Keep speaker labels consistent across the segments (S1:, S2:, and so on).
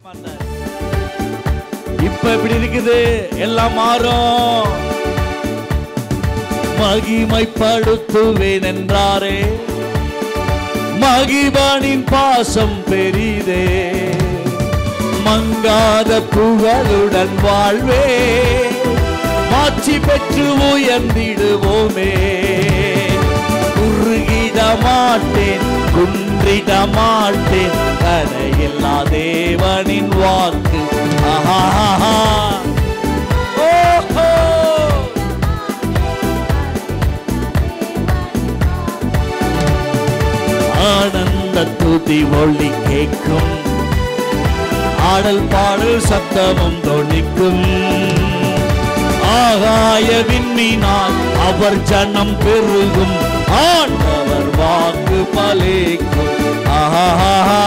S1: இப்ப எப்படி இருக்குது எல்லாம் மாறும் மகிமைப்படுத்துவேன் என்றாரே மகிபானின் பாசம் பெரிதே மங்காத புகழுடன் வாழ்வே மாட்சி பெற்று உயர்ந்திடுவோமே குறுகிட மாட்டேன் குன்றிட மாட்டேன் தடையில்லா தேவனின் வாக்கு ஆஹா ஓஹோ ஆனந்த துதி ஒளி கேட்கும் ஆடல் பாடல் சத்தமும் தொனிக்கும் ஆகாய விண்மீனால் அவர் ஜனம் பெருகும் ஆண்டவர் வாக்கு பலிக்கும் ஆஹா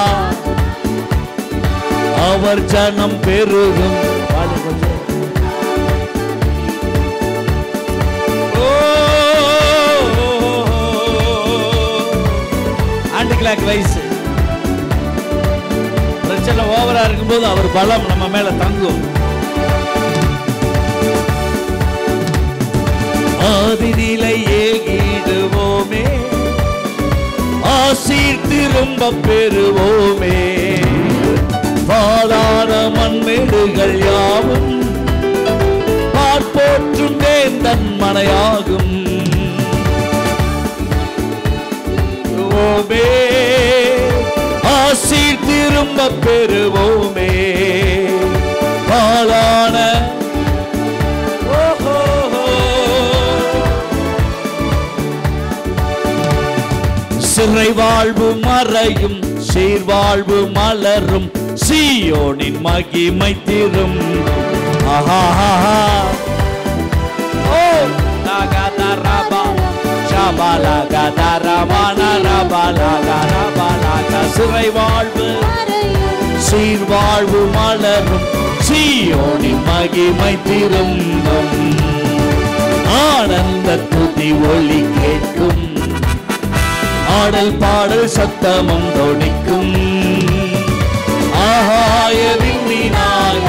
S1: அவர் ஜனம் பெருகும் பாடு கொஞ்சம். ஆண்டி கிளாக் வைஸ் பிரச்சனை ஓவரா இருக்கும்போது அவர் பலம் நம்ம மேல தங்கும் ஆதிநிலை ஏகிடுவோமே ஆசீர் திரும்ப பெறுவோமே பாதாள மண்மேடுகள் யாவும் பார்ப்போற்றும் வேந்தன் மனையாகும் ஓமே ஆசீர் திரும்ப பெறுவோமே பாலான சிறை வாழ்வு மறையும் சீர்வாழ்வு மலரும் சீயோனின் மகிமை திரும் ஆஹா ஓ லகதரபா ஷபலகதரமனரபலகரபலக சிறை வாழ்வு சீர்வாழ்வு மலரும் சீயோனின் மகிமை திரும்பும் ஆனந்த துதி ஒளி கேட்கும் ஆடல் பாடல் சத்தமும் தொனிக்கும் ஆகாய விண்ணினாய்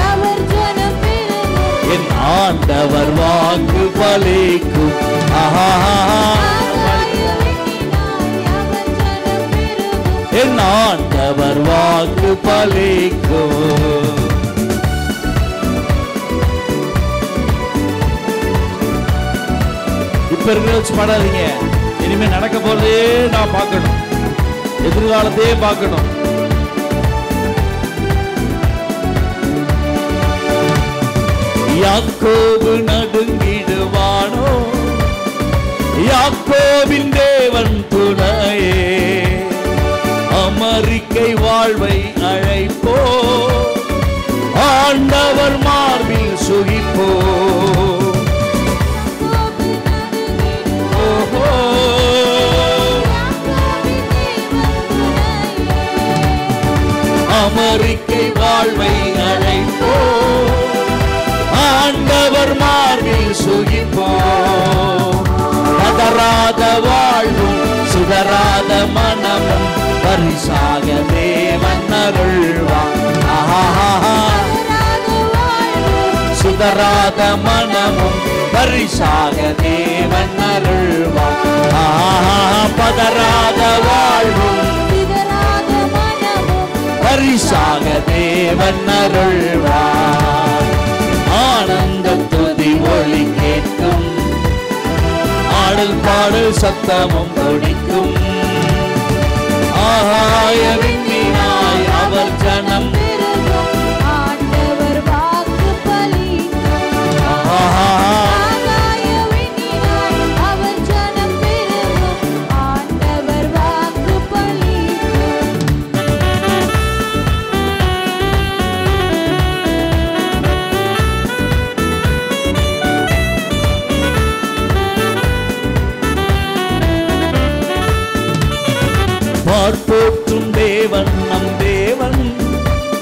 S1: என் ஆண்டவர் வாக்கு பலிக்கும் ஆஹா என் ஆண்டவர் வாக்கு பலிக்கும் இப்ப இருக்கிற வச்சு பாடாதீங்க இனிமே நடக்க போறதே நான் பார்க்கணும் எதிர்காலத்தையே பார்க்கணும் யாக்கோபு நடுங்கிடுவானோ யாக்கோபின் தேவன் துணையே அமெரிக்கை வாழ்வை அழைப்போ ஆண்டவர் மார்பில் சுகிப்போ ஓஹோ அமெரிக்கை வாழ்வை அழைப்போ ஆண்டவர் மார்பில் சுகிப்போ கதராத வாழ்வும் சுடராத மனமும் பரிசாக தேவன் அருள்வான் ஆஹா சுடராத மனமும் பரிசாக தேவன் அருள்வான் ஆஹா பதராத வாழ்வும் பரிசாக தேவன் அருள்வார் ஆனந்த துதி ஒளி கேட்கும் ஆடல் பாடல் சத்தமும் ஒடிக்கும் ஆகாய விண்மீனாய் அவர் ஜனம்
S2: ஆண்டவர் வாக்கு பலிக்கும்
S1: ஆஹா
S2: அவர் ஜனம் பெருகும் ஆண்டவர் வாக்கு பலிக்கும்
S1: பார்ப்போற்றும் தேவன் நம் தேவன்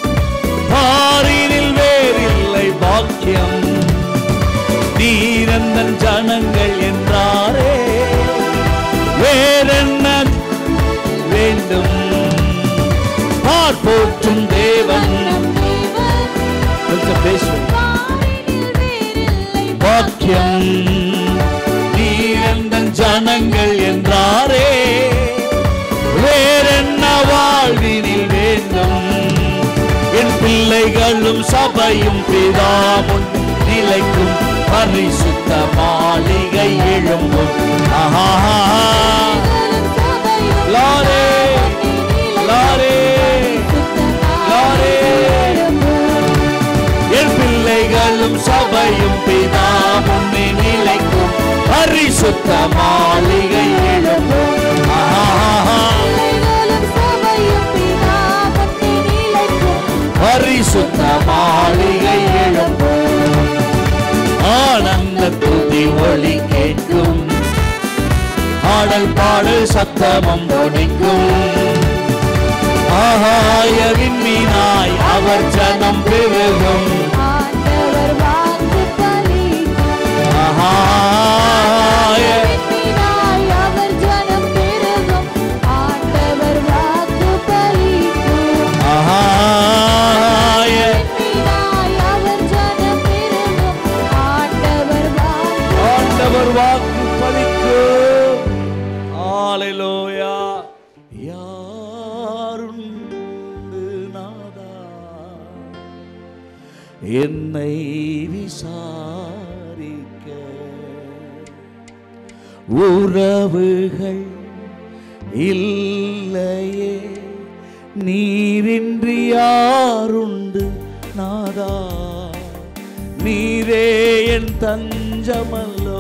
S1: பாக்கியம் நீரெந்தன் ஜனங்கள் என்றாரே வேறென்ன வாழ்வினில் வேண்டும் என் பிள்ளைகளும் சபையும் பிதாமுன் நிலைக்கும் பரிசுத்த மாளிகை எழும்பும் ஆஹா லாரே லாரே லாரே என் பிள்ளைகளும் சபையும் பிதா முன்னே நிலைக்கும் பரிசுத்த மாளிகை எழும்பும் ஆஹா பரிசுத்த மாளிகை எழும்பும் ஆனந்த துதி ஒளி கேட்கும் ஆடல் பாடல் சத்தமும் துணிக்கும் ஆகாய விண்மீனாய் அவர் ஜனம் பெருகும் ஆகாய ஆகாய ஆண்டவர் வாக்கு பலிக்கும் ஆலைலோயா யாருண்டு நாதா என்னை விசாரிக்க உறவுகள் இல்லையே நீரின்றி யாருண்டு நாதா நீரே என் தஞ்சமல்லோ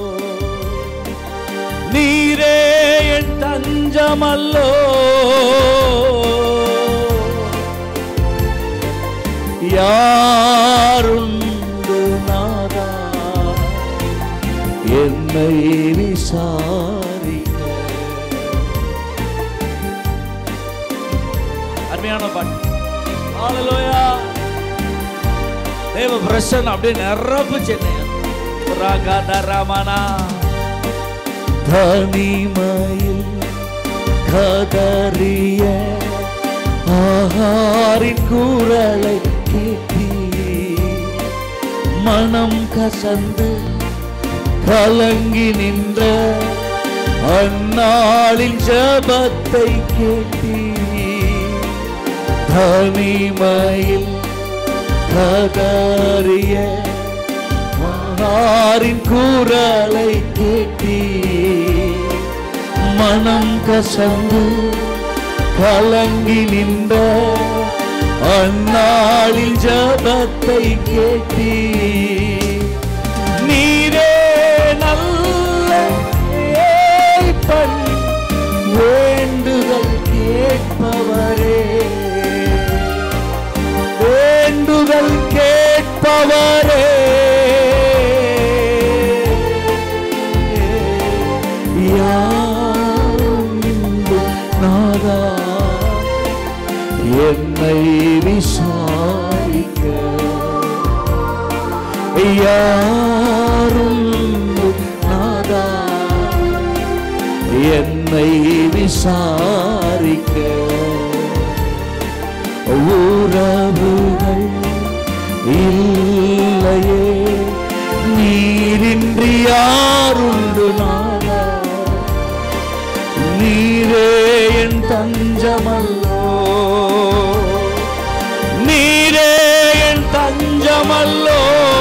S1: நீரே என் தஞ்சமல்லோ யாருண்டு நாதா என்னை விசாரிக்க அருமையான பாட்டு ஹalleluya தேவ பிரசன் அப்படியே நிரப்பு சென்னை ராமனா தனிமையில் கதறிய ஆகாரின் குரலை கேட்டி மனம் கசந்து கலங்கி நின்ற அந்நாளின் ஜபத்தை கேட்டி தனிமையில் கதறிய மகாரின் குரலை கேட்டி மனம் கசந்து கலங்கி நின்ற அந்நாளில் ஜபத்தை கேட்டி நீரே நல்ல ஏய்ப்பன் வேண்டுதல் கேட்பவரே வேண்டுதல் கேட்பவரே யாரும் இன்று நாதா என்னை விசாரிக்க யாரும் இன்று நாதா என்னை விசாரிக்க உறவுகள் இல்லையே நீரின்றி யாருண்டு நாதா நீரே என் தஞ்சமல்லோ நீரே என் தஞ்சமல்லோ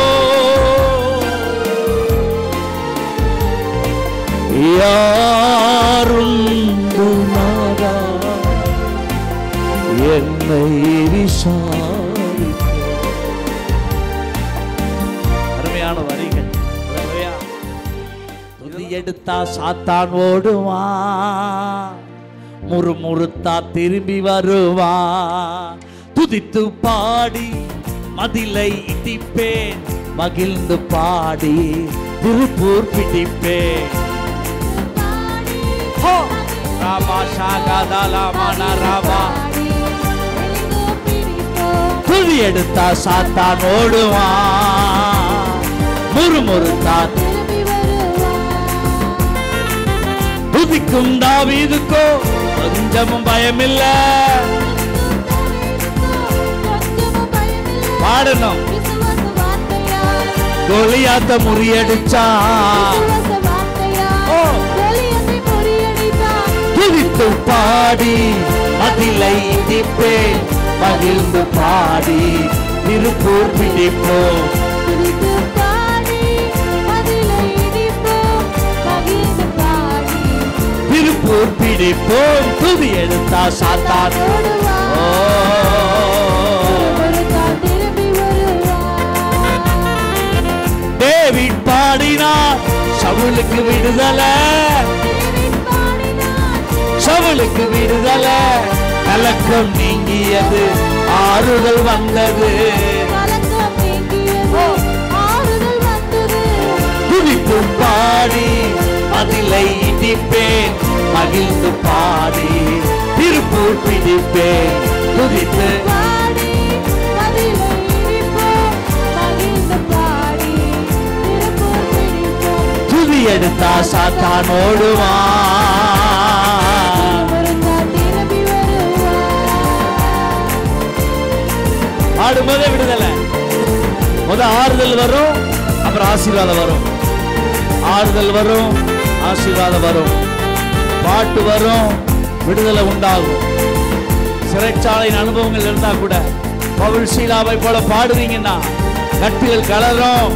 S1: யாருண்டு நாதா என்னை விசாரிக்க அருமையான வரிகள் அல்லேலூயா. துதி எடுத்தா சாத்தான் ஓடுவான் முறுமுறுத்தா திரும்பி வருவான் துதித்து பாடி மதிலை இடிப்பேன் மகிழ்ந்து பாடி திருப்பூர் பிடிப்பேன் ஹோ! ராமா ஷாகாதாலா மன ராமா துதி எடுத்தா சாத்தான் ஓடுவான் முறுமுறுத்தா துதிக்கும் தாவீதுக்கோ கொஞ்சமும் பயமில்ல பாடணும் கோலியாத்த முறியடிச்சான்
S2: விசுவாச வார்த்தையால்
S1: ஓ.
S2: கோலியத்தை முறியடித்தான்.
S1: துதித்து பாடி மதிலை இடிப்பேன் மகிழ்ந்து பாடி திருப்பூர் பிடிப்போம்
S2: துதித்து பாடி, மதிலை இடிப்போம், மகிழ்ந்து பாடி.
S1: திருப்பூர் பிடிப்போம் துதி எடுத்தா சாத்தான்
S2: ஓடுவான்.
S1: ஓ
S2: ஒருவருக்காய் திரும்பி வருவான்.
S1: டேவிட் பாடினார் சவுலுக்கு விடுதலை
S2: தேவன் பாடினான்.
S1: சவுலுக்கு விடுதலை கலக்கம் நீங்கியது ஆறுதல் வந்தது
S2: கலக்கம் நீங்கியது, ஆறுதல் வந்தது.
S1: துதித்து பாடி அதிலை இடிப்பேன் மகிழ்ந்து பாடி திருப்பூர் பிடிப்பேன் துதித்து
S2: பாடி, மதிலை இடிப்போம், மகிழ்ந்து பாடி, திருப்பூர் பிடிப்போம்.
S1: துதி எடுத்தா சாத்தான் ஓடுவான்
S2: ஒருவருக்காய் திரும்பி வருவான்.
S1: ஆடும்போதே விடுதலை முத ஆறுதல் வரும் அப்புறம் ஆசீர்வாதம் வரும் ஆறுதல் வரும் ஆசீர்வாதம் வரும் பாட்டு வரும் விடுதலை உண்டாகும் சிறைச்சாலையின் அனுபவங்கள் இருந்தா கூட பவுல் சீலாவை போல பாடுவீங்கன்னா கட்டுகள் கலரும்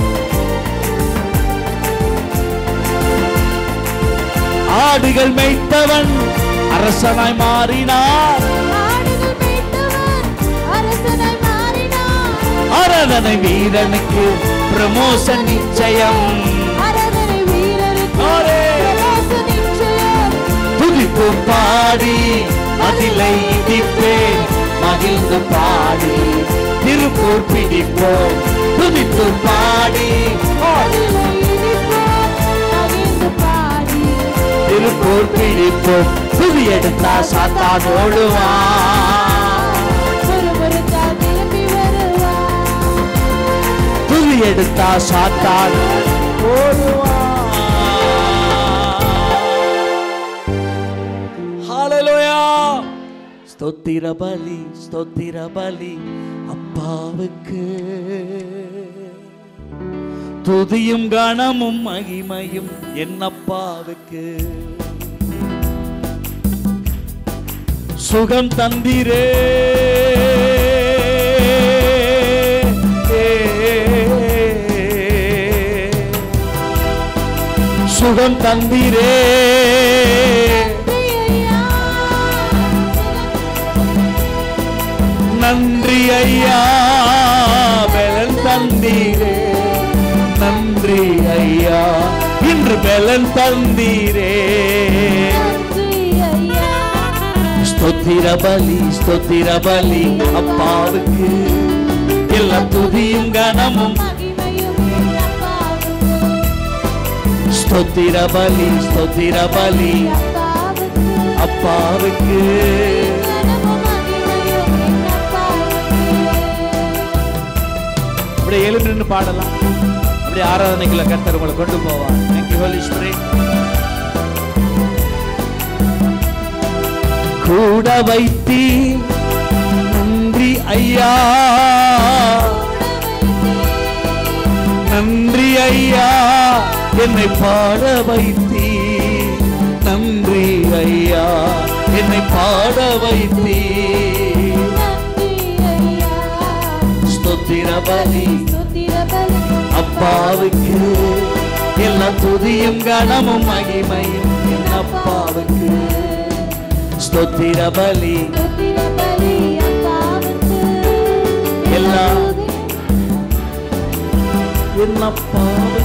S1: ஆடுகள் மேய்த்தவன் அரசனாய் மாறினார்
S2: ஆடுகள் மேய்த்தவன் அரசனாய் மாறினான்.
S1: ஆராதனை வீரனுக்கு பிரமோஷன் நிச்சயம்
S2: அரசனை வீரருக்கு
S1: ஆரே.
S2: பிரமோஷ நிச்சயம்.
S1: துதிப்பு பாடி அதிலை இடிப்பேன் மகிழ்ந்து பாடி திருப்பூர் பிடிப்போம் துதித்து பாடி
S2: மதிலை இடிப்போம், மகிழ்ந்து பாடி.
S1: திருப்பூர் பிடிப்போம் துதி எடுத்தா சாத்தான் ஓடுவான்
S2: ஒருவருக்காய் திரும்பி வருவான்.
S1: துதி எடுத்தா சாத்தான் ஓடுவான் ஹalleluya ஸ்தோத்திர பலி ஸ்தோத்திர பலி அப்பாவுக்கு துதியும் கணமும் மகிமையும் என்னப்பாவுக்கு சுகம் தந்திரே சுகம் தந்திரே நன்றி ஐயா பலன் தந்தீரே நன்றி ஐயா இன்று பலன் தந்தீரே
S2: நன்றி ஐயா.
S1: ஸ்தோத்திர பலி ஸ்தோத்திர பலி அப்பாவுக்கு எல்லா துதியும் கனமும்
S2: மகிமையும் என் அப்பாவுக்கு.
S1: ஸ்தோத்திர பலி ஸ்தோத்திர பலி
S2: அப்பாவுக்கு.
S1: அப்பாவுக்கு
S2: கனமும் மகிமையும் என் அப்பாவுக்கு.
S1: அப்படியே எழுந்து நின்று பாடலாம் அப்படியே ஆராதனைக்குள்ள கர்த்தர் உங்களை கொண்டு போவார் தேங்க்யூ ஹோலி ஸ்பிரிட் கூட வைத்தி நன்றி ஐயா நன்றி ஐயா என்னை பாட வைத்தி நன்றி ஐயா என்னை பாட வைத்தி
S2: நன்றி ஐயா.
S1: ஸ்தோத்திர பலி
S2: ஸ்தோத்திர பலி
S1: அப்பாவுக்கு எல்லா துதியும் கனமும் மகிமையும் என் அப்பாவுக்கு ஸ்தோத்திர பலி
S2: ஸ்தோத்திர பலி அப்பாவுக்கு.
S1: எல்லா
S2: துதி
S1: என் அப்பாவுக்கு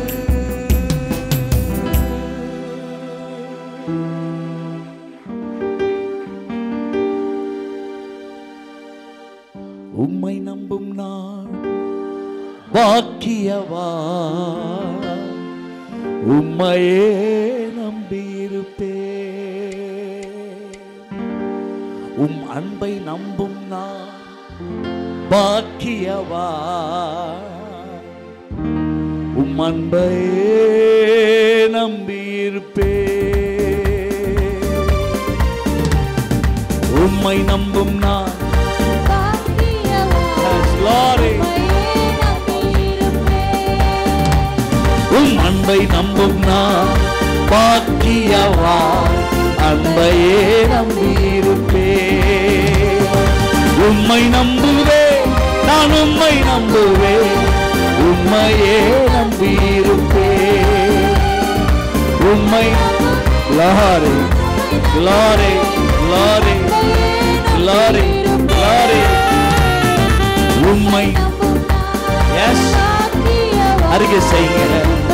S1: உம்மை நம்பும் நான் பாக்கியவா உம்மையே நம்பியிருப்பே உம் அன்பை நம்பும் நான் பாக்கியவா உம் அன்பையே நம்பியிருப்பே உம்மை நம்பும் நான்
S2: பாக்கியவா.
S1: Yes, glory.
S2: உம்மையே நம்பியிருப்பேன்.
S1: உம் அன்பை நம்பும் நான் பாக்கியவா அன்பையே நம்பியிருப்பே உம்மை நம்புவே நான் உம்மை நம்புவே உம்மையே நம்பியிருப்பே உம்மை லாரே லாரே லாரே லாரே லாரே உம்மை எஸ் அருகே செய்யுங்க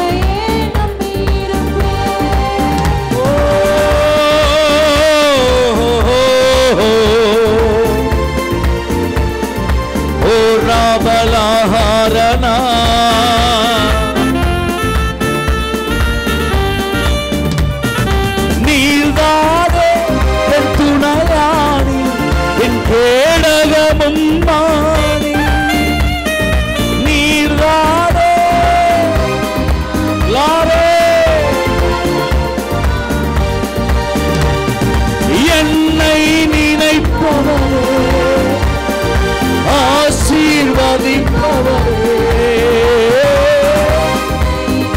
S1: ஓ ராபலாஹாரணா நீர்தானே என் துணையானி என் கேடகமும் மானி நீர்தானே லாரே என்னை நினைப்பவரே ஆசீர்வதிப்பவரே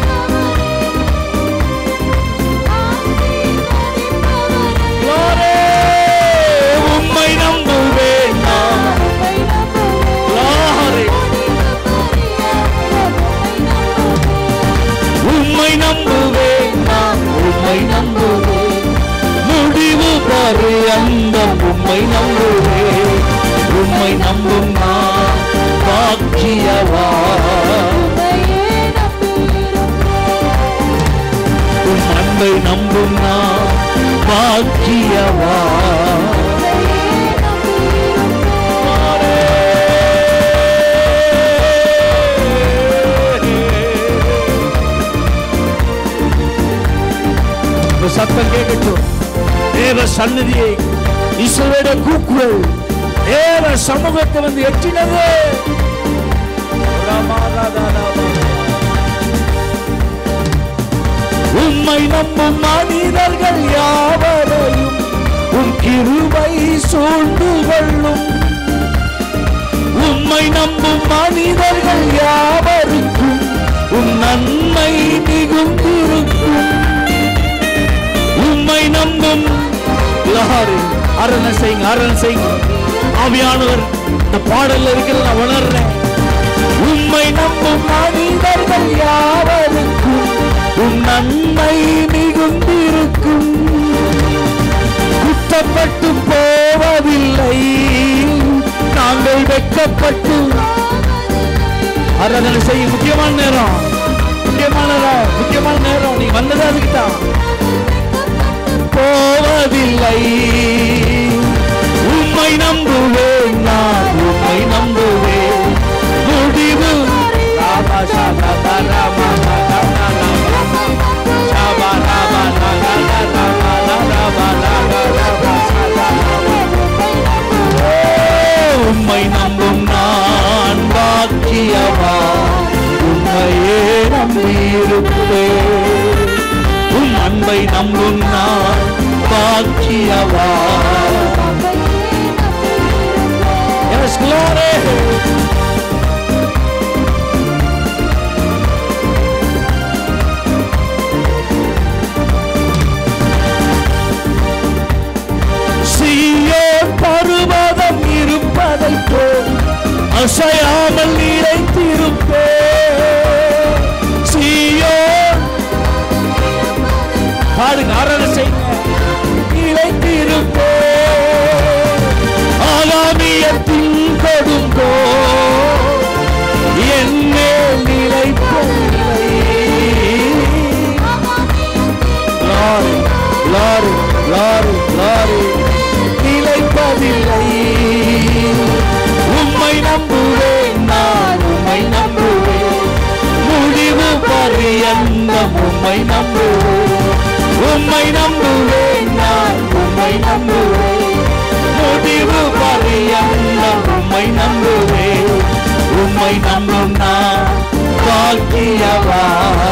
S1: லாரே உம்மை நம்புவேன் நான் லாரே உம்மை நம்புவேன் நான் உம்மை நம்புவேன் முடிவு பரியந்தம் உம்மை நம்புவேன் உம்மை நம்பும் நான் பாக்கியவா உம் அன்பை நம்பும் நான் பாக்கியவா இந்த சத்தம் கேட்கட்டும் தேவ சன்னதியை இசையோட கூக்குரல் தேவ சமூகத்தை வந்து எட்டினது உம்மை நம்பும் மனிதர்கள் யாவரையும் உம் கிருபை சூழ்ந்து கொள்ளும் உம்மை நம்பும் மனிதர்கள் யாவருக்கும் உம் நன்மை மிகுந்திருக்கும் உம்மை நம்பும் யாரு அரணை செய்யுங்க அரணை செய்யுங்க ஆவியானவர் இந்த பாடல்ல இருக்கிறத நான் உணர்றேன் உம்மை நம்பும் மனிதர்கள் யாவருக்கும் உம் நன்மை மிகுந்திருக்கும் குற்றப்பட்டு போவதில்லை நாங்கள் வெட்கப்பட்டு ஆராதனை செய்ய முக்கியமான நேரம் முக்கியமான நேரம் முக்கியமான நேரம் நீ வந்தது அதுக்கு தான் போவதில்லை உம்மை நம்புவேன் நான் உம்மை நம்புவேன் முடிவு ராமா சாபா ராமா ராமா ராமா சாபா ராமா ராமா ராமா ராமா ராமா ராமா சாபா ஓ, உம்மை நம்பும் நான் பாக்கியவா உம்மையே நம்பியிருப்பேன் உம் அன்பை நம்பும் நான் பாக்கியவா Yes, glory. சீயோன் பருவதம் இருப்பதைப் போல் அசையாமல் நிலைத்திருப்பே சீயோன் பாடுங்க ஆராதனை செய்யுங்க நிலைத்திருப்பே ஆகாமியத்தின் கொடுங்கோ என்னே நிலைப்பதில்லை லாரி லாரி லாரி லாரி நிலைப்பதில்லை உம்மை நம்புவேன் நான் உம்மை நம்புவேன் முடிவு பரியந்தம் உம்மை நம்புவேன் உம்மை நம்புவேன் நான் உம்மை நம்புவேன் முடிவு பரியந்தம் உம்மை நம்புவேன் உம்மை நம்பும் நான் பாக்கியவா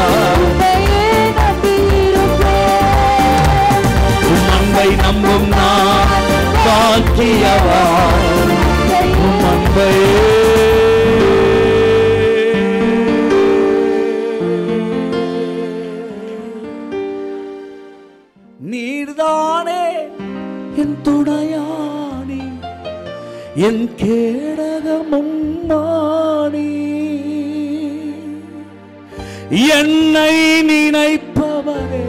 S1: உம் அன்பை நம்பும் நான் பாக்கியவா உம் அன்பையே கேடகமும் மாணி என்னை நினைப்பவரே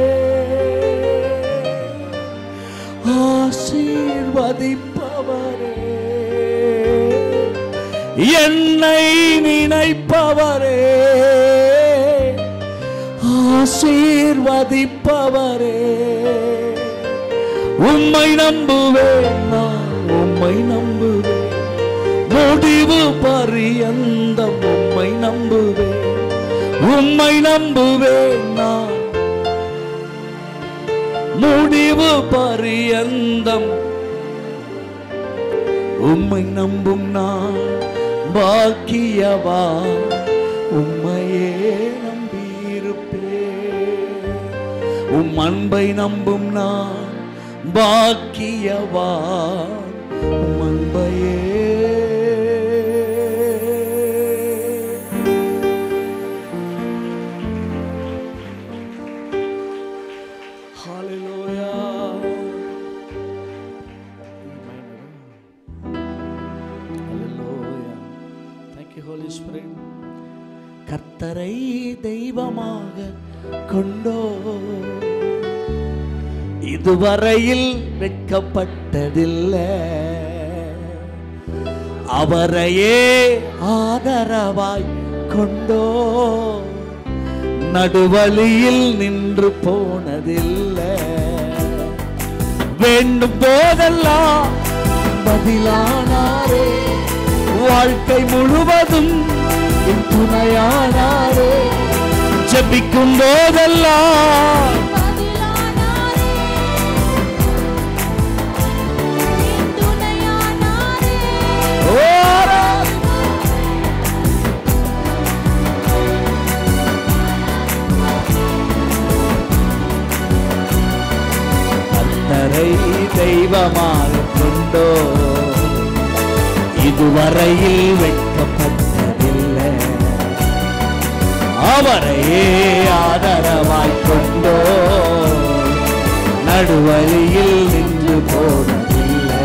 S1: ஆசீர்வதிப்பவரே என்னை நினைப்பவரே ஆசீர்வதிப்பவரே உம்மை நம்புவேன் நான் உம்மை நம்புவேன் முடிவு பரியந்தம் உம்மை நம்புவேன் உம்மை நம்புவேன் நான் முடிவு பரியந்தம் உம்மை நம்பும் நான் பாக்கியவா உம்மையே நம்பியிருப்பேன் உம் அன்பை நம்பும் நான் பாக்கியவா உம் அன்பையே Hallelujah. Hallelujah. Thank you, Holy Spirit. கர்த்தரை தெய்வமாக கொண்டோ இதுவரையில் வெட்கப்பட்டதில்லை அவரையே ஆதரவாய் கொண்டோ நடுவழியில் நின்று போனதில்லை வேண்டும் போதெல்லாம் பதிலானாரே வாழ்க்கை முழுவதும் என் துணையானாரே ஜெபிக்கும் போதெல்லாம்
S2: பதிலானாரே என் துணையானாரே
S1: ஓரா கர்த்தரை தெய்வமாக கொண்டோ இதுவரையில் வைக்கப்பட்டதில்லை அவரையே ஆதரவாய் கொண்டோ நடுவழியில் நின்று போனதில்லை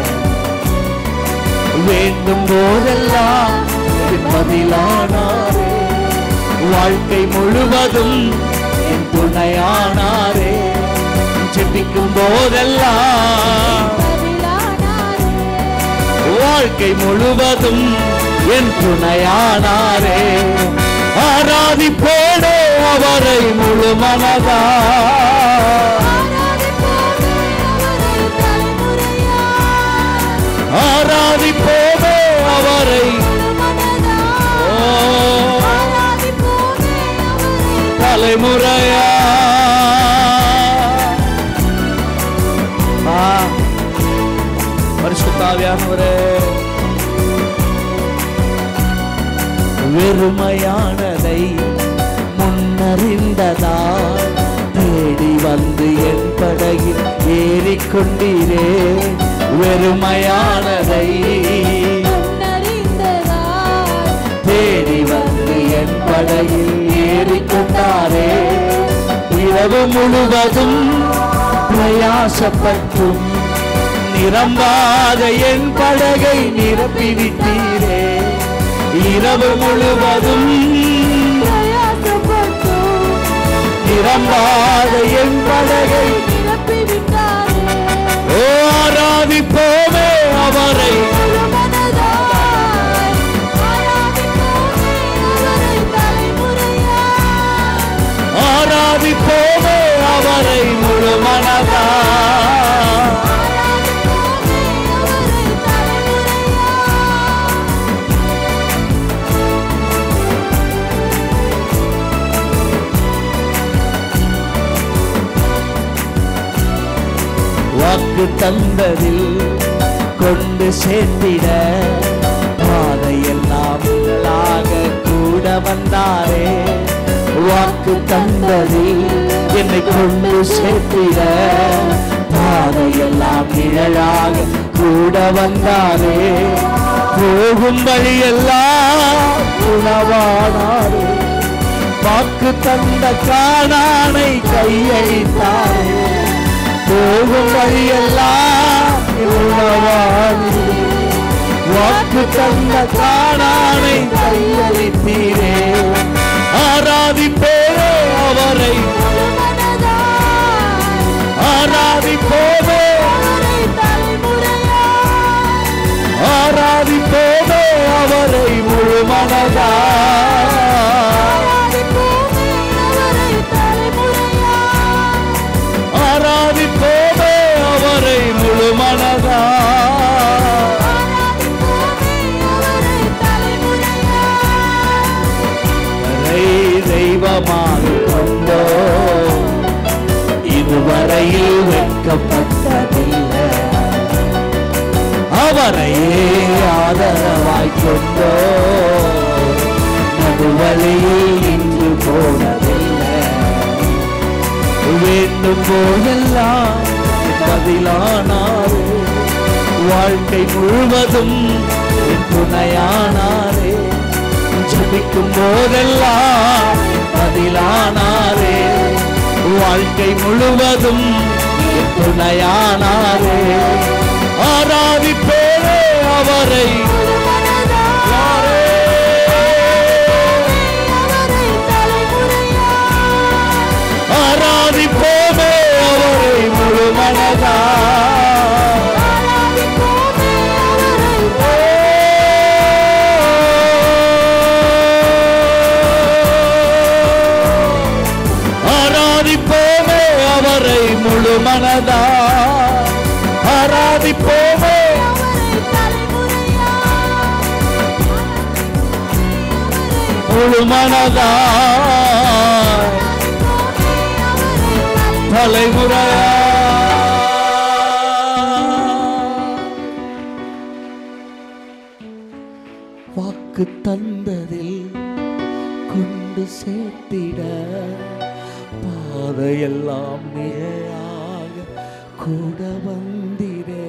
S1: வேண்டும் போதெல்லாம் என் பதிலானாரே வாழ்க்கை முழுவதும் என் துணையானாரே ஜெபிக்கும் போதெல்லாம்
S2: பதிலானாரே
S1: வாழ்க்கை முழுவதும் என் துணையானாரே ஆராதிப்போடே அவரை முழு மனதா
S2: ஆராதிப்போமே அவரை தலைமுறையா
S1: ஆராதிப்போமே அவரை
S2: மனதா
S1: ஓ,
S2: ஆராதிப்போமே அவரை
S1: தலைமுறையா ஆ, பரிசுத்தாவியானவரே வெறுமையானதை முன்னறிந்ததால் தேடி வந்து என் படகில் ஏறிக்கொண்டீரே வெறுமையானதை
S2: முன்னறிந்ததால்
S1: தேடி வந்து என் படகில் ஏறிக்கொண்டாரே இரவு முழுவதும் பிரயாசப்பட்டும் நிரம்பாத என் படகை நிரப்பிவிட்டீரே இரவு முழுவதும்
S2: பிரயாசப்பட்டோம்
S1: நிரம்பாத என் படகை
S2: நிரப்பிவிட்டாரே
S1: ஓ ஆராதிப்போமே அவரை
S2: முழு மனதாய் ஆராதிப்போமே அவரை தலைமுறையா
S1: ஆராதிப்போமே அவரை முழு மனதா
S2: ஆராதிப்போமே அவரை தலைமுறையா
S1: வாக்கு தந்ததில் கொண்டு சேர்த்திட பாதையெல்லாம் உங்களாக கூட வந்தாரே வாக்கு தந்ததில் என்னை கொண்டு சேர்த்திட பாதையெல்லாம் நிழலாக கூட வந்தாரே போகும் வழியெல்லாம் உணவானாரே வாக்கு தந்த காணானை கையளித்தாரே போகும் வழியெல்லாம் உணவானி வாக்கு தந்த காணானை கையளித்தீரே ஆராதிப்பேரே அவரை
S2: முழு மனதாய்
S1: ஆராதிப்போமே
S2: அவரை தலைமுறையாய்
S1: ஆராதிப்போமே அவரை முழு மனதா
S2: ஆராதிப்போமே அவரை தலைமுறையாய்
S1: ஆராதிப்போமே அவரை முழு மனதா
S2: ஆராதிப்போமே அவரை தலைமுறையாய்
S1: கரை தெய்வமாக கொண்டோ இதுவரையில் வெட்கப்பட்டதில்லை அவரையே ஆதரவாய் கொண்டோ நடுவழியில் நின்று போனதில்லை வேண்டும் போதெல்லாம் பதிலானாரே வாழ்க்கை முழுவதும் என் துணையானாரே ஜபிக்கும் போதெல்லாம் பதிலானாரே வாழ்க்கை முழுவதும் என் துணையானாரே ஆராதிப்பேரே அவரை
S2: முழு மனதாய்
S1: யாரே?
S2: அவரை தலைமுறையாய்
S1: ஆராதிப்போமே அவரை முழு மனதா
S2: ஆராதிப்போமே அவரை
S1: ஆராதிப்போமே அவரை முழு மனதா ஆராதிப்போமே
S2: அவரை தலைமுறையாய்
S1: முழு மனதா
S2: ஆராதிப்போமே அவரை
S1: தலைமுறையா வாக்கு தந்ததில் கொண்டு சேர்த்திட பாதையெல்லாம் நிழலாக கூட வந்திரே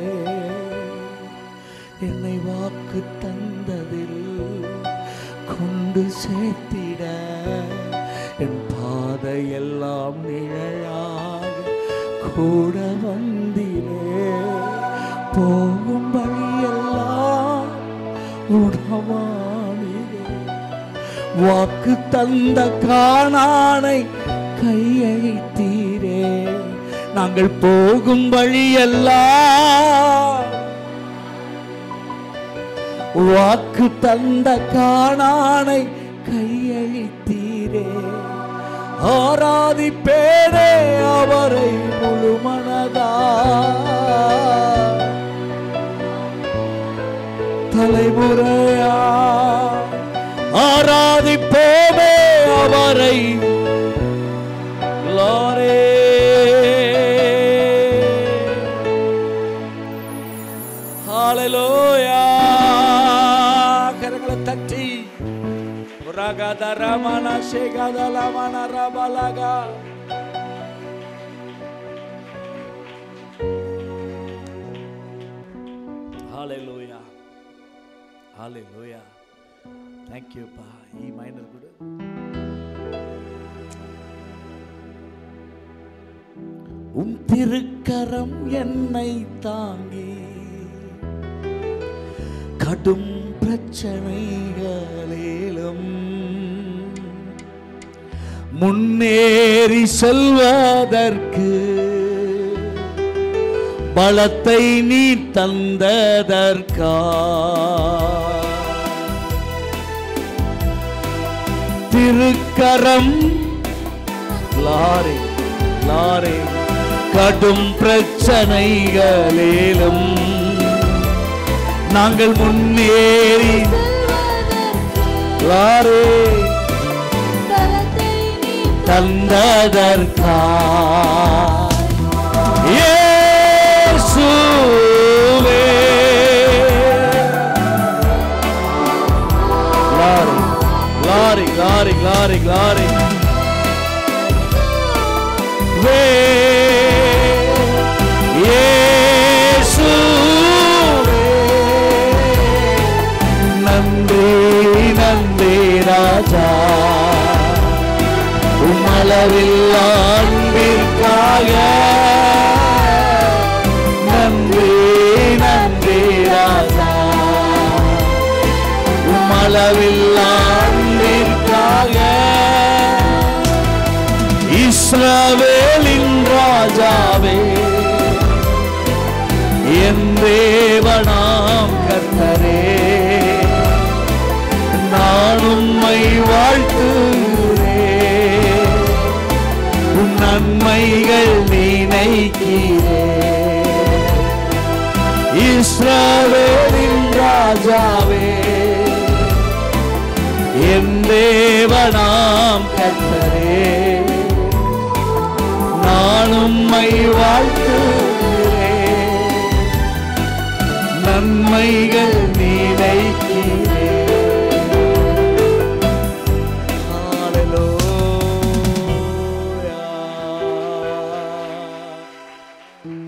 S1: என்னை வாக்கு தந்ததில் கொண்டு சேர்த்திட என் பாதையெல்லாம் நிழலாக கூட வந்திரே போகும் வழியெல்லாம் உணவானிரே வாக்கு தந்த காணானை கையழித்தீரே நாங்கள் போகும் வழியெல்லாம் வாக்கு தந்த காணானை கையழித்தீரே ஆராதிப்பேரே அவரை முழு மனதா தலைமுறையா ஆராதிப்போமே அவரை லாரே ஹalleluya கரங்களை தட்டி ரகத ரமண சேகத லமண ரபலகா ஹalleluya ஹalleluya thank you பா ஈ மைனர் கூட உம் திருக்கரம் என்னை தாங்கி கடும் பிரச்சனைகளிலும் முன்னேறி செல்வதற்கு பலத்தை நீ தந்ததற்கா திருக்கரம் லாரி லாரி கடும் பிரச்சனைகளிலும் நாங்கள் முன்னேறி லாரி
S2: பலத்தை நீ
S1: தந்ததற்கா இயேசுவே Glory, glory, glory, glory, glory. வே இயேசுவே நன்றி நன்றி ராஜா உமளவில் அன்பிற்காக நன்றி நன்றி ராஜா அளவில்லா அன்பிற்காக இஸ்ரவேலின் ராஜாவே என் தேவனாம் கர்த்தரே நான் உம்மை வாழ்த்துகிறேன் உன் நன்மைகள் நினைக்கிறேன் இஸ்ரவேலின் ராஜாவே என் தேவனாம் கர்த்தரே நான் உம்மை வாழ்த்துகிறேன் நன்மைகள் நினைக்கிறேன் Hallelujah.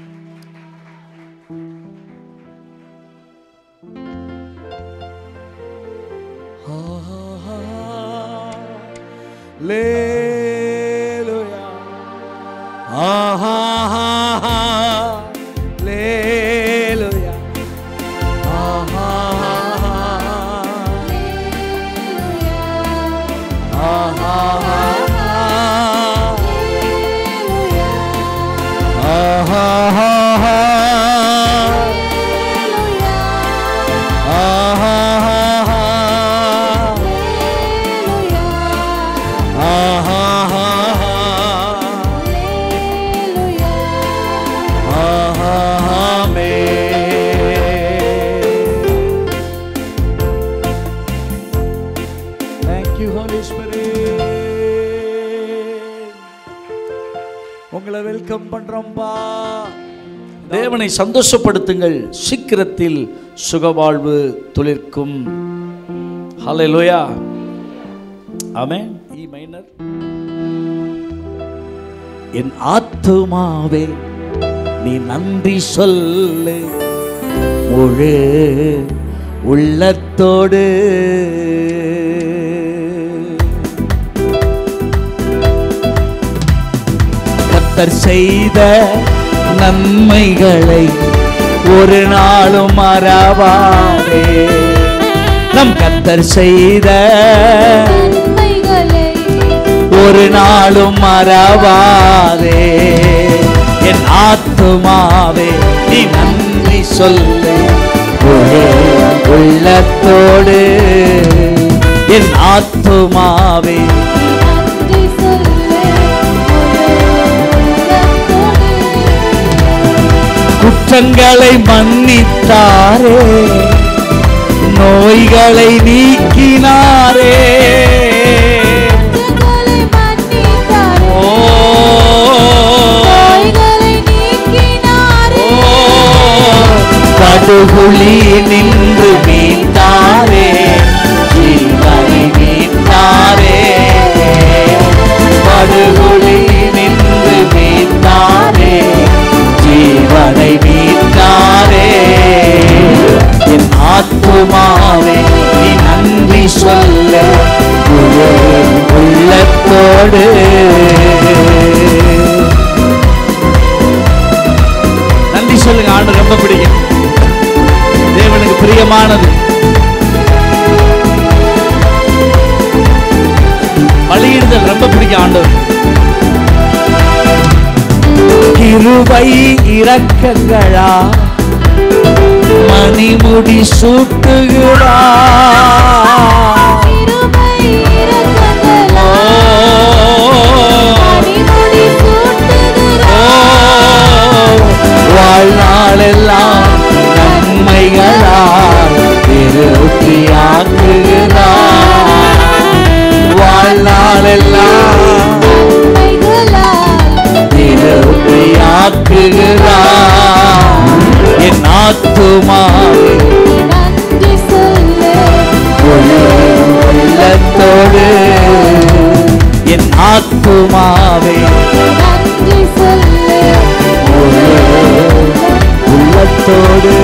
S1: Hallelujah. Ah, ah, ah, ah. Hallelujah. Ah, ah, ah, ah. Ah, ah, ah, ah. Ah, ah, ah, ah. Ah, ah, ah, ah. Ah, ah, ah, ah. Ah, amen. Thank you, Holy Spirit. உங்களை welcome பண்றோம்பா தேவனை சந்தோஷப்படுத்துங்கள் சீக்கிரத்தில் சுகவாழ்வு துளிர்க்கும் ஹalleluya ஆமென் இ minor என் ஆத்துமாவே நீ நன்றி சொல்லு முழு உள்ளத்தோடு கத்தர் செய்த நன்மைகளை ஒரு நாளும் மறவாதே நம் கத்தர் செய்த ஒரு நாளும் மறவாதே என் ஆத்துமாவே நீ நன்றி சொல்லு ஒரே உள்ளத்தோடு என் ஆத்துமாவே குற்றங்களை மன்னித்தாரே நோய்களை நீக்கினாரே ஓ படுகுழி நின்று மீட்டாரே ஜீவனை மீட்டாரே படுகுழி நின்று மீட்டாரே ஜீவனை மீட்டாரே என் ஆத்துமாவே நீ நன்றி சொல்ல முழு உள்ளத்தோடு நன்றி சொல்லுங்க ஆண்டு ரொம்ப பிடிக்கும் தேவனுக்கு பிரியமானது பலியிடுதல் ரொம்ப பிடிக்கும் ஆண்டவர் கிருபை இரக்கங்களா மணிமுடி சூட்டுகிறா வாழ்நாளெல்லாம் நன்மைகளால் திருப்தியாக்குகிறார் வாழ்நாளெல்லாம் திருப்தியாக்குகிறார் என் ஆத்துமாவே முழு உள்ளத்தோடு என் ஆத்துமாவே முழு உள்ளத்தோடு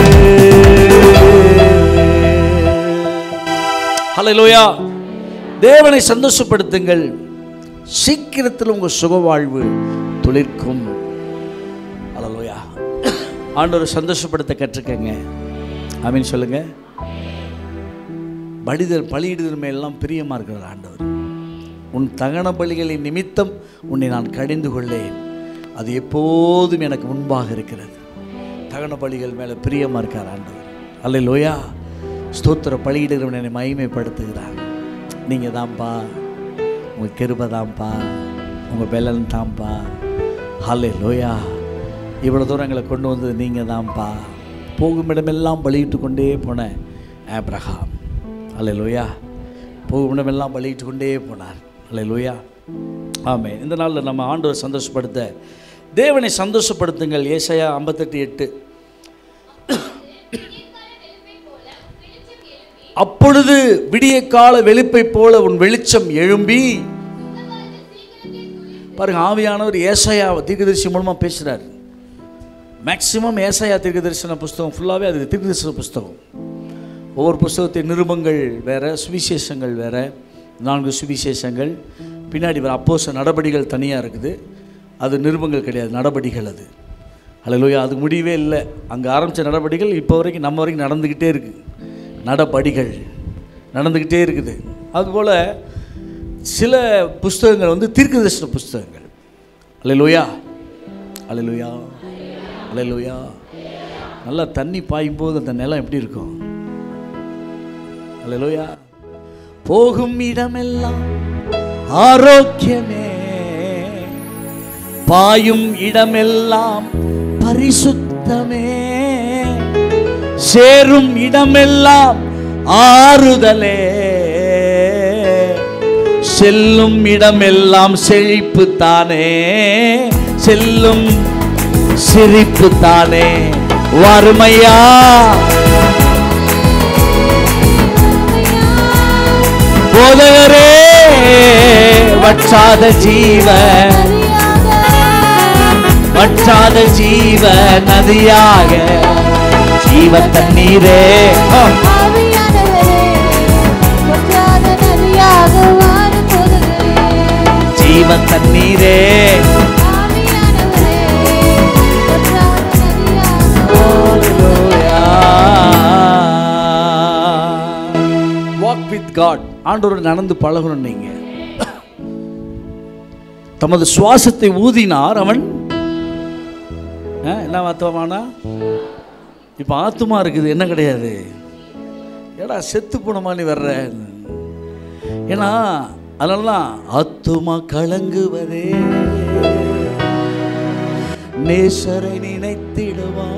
S1: ஹalleluya தேவனை சந்தோஷப்படுத்துங்கள் சீக்கிரத்தில் உங்கள் சுகவாழ்வு துளிர்க்கும் ஹalleluya ஆண்டவரை சந்தோஷப்படுத்த கற்றுக்கங்க ஆமீன் சொல்லுங்க பலிதல் பலியிடுதல் மேலெல்லாம் பிரியமாக இருக்கிறார் ஆண்டவர் உன் தகன பலிகளின் நிமித்தம் உன்னை நான் கடிந்து கொள்ளேன் அது எப்போதும் எனக்கு முன்பாக இருக்கிறது தகன பலிகள் மேலே பிரியமாக இருக்கார் ஆண்டவர் அல்ல லோயா ஸ்தோத்திர பலியிடுகிறவன் என்னை மகிமைப்படுத்துகிறார் நீங்கள் தான்ப்பா உங்கள் கிருபை தான்ப்பா உங்கள் பெலன் தான்ப்பா ஹலே லோயா இவ்வளோ தூரம் எங்களை கொண்டு வந்தது நீங்கள் தான்ப்பா போகும் இடமெல்லாம் பலியிட்டு கொண்டே போன ஆப்ரஹாம் அல்ல லோயா போகும் இடமெல்லாம் பலியிட்டு கொண்டே போனார் அல்ல லோயா ஆமே இந்த நாளில் நம்ம ஆண்டவர் சந்தோஷப்படுத்த தேவனை சந்தோஷப்படுத்துங்கள் ஏசாயா ஐம்பத்தெட்டு எட்டு அப்பொழுது விடிய கால வெளிப்பை போல உன் வெளிச்சம் எழும்பி பாருங்க ஆவியானவர் ஏசாயா தீர்க்கதரிசி மூலமாக பேசுகிறார் மேக்சிமம் ஏசாயா தீர்க்கதரிசன புஸ்தகம் ஃபுல்லாகவே அது தீர்க்கதரிசன புஸ்தகம் ஒவ்வொரு புஸ்தகத்தின் நிருபங்கள் வேறு சுவிசேஷங்கள் வேறு நான்கு சுவிசேஷங்கள் பின்னாடி வர அப்போச நடபடிகள் தனியாக இருக்குது அது நிருபங்கள் கிடையாது நடபடிகள் அது அல்லையா அதுக்கு முடியவே இல்லை அங்கே ஆரம்பித்த நடபடிகள் இப்போ வரைக்கும் நம்ம வரைக்கும் நடந்துக்கிட்டே இருக்குது நடபடிகள் நடந்துக்கிட்டே இருக்குது அதுபோல் சில புஸ்தகங்கள் வந்து தீர்க்கதரிசன புஸ்தகங்கள் அல்லையா அல்லையா அல்லையா நல்லா தண்ணி பாயும் போது அந்த நிலம் எப்படி இருக்கும் அல்லையா போகும் இடமெல்லாம் ஆரோக்கியமே பாயும் இடமெல்லாம் பரிசுத்தமே சேரும் இடமெல்லாம் ஆறுதலே செல்லும் இடமெல்லாம் செழிப்பு தானே செல்லும் சிரிப்பு தானே வறுமையா போதகரே வற்றாத ஜீவ வற்றாத ஜீவ நதியாக ஜீவ தண்ணீரே ஆ. ஜீவ தண்ணீரே வாக் வித் காட் ஆண்டவர் நடந்து பழகணும் நீங்க தமது சுவாசத்தை ஊதினார் அவன் ஆ, என்ன ஆத்மானா இப்போ ஆத்துமா இருக்குது என்ன கிடையாது ஏடா செத்து போனமா நீ வர்ற ஏன்னா அதனாலதான் ஆத்துமா கலங்குவதே நேசரை நினைத்திடுவா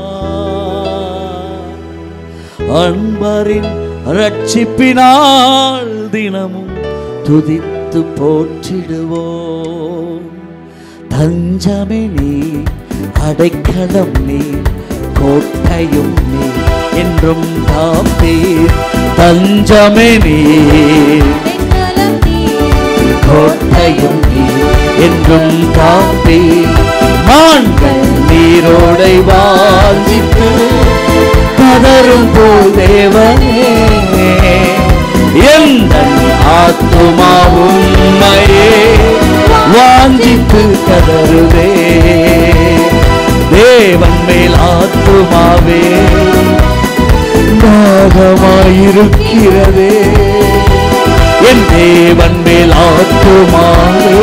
S1: அன்பரின் ரட்சிப்பினால் தினமும் துதித்து போற்றிடுவோம் தஞ்சமே நீ அடைக்கலம் நீ கோட்டையும் நீ என்றும் காப்பீர் தஞ்சமே நீ கோட்டையும் நீ என்றும் காப்பே மான்கள் நீரோடை வாஞ்சித்து பதறும் போல் தேவனே எந்த ஆத்துமாவும் உம்மையே வாஞ்சித்து கதறுதே தேவன் மேல் ஆத்துமாவே தாகமாயிருக்கிறதே என் தேவன் மேல் ஆத்துமாவே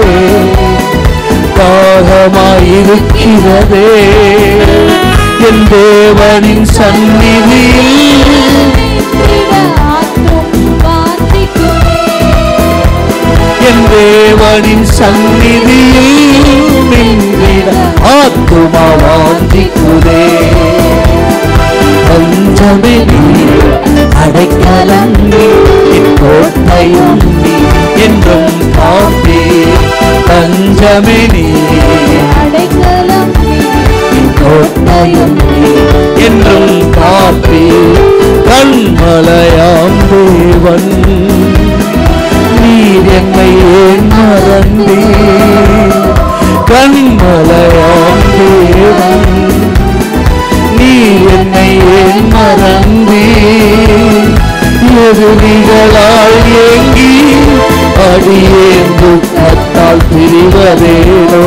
S1: தாகமாயிருக்கிறதே என் தேவனின் சந்நிதியில் என் தேவனின் சந்நிதியில் நின்றிட ஆத்துமா வாஞ்சிக்குதே பஞ்சமே நீ அடைக்கலம் நீ என் கோட்டையும் நீ என்றும் காப்பே பஞ்சமே நீ என் கோட்டையும் நீ என்றும் காப்பே கண்மலையாம் தேவன் நீர் என்னை ஏன் மறந்தே கண்மலையாம் தேவன் நீ என்னை ஏன் மறந்தே எதிரிகளால் ஏங்கி அடியேன் துக்கத்தால் பிரிவதேனோ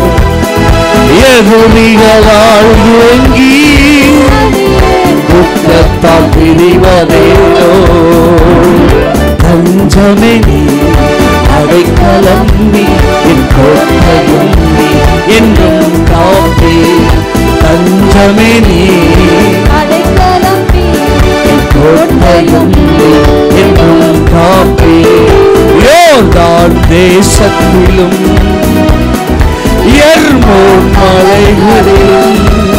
S1: எதிரிகளால் ஏங்கி துக்கத்தால் பிரிவதேனோ தஞ்சமே நீ அடைக்கலம் நீ என் கோட்டையும் நீ என்றும் காப்பே தஞ்சமே நீ
S2: அடைக்கலம் நீ
S1: என் கோட்டையும் நீ என்றும் காப்பே யோர்தான் தேசத்திலும் எர்மோன் மலைகளிலும்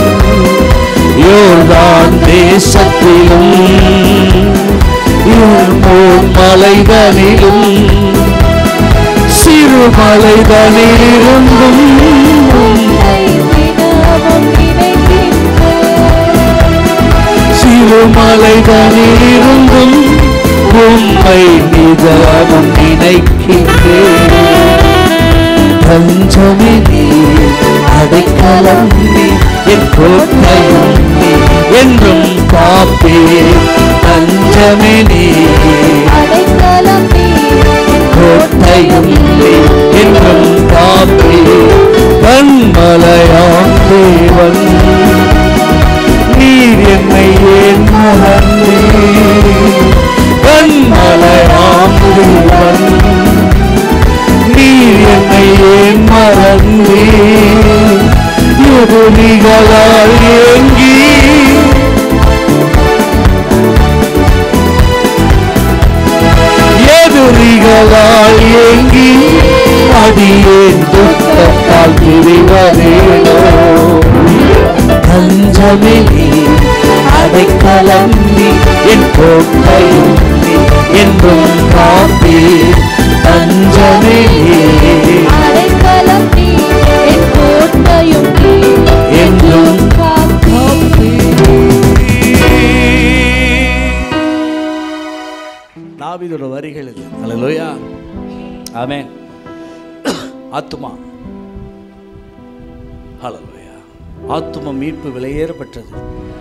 S1: யோர்தான் தேசத்திலும் எர்மோன் மலைதனிலும் சிறு மலைதனிலிருந்தும்
S2: உன்னை தினமும் நினைக்கின்றேன்
S1: சிறு மலைதனிலிருந்தும் உம்மை நிதமும் நினைக்கின்றேன் தஞ்சமே நீ அடைக்கலம் நீ என் கோட்டையும் நீ என்றும் காப்பே தஞ்சமே நீ
S2: அடைக்கலம் நீ
S1: கோட்டையும் நீ என்றும் காப்பே கண்மலையாம் தேவன் நீர் என்னை ஏன் மறந்தே கண்மலையாம் தேவன் நீர் என்னை ஏன் மறந்தே எதிரிகளால் ஏங்கி எதிரிகளால் ஏங்கி அடியேன் துக்கத்தால் திரிவதேனோ தஞ்சமே நீ அடைக்கலம் நீ என் கோட்டையும் நீ என்றும் காப்பே தஞ்சமே நீ
S2: அடைக்கலம் நீ என் கோட்டையும் நீ
S1: என்றும்
S2: காப்பே
S1: தாவீதோட வரிகள் இது அல்லேலூயா ஆமென் ஆத்துமா ஹalleluya ஆத்தும மீட்பு விலையேறப்பட்டது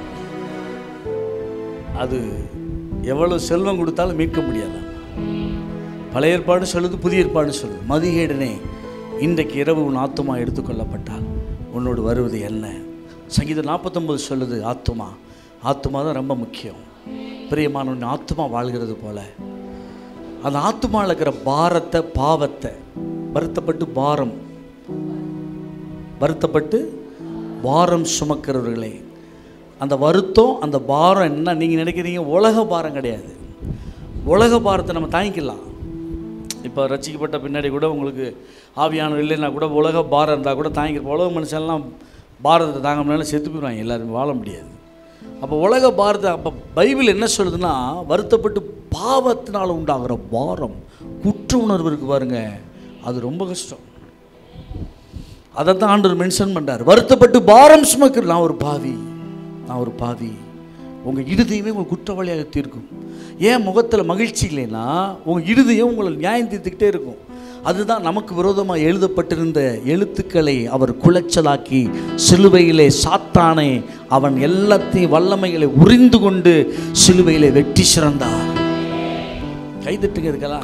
S1: அது எவ்வளவு செல்வம் கொடுத்தாலும் மீட்க முடியாதான் பழைய ஏற்பாடு சொல்லுது புதிய ஏற்பாடு சொல்லுது மதிகேடனே இன்றைக்கு இரவு உன் ஆத்துமா எடுத்துக்கொள்ளப்பட்டால் உன்னோடு வருவது என்ன சங்கீதம் நாற்பத்தொம்பது சொல்லுது ஆத்துமா ஆத்துமா தான் ரொம்ப முக்கியம் பிரியமானவன் ஆத்துமா வாழ்கிறது போல அந்த ஆத்துமாவில் இருக்கிற பாரத்தை பாவத்தை வருத்தப்பட்டு பாரம் வருத்தப்பட்டு பாரம் சுமக்கிறவர்களே அந்த வருத்தம் அந்த பாரம் என்ன நீங்கள் நினைக்கிறீங்க உலக பாரம் கிடையாது உலக பாரத்தை நம்ம தாங்கிக்கலாம் இப்போ ரசிக்கப்பட்ட பின்னாடி கூட உங்களுக்கு ஆவியானவர் இல்லைன்னா கூட உலக பாரம் இருந்தால் கூட தாங்கிக்கிறோம் உலக மனுஷன்லாம் பாரதத்தை தாங்க முடியல செத்து போயிடுவாங்க எல்லாருமே வாழ முடியாது அப்போ உலக பாரத அப்போ பைபிள் என்ன சொல்லுதுன்னா வருத்தப்பட்டு பாவத்தினால் உண்டாகிற பாரம் குற்ற உணர்வு இருக்கு பாருங்க அது ரொம்ப கஷ்டம் அதை தான் ஆண்டவர் மென்ஷன் பண்ணுறார் வருத்தப்பட்டு பாரம் சுமக்கிற நான் ஒரு பாவி நான் ஒரு பாவி உங்கள் இருதயமே உங்கள் குற்றவாளியாக தீர்க்கும் ஏன் முகத்தில் மகிழ்ச்சி இல்லைன்னா உங்கள் இருதயம் உங்களை நியாயம் தீர்த்துக்கிட்டே இருக்கும் அதுதான் நமக்கு விரோதமாக எழுதப்பட்டிருந்த எழுத்துக்களை அவர் குலைச்சலாக்கி சிலுவையிலே சாத்தானே அவன் எல்லாத்தையும் வல்லமைகளை உறிந்து கொண்டு சிலுவையிலே வெற்றி சிறந்தார் கைதட்டுங்க இதுக்கெல்லாம்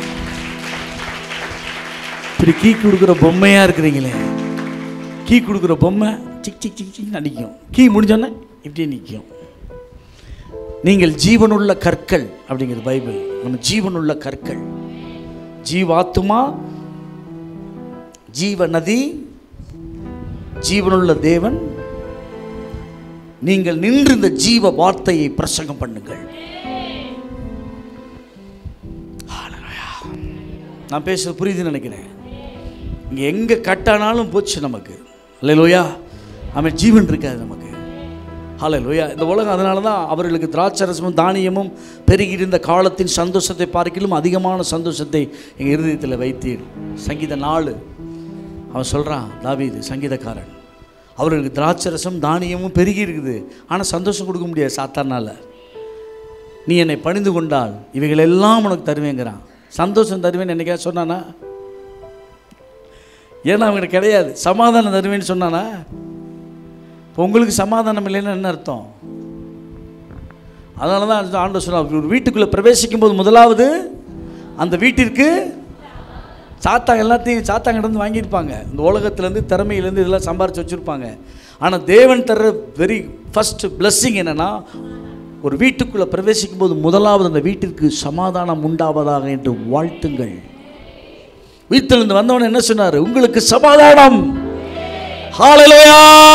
S1: இப்படி கீ கொடுக்குற பொம்மையாக இருக்கிறீங்களே கீ கொடுக்குற பொம்மை சிக் சிக் சிக் சிக் நிற்கும் கீ முடிஞ்சோன்னே இப்படியே நிற்கும் நீங்கள் ஜீவனுள்ள கற்கள் அப்படிங்கிறது பைபிள் நம்ம ஜீவனுள்ள கற்கள் ஜீவாத்துமா ஜீவ நதி ஜீவனுள்ள தேவன் நீங்கள் நின்று இந்த ஜீவ வார்த்தையை பிரசங்கம் பண்ணுங்கள் Hallelujah. நான் பேசுறது புரியுதுன்னு நினைக்கிறேன் இங்கே எங்கே கட்டானாலும் போச்சு நமக்கு இல்லையா அவன் ஜீவன் இருக்காது நமக்கு ஹalleluya இந்த உலகம் அதனால தான் அவர்களுக்கு திராட்சரசமும் தானியமும் பெருகியிருந்த காலத்தின் சந்தோஷத்தை பார்க்கிலும் அதிகமான சந்தோஷத்தை எங்கள் இருதயத்தில் வைத்தீர் சங்கீத நாலு அவன் சொல்கிறான் தாவீது சங்கீதக்காரன் அவர்களுக்கு திராட்சரசம் தானியமும் பெருகி இருக்குது ஆனால் சந்தோஷம் கொடுக்க முடியாது சாத்தானால நீ என்னை பணிந்து கொண்டால் இவைகள் எல்லாம் உனக்கு தருவேங்கிறான் சந்தோஷம் தருவேன்னு என்னைக்கா சொன்னானா ஏன்னா அவங்களுக்கு கிடையாது சமாதானம் தருவேன்னு சொன்னானா இப்போ உங்களுக்கு சமாதானம் இல்லைன்னு என்ன அர்த்தம் அதனால தான் ஆண்டு சொன்னா ஒரு வீட்டுக்குள்ளே பிரவேசிக்கும் போது முதலாவது அந்த வீட்டிற்கு சாத்தாங்க எல்லாத்தையும் சாத்தாங்கிட்ட வாங்கியிருப்பாங்க இந்த உலகத்துலேருந்து திறமையிலேருந்து இதெல்லாம் சம்பாரிச்சு வச்சுருப்பாங்க ஆனால் தேவன் தர்ற வெரி ஃபஸ்ட்டு blessing என்னென்னா ஒரு வீட்டுக்குள்ளே பிரவேசிக்கும் போது முதலாவது அந்த வீட்டிற்கு சமாதானம் உண்டாவதாக என்று வாழ்த்துங்கள் வீட்டிலிருந்து வந்தவன் என்ன சொன்னார் உங்களுக்கு சமாதானம் ஹalleluya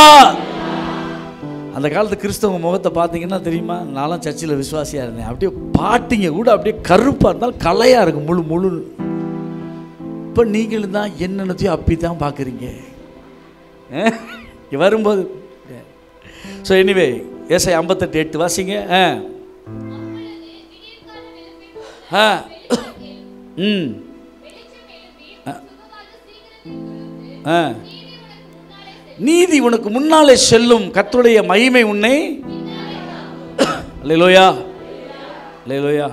S1: அந்த காலத்து கிறிஸ்தவ முகத்தை பார்த்தீங்கன்னா தெரியுமா நான்லாம் சர்ச்சில் விசுவாசியாக இருந்தேன் அப்படியே பாட்டிங்க கூட அப்படியே கருப்பாக இருந்தாலும் கலையாக இருக்கும் முழு முழு இப்போ நீங்களும் தான் என்னென்னத்தையும் அப்படி தான் பார்க்குறீங்க வரும்போது ஸோ எனிவே ஏசை ஐம்பத்தெட்டு எட்டு வாசிங்க ஆ ஆ ம் ஆ நீதி உனக்கு முன்னாலே செல்லும் கர்த்தருடைய மகிமை உன்னை லேலோயா லேலோயா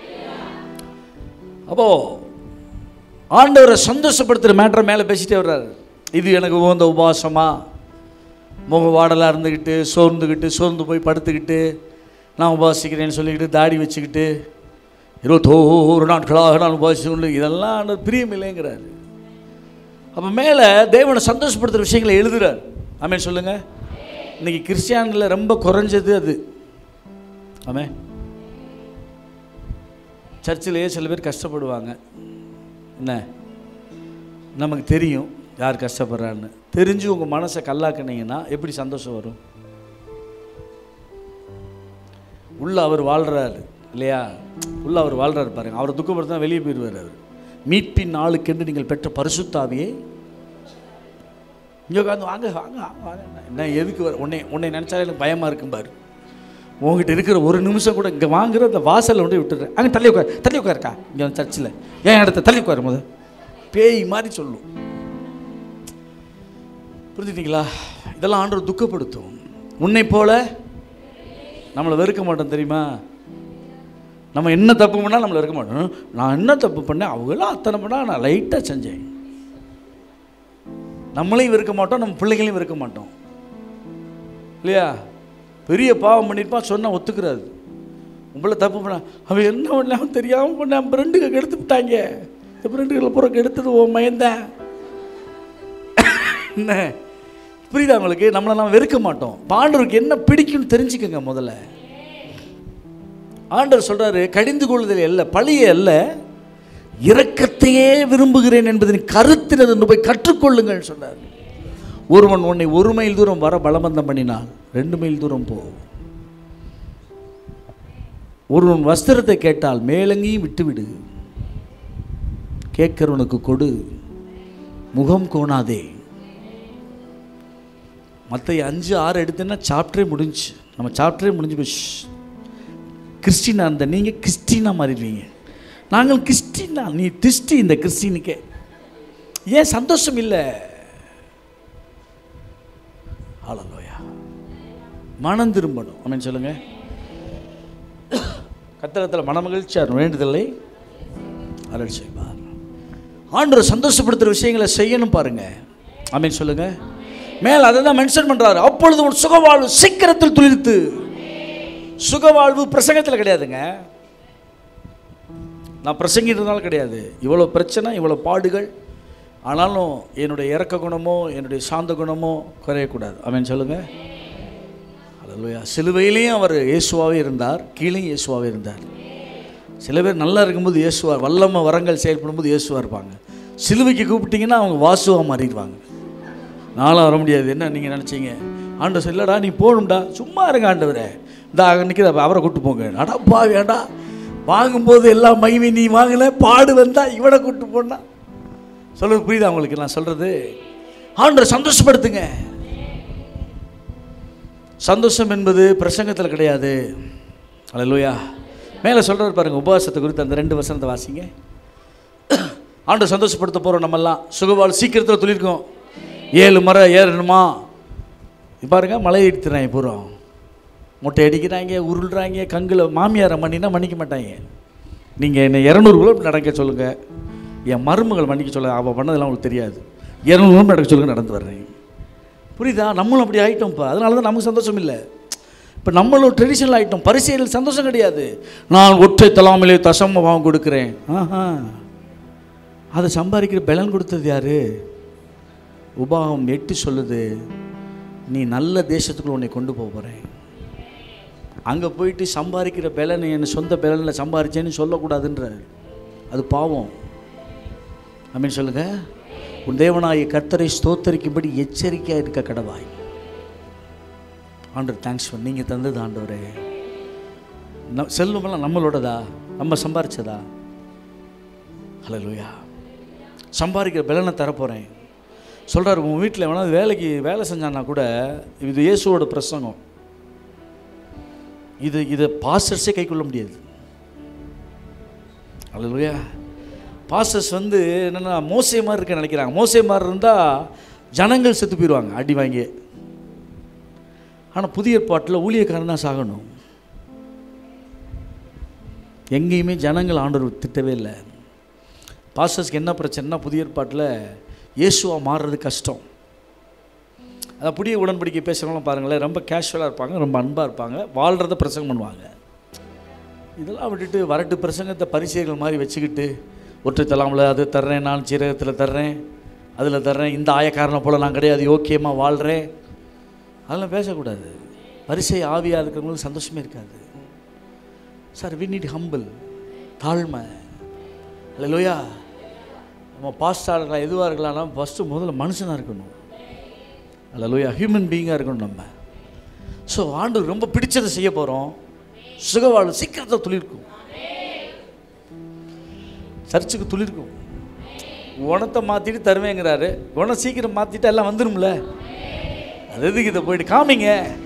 S1: அப்போ ஆண்டவரை சந்தோஷப்படுத்துகிற மேட்டரை மேலே பேசிட்டே வர்றாரு இது எனக்கு உகந்த உபாசமா முக வாடலாக இருந்துக்கிட்டு சோர்ந்துக்கிட்டு சோர்ந்து போய் படுத்துக்கிட்டு நான் உபாசிக்கிறேன்னு சொல்லிக்கிட்டு தாடி வச்சுக்கிட்டு இருபத்தோரு நாட்களாக நான் உபாசிச்சு இதெல்லாம் ஆண்டவர் பிரியமில்லைங்கிறாரு அப்போ மேலே தேவனை சந்தோஷப்படுத்துகிற விஷயங்களை எழுதுறார் ஆமென் சொல்லுங்கள் இன்னைக்கு கிறிஸ்டியானில் ரொம்ப குறைஞ்சது அது ஆமே சர்ச்சிலேயே சில பேர் கஷ்டப்படுவாங்க என்ன நமக்கு தெரியும் யார் கஷ்டப்படுறான்னு தெரிஞ்சு உங்கள் மனசை கல்லாக்குனீங்கன்னா எப்படி சந்தோஷம் வரும் உள்ள அவர் வாழ்கிறாரு இல்லையா உள்ள அவர் வாழ்கிறாரு பாருங்க அவரை துக்கப்படுத்தினா வெளியே போயிடுவார் அவர் மீட்பின் நாளுக்கென்று நீங்கள் பெற்ற பரிசுத்தாவியை இங்கே உட்காந்து வாங்க வாங்க வாங்க, வாங்க என்ன எதுக்கு வர உன்னை உன்னை நினச்சாலே எனக்கு பயமாக இருக்கும் பாரு உங்ககிட்ட இருக்கிற ஒரு நிமிஷம் கூட இங்கே வாங்குற அந்த வாசலில் கொண்டு விட்டுறேன் அங்கே தள்ளி உட்கார் தள்ளி உட்காருக்கா இங்கே வந்து சர்ச்சில் ஏன் இடத்த தள்ளி உட்காரு முத பேய் மாதிரி சொல்லும் புரிஞ்சுட்டீங்களா இதெல்லாம் ஆண்டவர் துக்கப்படுத்தும் உன்னை போல நம்மளை வெறுக்க மாட்டோம் தெரியுமா நம்ம என்ன தப்பு பண்ணால் நம்மளை இருக்க மாட்டோம் நான் என்ன தப்பு பண்ணேன் அவங்களாம் அத்தனை பண்ணால் நான் லைட்டாக செஞ்சேன் நம்மளையும் வெறுக்க மாட்டோம் நம்ம பிள்ளைகளையும் வெறுக்க மாட்டோம் இல்லையா பெரிய பாவம் பண்ணியிருப்பான் சொன்னால் ஒத்துக்கிறாரு உங்களை தப்பு பண்ண அவன் என்ன பண்ணாம தெரியாமல் பண்ண நம்ம ஃப்ரெண்டுக்கு கெடுத்து விட்டாங்க இந்த ஃப்ரெண்டுகளை பூரா கெடுத்தது உன் மயந்தான் என்ன புரியுதா உங்களுக்கு நம்மளை நம்ம வெறுக்க மாட்டோம் பாண்டவருக்கு என்ன பிடிக்கும்னு தெரிஞ்சுக்கங்க முதல்ல ஆண்டவர் சொல்றாரு கடிந்து கொள்ளுதல் அல்ல பழிய அல்ல இரக்கத்தையே விரும்புகிறேன் என்பதன் கருத்தினது என்று போய் கற்றுக்கொள்ளுங்கள் சொன்னார் ஒருவன் உன்னை ஒரு மைல் தூரம் வர பலபந்தம் பண்ணினால் ரெண்டு மைல் தூரம் போ ஒருவன் வஸ்திரத்தை கேட்டால் மேலங்கியும் விட்டுவிடு கேட்கிறவனுக்கு கொடு முகம் கோணாதே மற்ற அஞ்சு ஆறு எடுத்தேன்னா சாப்டரே முடிஞ்சு நம்ம சாப்டரே முடிஞ்சு போச்சு கிறிஸ்டினா இருந்த நீங்கள் கிறிஸ்டினா மாறிடுவீங்க நாங்கள் கிறிஸ்டினா நீ திஷ்டி இந்த கிறிஸ்டினுக்கே ஏன் சந்தோஷம் இல்லை ஆளலோயா மனம் திரும்பணும் அப்படின்னு சொல்லுங்க கத்திரத்தில் மனமகிழ்ச்சியார் வேண்டுதலை அருள் செய்வார் ஆண்டவர் சந்தோஷப்படுத்துகிற விஷயங்களை செய்யணும் பாருங்க ஆமீன் சொல்லுங்க மேல் அதை தான் மென்ஷன் பண்றாரு அப்பொழுது உன் சுகவாழ்வு சீக்கிரத்தில் துளிர்த்து சுகவாழ்வு பிரசங்கத்தில் கிடையாதுங்க நான் பிரசங்கிட்டதுனால கிடையாது இவ்வளோ பிரச்சனை இவ்வளோ பாடுகள் ஆனாலும் என்னுடைய இறக்க குணமோ என்னுடைய சாந்த குணமோ குறையக்கூடாது அவன் சொல்லுங்க அல்லையா சிலுவையிலையும் அவர் இயேசுவாவே இருந்தார் கீழேயும் இயேசுவாவே இருந்தார் சில பேர் நல்லா இருக்கும்போது இயேசுவார் வல்லம வரங்கள் செயல்படும்போது இயேசுவா இருப்பாங்க சிலுவைக்கு கூப்பிட்டீங்கன்னா அவங்க வாசுவாக மாறிடுவாங்க நானும் வர முடியாது என்ன நீங்கள் நினச்சிங்க ஆண்டவர் சொல்லடா நீ போகணும்டா சும்மா இருங்க ஆண்டவரே இந்த நிற்கிற அவரை கூப்பிட்டு போங்க அடப்பா வேண்டா வாங்கும்போது எல்லா மகிமை நீ வாங்கல பாடு வந்தா இவனை கூப்பிட்டு போனா சொல்றது புரியுதா உங்களுக்கு நான் சொல்றது ஆண்டவர் சந்தோஷப்படுத்துங்க சந்தோஷம் என்பது பிரசங்கத்தில் கிடையாது அல்லையா மேலே சொல்கிறார் பாருங்க உபவாசத்தை குறித்து அந்த ரெண்டு வசனத்தை வாசிங்க ஆண்டவர் சந்தோஷப்படுத்த போகிறோம் நம்மெல்லாம் சுகவாள் சீக்கிரத்தில் துளிர்க்கும் ஏழு மரம் ஏறணுமா இது பாருங்க மலை எடுத்துறாங்க பூரா முட்டை அடிக்கிறாங்க உருள்றாங்க கங்கில் மாமியாரை மண்ணினா மன்னிக்க மாட்டாங்க நீங்கள் என்னை இரநூறு கிலோமீட்டர் நடக்க சொல்லுங்கள் என் மருமகள் மன்னிக்க சொல்ல அவள் பண்ணதெல்லாம் உங்களுக்கு தெரியாது இரநூறு கிலோமீட்டர் நடக்க சொல்லுங்க நடந்து வர்றேன் புரியுதா நம்மளும் அப்படி ஆகிட்டோம்ப்பா அதனால தான் நமக்கு சந்தோஷம் இல்லை இப்போ நம்மளும் ட்ரெடிஷனல் ஆகிட்டோம் பரிசையில் சந்தோஷம் கிடையாது நான் ஒற்றை தலாமலே தசம பாவம் கொடுக்குறேன் ஆஹா அதை சம்பாதிக்கிற பலன் கொடுத்தது யாரு உபாகம் எட்டு சொல்லுது நீ நல்ல தேசத்துக்குள்ள உன்னை கொண்டு போக போகிறேன் அங்கே போயிட்டு சம்பாதிக்கிற பலன் என் சொந்த பலனில் சம்பாரிச்சேன்னு சொல்லக்கூடாதுன்றார் அது பாவம் அப்படின்னு சொல்லுங்க உன் தேவனாய கர்த்தரை ஸ்தோத்தரிக்கும்படி எச்சரிக்கையாக இருக்க கடவாய் ஆண்டவர் தேங்க்ஸ் பண்ண நீங்கள் தந்தது ஆண்டவரே ந செல்வமெல்லாம் நம்மளோடதா நம்ம சம்பாரிச்சதா ஹலோ சம்பாதிக்கிற பலனை தரப்போகிறேன் சொல்கிறார் உன் வீட்டில் வேணால் வேலைக்கு வேலை செஞ்சான்னா கூட இது இயேசுவோட பிரசங்கம் இது இதை பாஸ்டர்ஸே கைக்கொள்ள முடியாது அல்லையா பாஸ்டர்ஸ் வந்து என்னென்னா மோசே மாதிரி இருக்க நினைக்கிறாங்க மோசே மாதிரி இருந்தால் ஜனங்கள் செத்து போயிடுவாங்க அடி வாங்கி ஆனால் புதிய ஏற்பாட்டில் ஊழியக்காரன் தான் சாகணும் எங்கேயுமே ஜனங்கள் ஆண்டவர் திட்டவே இல்லை பாஸ்டர்ஸ்க்கு என்ன பிரச்சனைனா புதிய ஏற்பாட்டில் இயேசுவா மாறுறது கஷ்டம் அதான் புதிய உடன்படிக்கை பேசுகிறவங்களும் பாருங்களேன் ரொம்ப கேஷுவலாக இருப்பாங்க ரொம்ப அன்பாக இருப்பாங்க வாழ்கிறத பிரசங்கம் பண்ணுவாங்க இதெல்லாம் விட்டுட்டு வரட்டு பிரசங்கத்தை பரிசைகள் மாதிரி வச்சுக்கிட்டு ஒற்றை தலாமில் அது தர்றேன் நான் சீரகத்தில் தர்றேன் அதில் தர்றேன் இந்த ஆயக்காரனை போல் நான் கிடையாது யோக்கியமாக வாழ்கிறேன் அதெல்லாம் பேசக்கூடாது வரிசை ஆவியாக இருக்கிறவங்களுக்கு சந்தோஷமே இருக்காது சார் வி நீட் ஹம்பிள் தாழ்மை லோயா நம்ம பாஸ்டாளர்களாக எதுவாக இருக்கலாம்னா ஃபஸ்ட்டு முதல்ல மனுஷனாக இருக்கணும் லோயா ஹியூமன் பீயிங்காக இருக்கணும் நம்ம ஸோ ஆண்டு ரொம்ப பிடிச்சதை செய்ய போகிறோம் சுகவாழ்வு சீக்கிரத்தை துளிர்க்கும் சர்ச்சுக்கு துளிர்க்கும் குணத்தை மாற்றிட்டு தருவேங்கிறாரு குணம் சீக்கிரம் மாற்றிட்டு எல்லாம் வந்துடும்ல அது எதுக்கு இதை போயிட்டு காமிங்க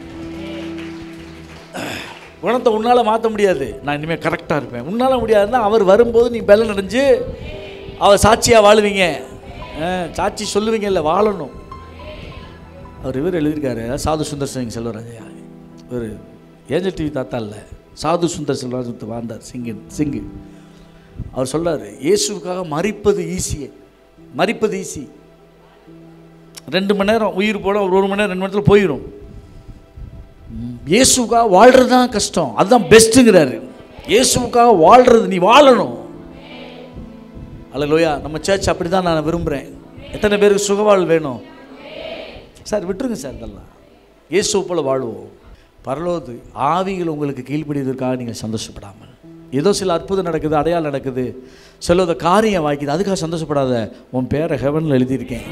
S1: குணத்தை உன்னால் மாற்ற முடியாது நான் இனிமேல் கரெக்டாக இருப்பேன் உன்னால் முடியாதுன்னா அவர் வரும்போது நீ பலன் அடைஞ்சு அவர் சாட்சியாக வாழுவீங்க ஆ, சாட்சி சொல்லுவீங்க இல்லை வாழணும் அவர் இவர் எழுதியிருக்காரு சாது சுந்தர் சிங் செல்வராஜயா ஒரு ஏஞ்சல் டிவி தாத்தா இல்லை சாது சுந்தர் செல்வராஜ் வாழ்ந்தார் சிங்கு சிங்கு அவர் சொல்றாரு இயேசுவுக்காக மறிப்பது ஈஸியே மறிப்பது ஈஸி ரெண்டு மணி நேரம் உயிர் போட ஒரு ஒரு மணி நேரம் ரெண்டு மணி நேரத்தில் போயிடும் இயேசுக்காக வாழ்கிறது தான் கஷ்டம் அதுதான் பெஸ்ட்டுங்கிறாரு இயேசுவுக்காக வாழ்கிறது நீ வாழணும் அல்ல லோயா நம்ம சர்ச் அப்படி தான் நான் விரும்புகிறேன் எத்தனை பேருக்கு சுகவாழ்வு வேணும் சார் விட்டுருங்க சார் இதெல்லாம் இயேசு போல வாழ்வோம் பரலோது ஆவிகள் உங்களுக்கு கீழ்ப்படிவதற்காக நீங்கள் சந்தோஷப்படாமல் ஏதோ சில அற்புதம் நடக்குது அடையாளம் நடக்குது சிலத காரியம் வாய்க்குது அதுக்காக சந்தோஷப்படாத உன் பேரை ஹெவனில் எழுதியிருக்கேன்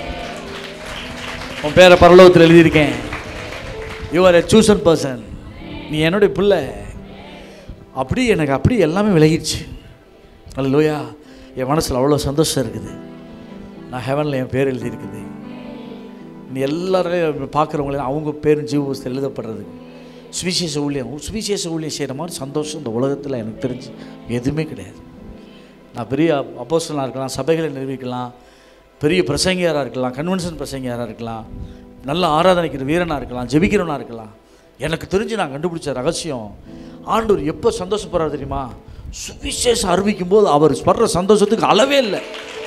S1: உன் பேரை பரலோகத்தில் எழுதியிருக்கேன் you are a chosen person நீ என்னுடைய பிள்ளை அப்படி எனக்கு அப்படி எல்லாமே விலகிடுச்சு அல்ல லோயா என் மனசில் அவ்வளோ சந்தோஷம் இருக்குது நான் ஹெவனில் என் பேர் எழுதியிருக்குது நீ எல்லாரையும் பார்க்குறவங்களையும் அவங்க பேரும் ஜீவ புஸ்தகம் எழுதப்படுறது சுவிசேஷ ஊழியம் சுவிசேஷ ஊழியம் செய்கிற மாதிரி சந்தோஷம் இந்த உலகத்தில் எனக்கு தெரிஞ்சு எதுவுமே கிடையாது நான் பெரிய அப்போஸ்டலாக இருக்கலாம் சபைகளை நிர்வகிக்கலாம் பெரிய பிரசங்கியாராக இருக்கலாம் கன்வென்ஷன் பிரசங்கியாராக இருக்கலாம் நல்ல ஆராதனைக்கிற வீரனாக இருக்கலாம் ஜெபிக்கிறவனாக இருக்கலாம் எனக்கு தெரிஞ்சு நான் கண்டுபிடிச்ச ரகசியம் ஆண்டவர் எப்போ சந்தோஷப்படுறாரு தெரியுமா சுவிசேஷம் அறிவிக்கும் போது அவர் படுற சந்தோஷத்துக்கு அளவே இல்லை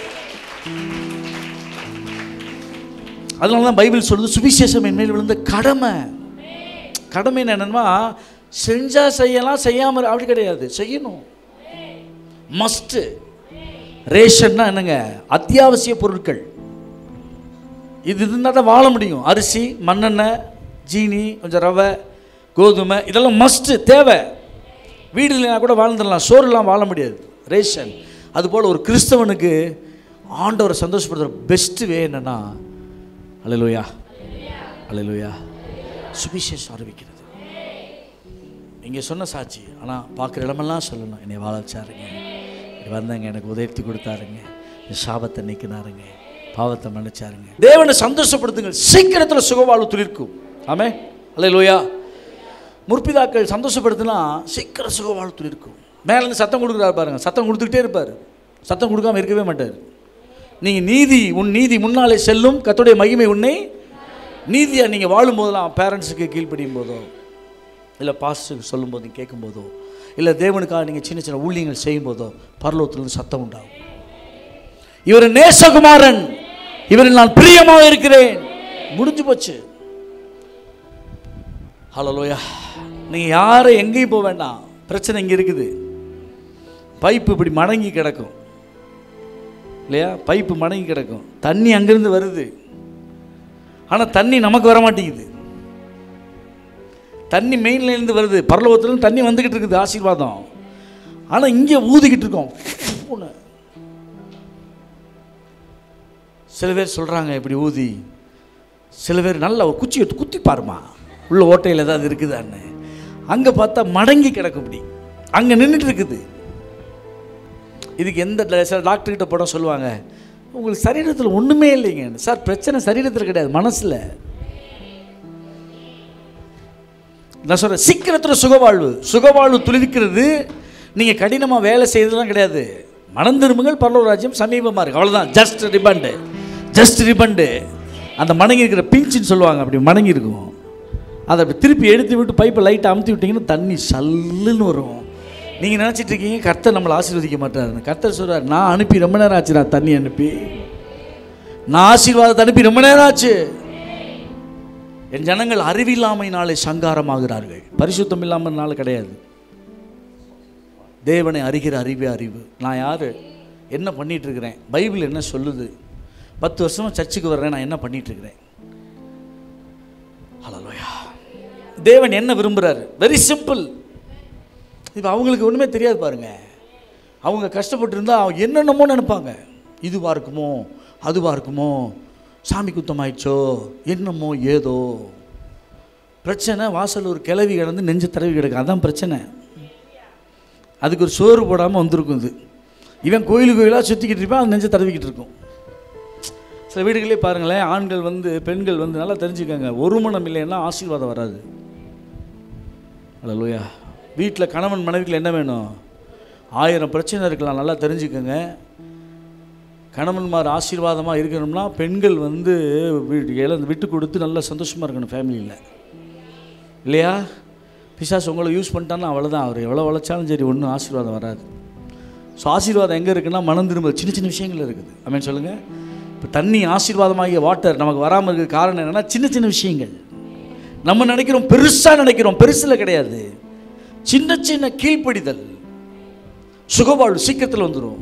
S1: அதனால தான் பைபிள் சொல்லுது சுவிசேஷம் என் மேல் விழுந்த கடமை கடமை என்னன்னா செஞ்சா செய்யலாம் செய்யாமல் அப்படி கிடையாது செய்யணும் மஸ்ட்டு ரேஷன்னா என்னங்க அத்தியாவசிய பொருட்கள் இது இருந்தால் தான் வாழ முடியும் அரிசி மண்ணெண்ணெய் ஜீனி கொஞ்சம் ரவை கோதுமை இதெல்லாம் மஸ்ட்டு தேவை வீடு இல்லைனா கூட வாழ்ந்துடலாம் சோறுலாம் வாழ முடியாது ரேஷன் அதுபோல் ஒரு கிறிஸ்தவனுக்கு ஆண்டவரை சந்தோஷப்படுத்துகிற பெஸ்ட்டு வே என்னன்னா அலையிலுயா அலையிலுயா சுவிசேஷம் அறிவிக்கிறது இங்கே சொன்ன சாட்சி ஆனால் பார்க்குற இடமெல்லாம் சொல்லணும் என்னை வாழ வச்சாருங்க இப்படி வந்தாங்க எனக்கு உதவி கொடுத்தாருங்க என் சாபத்தை நீக்கினாருங்க பாவத்தை மன்னிச்சாருங்க தேவனை சந்தோஷப்படுத்துங்கள் சீக்கிரத்தில் சுகவாழ்வு துளிர்க்கும் ஆமே அல்லையா முற்பிதாக்கள் சந்தோஷப்படுத்தினா சீக்கிரம் சுகவாழ்வு துளிர்க்கும் மேலேருந்து சத்தம் கொடுக்குறாரு பாருங்க சத்தம் கொடுத்துக்கிட்டே இருப்பார் சத்தம் கொடுக்காம இருக்கவே மாட்டார் நீங்கள் நீதி உன் நீதி முன்னாலே செல்லும் கர்த்தருடைய மகிமை உன்னை நீதியாக நீங்கள் வாழும்போதெல்லாம் பேரண்ட்ஸுக்கு கீழ்ப்படியும் போதோ இல்லை பாஸ்டருக்கு சொல்லும்போது கேட்கும்போதோ இல்லை தேவனுக்காக நீங்கள் சின்ன சின்ன ஊழியங்கள் செய்யும்போதோ பரலோகத்திலிருந்து சத்தம் உண்டாகும் இவர் நேசகுமாரன் இவரில் நான் பிரியமாக இருக்கிறேன் முடிஞ்சு போச்சு ஹலோலோயா நீங்கள் யாரும் எங்கேயும் போக வேண்டாம் பிரச்சனை இங்கே இருக்குது பைப்பு இப்படி மடங்கி கிடக்கும் இல்லையா பைப்பு மடங்கி கிடக்கும் தண்ணி அங்கேருந்து வருது ஆனால் தண்ணி நமக்கு வர மாட்டேங்குது தண்ணி மெயின்ல இருந்து வருது பரலோகத்துலேருந்து தண்ணி வந்துக்கிட்டு இருக்குது ஆசீர்வாதம் ஆனால் இங்கே ஊதிக்கிட்டு இருக்கோம் ஃபுன்னு. சில பேர் சொல்கிறாங்க இப்படி ஊதி சில பேர் நல்ல ஒரு குச்சி எடுத்து குத்தி பாருமா உள்ள ஓட்டையில் ஏதாவது இருக்குதான்னு அங்கே பார்த்தா மடங்கி கிடக்கும் இப்படி அங்கே நின்றுட்டு இருக்குது இதுக்கு எந்த ட- சில டாக்டர்கிட்ட போனால் சொல்லுவாங்க உங்களுக்கு சரீரத்தில் ஒன்றுமே இல்லைங்க சார் பிரச்சனை சரீரத்தில் கிடையாது மனசில் நான் சொல்கிறேன் சீக்கிரத்தில் சுகவாழ்வு சுகவாழ்வு துளிர்க்கிறது நீங்கள் கடினமாக வேலை செய்யறதுலாம் கிடையாது மனம் திரும்புங்கள் பரலோக ராஜ்யம் சமீபமாக இருக்குது அவ்வளோதான் ஜஸ்ட் ரிபண்டு ஜஸ்ட் ரிபண்டு அந்த மணங்கி இருக்கிற பிஞ்சுன்னு சொல்லுவாங்க அப்படி மணங்கி இருக்கும் அதை அப்படி திருப்பி எடுத்து விட்டு பைப்பை லைட்டை அமுத்தி விட்டிங்கன்னா தண்ணி சல்லுன்னு வரும் நீங்கள் நினச்சிட்டு இருக்கீங்க கர்த்தர் நம்மளை ஆசீர்வதிக்க மாட்டாருன்னு கர்த்தர் சொல்கிறார் நான் அனுப்பி ரொம்ப நேரம் ஆச்சு நான் தண்ணி அனுப்பி நான் ஆசீர்வாதத்தை அனுப்பி ரொம்ப நேரம் ஆச்சு என் ஜனங்கள் அறிவில்லாமையினாலே சங்காரமாகிறார்கள் பரிசுத்தம் இல்லாமல்னால கிடையாது தேவனை அறிகிற அறிவே அறிவு நான் யார் என்ன பண்ணிட்டு இருக்கிறேன் பைபிள் என்ன சொல்லுது பத்து வருஷமாக சர்ச்சுக்கு வர்றேன் நான் என்ன பண்ணிட்டு இருக்கிறேன் ஹalleluya தேவன் என்ன விரும்புகிறாரு வெரி சிம்பிள் இப்போ அவங்களுக்கு ஒன்றுமே தெரியாது பாருங்க அவங்க கஷ்டப்பட்டு இருந்தால் அவங்க என்னென்னமோ நினைப்பாங்க இதுவாக இருக்குமோ அதுவாக இருக்குமோ சாமி குத்தமாயிடுச்சோ என்னமோ ஏதோ பிரச்சனை வாசல் ஒரு கிளவி கிடந்து நெஞ்சு தடவி கிடக்கு அதான் பிரச்சனை அதுக்கு ஒரு சோறு போடாமல் வந்திருக்கும் இது இவன் கோயில் கோயிலாக சுற்றிக்கிட்டு இருப்பான் அது நெஞ்சு தடவிக்கிட்டு இருக்கும் சில வீடுகளே பாருங்களேன் ஆண்கள் வந்து பெண்கள் வந்து நல்லா தெரிஞ்சுக்கங்க ஒரு மனம் இல்லைன்னா ஆசீர்வாதம் வராது அல்லையா வீட்டில் கணவன் மனைவிக்கு என்ன வேணும் ஆயிரம் பிரச்சனை இருக்கலாம் நல்லா தெரிஞ்சுக்கங்க கணவன்மார் ஆசீர்வாதமாக இருக்கணும்னா பெண்கள் வந்து வீட்டு இழந்து விட்டு கொடுத்து நல்லா சந்தோஷமாக இருக்கணும் ஃபேமிலியில் இல்லையா பிசாசு உங்களை யூஸ் பண்ணிட்டான்னா அவ்வளோதான் அவர் எவ்வளோ உழைச்சாலும் சரி ஒன்றும் ஆசீர்வாதம் வராது ஸோ ஆசீர்வாதம் எங்கே இருக்குன்னா மனம் திரும்ப சின்ன சின்ன விஷயங்கள் இருக்குது அமேன் சொல்லுங்கள் இப்போ தண்ணி ஆசீர்வாதமாகிய வாட்டர் நமக்கு வராமல் இருக்க காரணம் என்னென்னா சின்ன சின்ன விஷயங்கள் நம்ம நினைக்கிறோம் பெருசாக நினைக்கிறோம் பெருசில் கிடையாது சின்ன சின்ன கீழ்ப்படிதல் சுகவாழ்வு சீக்கிரத்தில் வந்துடும்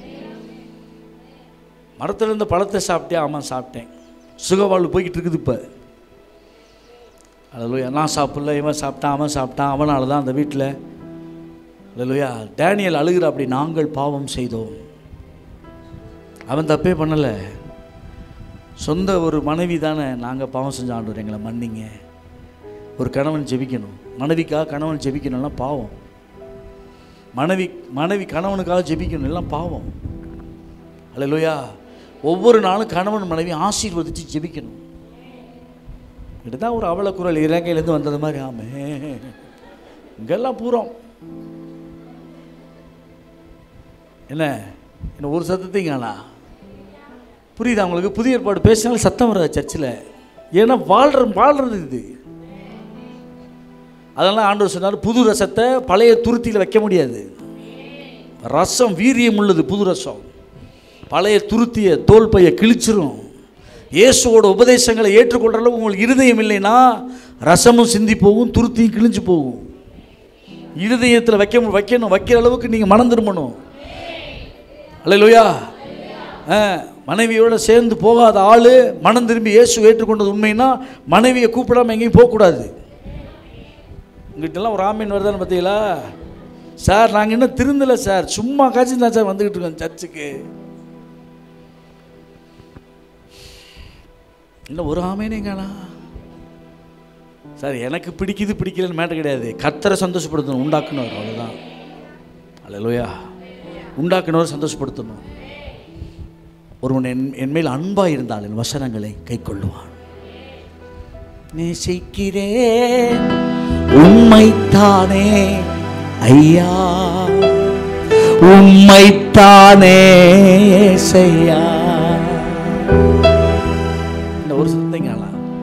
S1: மரத்துல இருந்த பழத்தை சாப்பிட்டேன் ஆமாம் சாப்பிட்டேன் சுகவாழ்வு போய்கிட்டு இருக்குது இப்போ அல்லையா நான் சாப்பிடல இவன் சாப்பிட்டான் அவன் சாப்பிட்டான் அவனால தான் அந்த வீட்டில் அல்லையா டேனியல் அழுகிற அப்படி நாங்கள் பாவம் செய்தோம் அவன் தப்பே பண்ணலை சொந்த ஒரு மனைவி தானே நாங்கள் பாவம் செஞ்ச ஆண்டவர் எங்களை மன்னிங்க ஒரு கணவன் ஜெபிக்கணும் மனைவிக்காக கணவன் ஜெபிக்கணும்னா பாவம் மனைவி மனைவி கணவனுக்காக ஜெபிக்கணும் எல்லாம் பாவம் அல்லையா ஒவ்வொரு நாளும் கணவன் மனைவி ஆசீர்வதித்து ஜெபிக்கணும் இதுதான் ஒரு அவல குரல் இலங்கையிலேருந்து வந்தது மாதிரி ஆமே இங்கெல்லாம் பூரம் என்ன என்ன ஒரு சத்தத்தையும் காணா புரியுதா உங்களுக்கு புதிய ஏற்பாடு பேசினாலும் சத்தம் வராது சர்ச்சில் ஏன்னா வாழ்ற வாழ்றது இது அதெல்லாம் ஆண்டவர் சொன்னார் புது ரசத்தை பழைய துருத்தியில் வைக்க முடியாது ரசம் வீரியம் உள்ளது புது ரசம் பழைய துருத்திய தோல் பைய கிழிச்சிரும் இயேசுவோட உபதேசங்களை ஏற்றுக்கொள்கிற அளவு உங்களுக்கு இருதயம் இல்லைன்னா ரசமும் சிந்தி போகும் துருத்தியும் கிழிஞ்சு போகும் இருதயத்தில் வைக்க மு- வைக்கணும் வைக்கிற அளவுக்கு நீங்கள் மனம் திரும்பணும் அல்லையா மனைவியோட சேர்ந்து போகாத ஆள் மனம் திரும்பி இயேசு ஏற்றுக்கொண்டது உண்மைன்னா மனைவியை கூப்பிடாம எங்கேயும் போகக்கூடாது உங்ககிட்டலாம் ஒரு ஆமீன் வருதான்னு பார்த்தீங்களா சார் நாங்கள் இன்னும் திருந்தலை சார் சும்மா காய்ச்சி தான் சார் வந்துக்கிட்டு இருக்கோம் சர்ச்சுக்கு இன்னும் ஒரு ஆமேனே காணா சார் எனக்கு பிடிக்குது பிடிக்கலன்னு மேட்டர் கிடையாது கர்த்தரை சந்தோஷப்படுத்தணும் உண்டாக்குனவர் அவ்வளோதான் அல்லையா உண்டாக்குனவர் சந்தோஷப்படுத்தணும் ஒருவன் என் என் மேல் அன்பாக இருந்தால் என் வசனங்களை கை கொள்ளுவான் நேசிக்கிறேன் உண்மைத்தானே ஐயா உண்மைத்தானே செய்யா இந்த ஒரு சத்தங்கலாம்